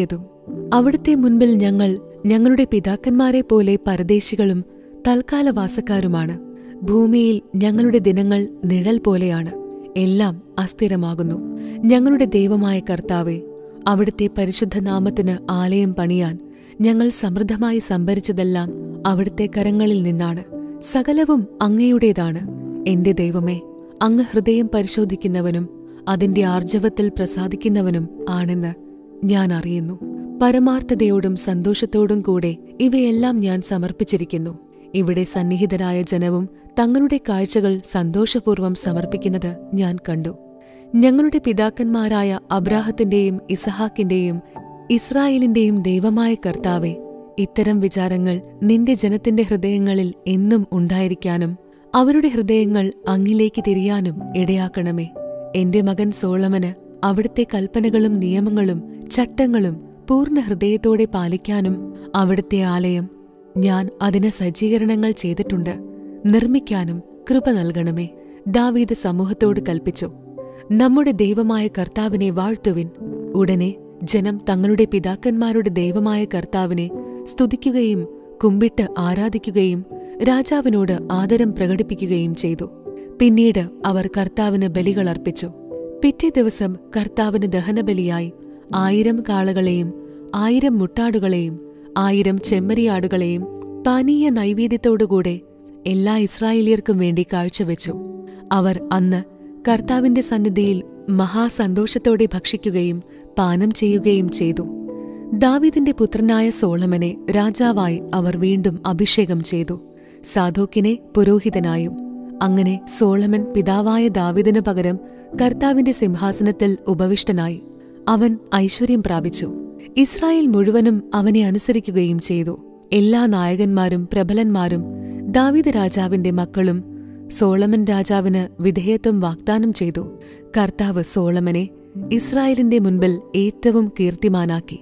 നൽകിയതും അവിടുത്തെ മുൻപിൽ ഞങ്ങൾ ഞങ്ങളുടെ പിതാക്കന്മാരെ പോലെ പരദേശികളും തൽക്കാലവാസക്കാരുമാണ് ഭൂമിയിൽ ഞങ്ങളുടെ ദിനങ്ങൾ നിഴൽ പോലെയാണ് എല്ലാം അസ്ഥിരമാകുന്നു ഞങ്ങളുടെ ദൈവമായ കർത്താവെ അവിടുത്തെ പരിശുദ്ധ നാമത്തിന് ആലയം പണിയാൻ ഞങ്ങൾ സമൃദ്ധമായി സംഭരിച്ചതെല്ലാം അവിടുത്തെ കരങ്ങളിൽ നിന്നാണ് സകലവും അങ്ങയുടേതാണ് എന്റെ ദൈവമേ അങ്ങ് ഹൃദയം പരിശോധിക്കുന്നവനും അതിന്റെ ആർജവത്തിൽ പ്രസാദിക്കുന്നവനും ആണെന്ന് ഞാൻ അറിയുന്നു പരമാർത്ഥതയോടും സന്തോഷത്തോടും കൂടെ ഇവയെല്ലാം ഞാൻ സമർപ്പിച്ചിരിക്കുന്നു ഇവിടെ സന്നിഹിതരായ ജനവും തങ്ങളുടെ കാഴ്ചകൾ സന്തോഷപൂർവ്വം സമർപ്പിക്കുന്നത് ഞാൻ കണ്ടു ഞങ്ങളുടെ പിതാക്കന്മാരായ അബ്രാഹത്തിന്റെയും ഇസഹാക്കിന്റെയും ഇസ്രായേലിന്റെയും ദൈവമായ കർത്താവെ ഇത്തരം വിചാരങ്ങൾ നിന്റെ ജനത്തിന്റെ ഹൃദയങ്ങളിൽ എന്നും ഉണ്ടായിരിക്കാനും അവരുടെ ഹൃദയങ്ങൾ അങ്ങിലേക്ക് തിരിയാനും ഇടയാക്കണമേ എന്റെ മകൻ സോളമന് അവിടുത്തെ കൽപ്പനകളും നിയമങ്ങളും ചട്ടങ്ങളും പൂർണ്ണ ഹൃദയത്തോടെ പാലിക്കാനും അവിടുത്തെ ആലയം ഞാൻ അതിന് സജ്ജീകരണങ്ങൾ ചെയ്തിട്ടുണ്ട് നിർമ്മിക്കാനും കൃപ നൽകണമേ ദാവീദ് സമൂഹത്തോട് കൽപ്പിച്ചു നമ്മുടെ ദൈവമായ കർത്താവിനെ വാഴ്ത്തുവിൻ ഉടനെ ജനം തങ്ങളുടെ പിതാക്കന്മാരുടെ ദൈവമായ കർത്താവിനെ സ്തുതിക്കുകയും കുമ്പിട്ട് ആരാധിക്കുകയും രാജാവിനോട് ആദരം പ്രകടിപ്പിക്കുകയും ചെയ്തു പിന്നീട് അവർ കർത്താവിന് ബലികൾ അർപ്പിച്ചു പിറ്റേ ദിവസം കർത്താവിന് ദഹനബലിയായി ആയിരം കാളകളെയും ആയിരം മുട്ടാടുകളെയും ആയിരം ചെമ്മരിയാടുകളെയും പാനീയ നൈവേദ്യത്തോടുകൂടെ എല്ലാ ഇസ്രായേലിയർക്കും വേണ്ടി കാഴ്ചവെച്ചു അവർ അന്ന് കർത്താവിന്റെ സന്നിധിയിൽ മഹാസന്തോഷത്തോടെ ഭക്ഷിക്കുകയും പാനം ചെയ്യുകയും ചെയ്തു ദാവീദിന്റെ പുത്രനായ സോളമനെ രാജാവായി അവർ വീണ്ടും അഭിഷേകം ചെയ്തു സാധോക്കിനെ പുരോഹിതനായും അങ്ങനെ സോളമൻ പിതാവായ ദാവീദിനു പകരം കർത്താവിന്റെ സിംഹാസനത്തിൽ ഉപവിഷ്ടനായി അവൻ ഐശ്വര്യം പ്രാപിച്ചു ഇസ്രായേൽ മുഴുവനും അവനെ അനുസരിക്കുകയും ചെയ്തു എല്ലാ നായകന്മാരും പ്രബലന്മാരും ദാവീദ് രാജാവിന്റെ മക്കളും സോളമൻ രാജാവിന് വിധേയത്വം വാഗ്ദാനം ചെയ്തു കർത്താവ് സോളമനെ ഇസ്രായേലിന്റെ മുൻപിൽ ഏറ്റവും കീർത്തിമാനാക്കി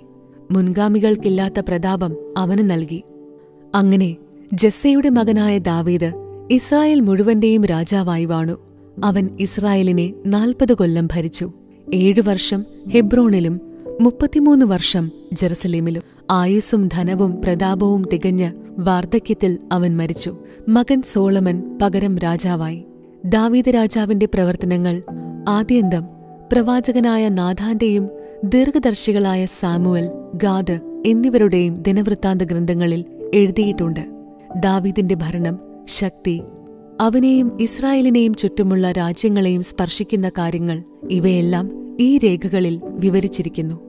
മുൻഗാമികൾക്കില്ലാത്ത പ്രതാപം അവന് നൽകി അങ്ങനെ ജസ്സയുടെ മകനായ ദാവീദ് ഇസ്രായേൽ മുഴുവന്റെയും രാജാവായി വാണു അവൻ ഇസ്രായേലിനെ നാൽപ്പത് കൊല്ലം ഭരിച്ചു ഏഴു വർഷം ഹെബ്രോണിലും മുപ്പത്തിമൂന്ന് വർഷം ജെറുസലേമിലും ആയുസ്സും ധനവും പ്രതാപവും തികഞ്ഞ് വാർദ്ധക്യത്തിൽ അവൻ മരിച്ചു മകൻ സോളമൻ പകരം രാജാവായി ദാവീദ് രാജാവിന്റെ പ്രവർത്തനങ്ങൾ ആദ്യന്തം പ്രവാചകനായ നാഥാന്റെയും ദീർഘദർശികളായ സാമുവൽ ഗാദ് എന്നിവരുടെയും ദിനവൃത്താന്ത ഗ്രന്ഥങ്ങളിൽ എഴുതിയിട്ടുണ്ട് ദാവീദിന്റെ ഭരണം ശക്തി അവനെയും ഇസ്രായേലിനെയും ചുറ്റുമുള്ള രാജ്യങ്ങളെയും സ്പർശിക്കുന്ന കാര്യങ്ങൾ ഇവയെല്ലാം ഈ രേഖകളിൽ വിവരിച്ചിരിക്കുന്നു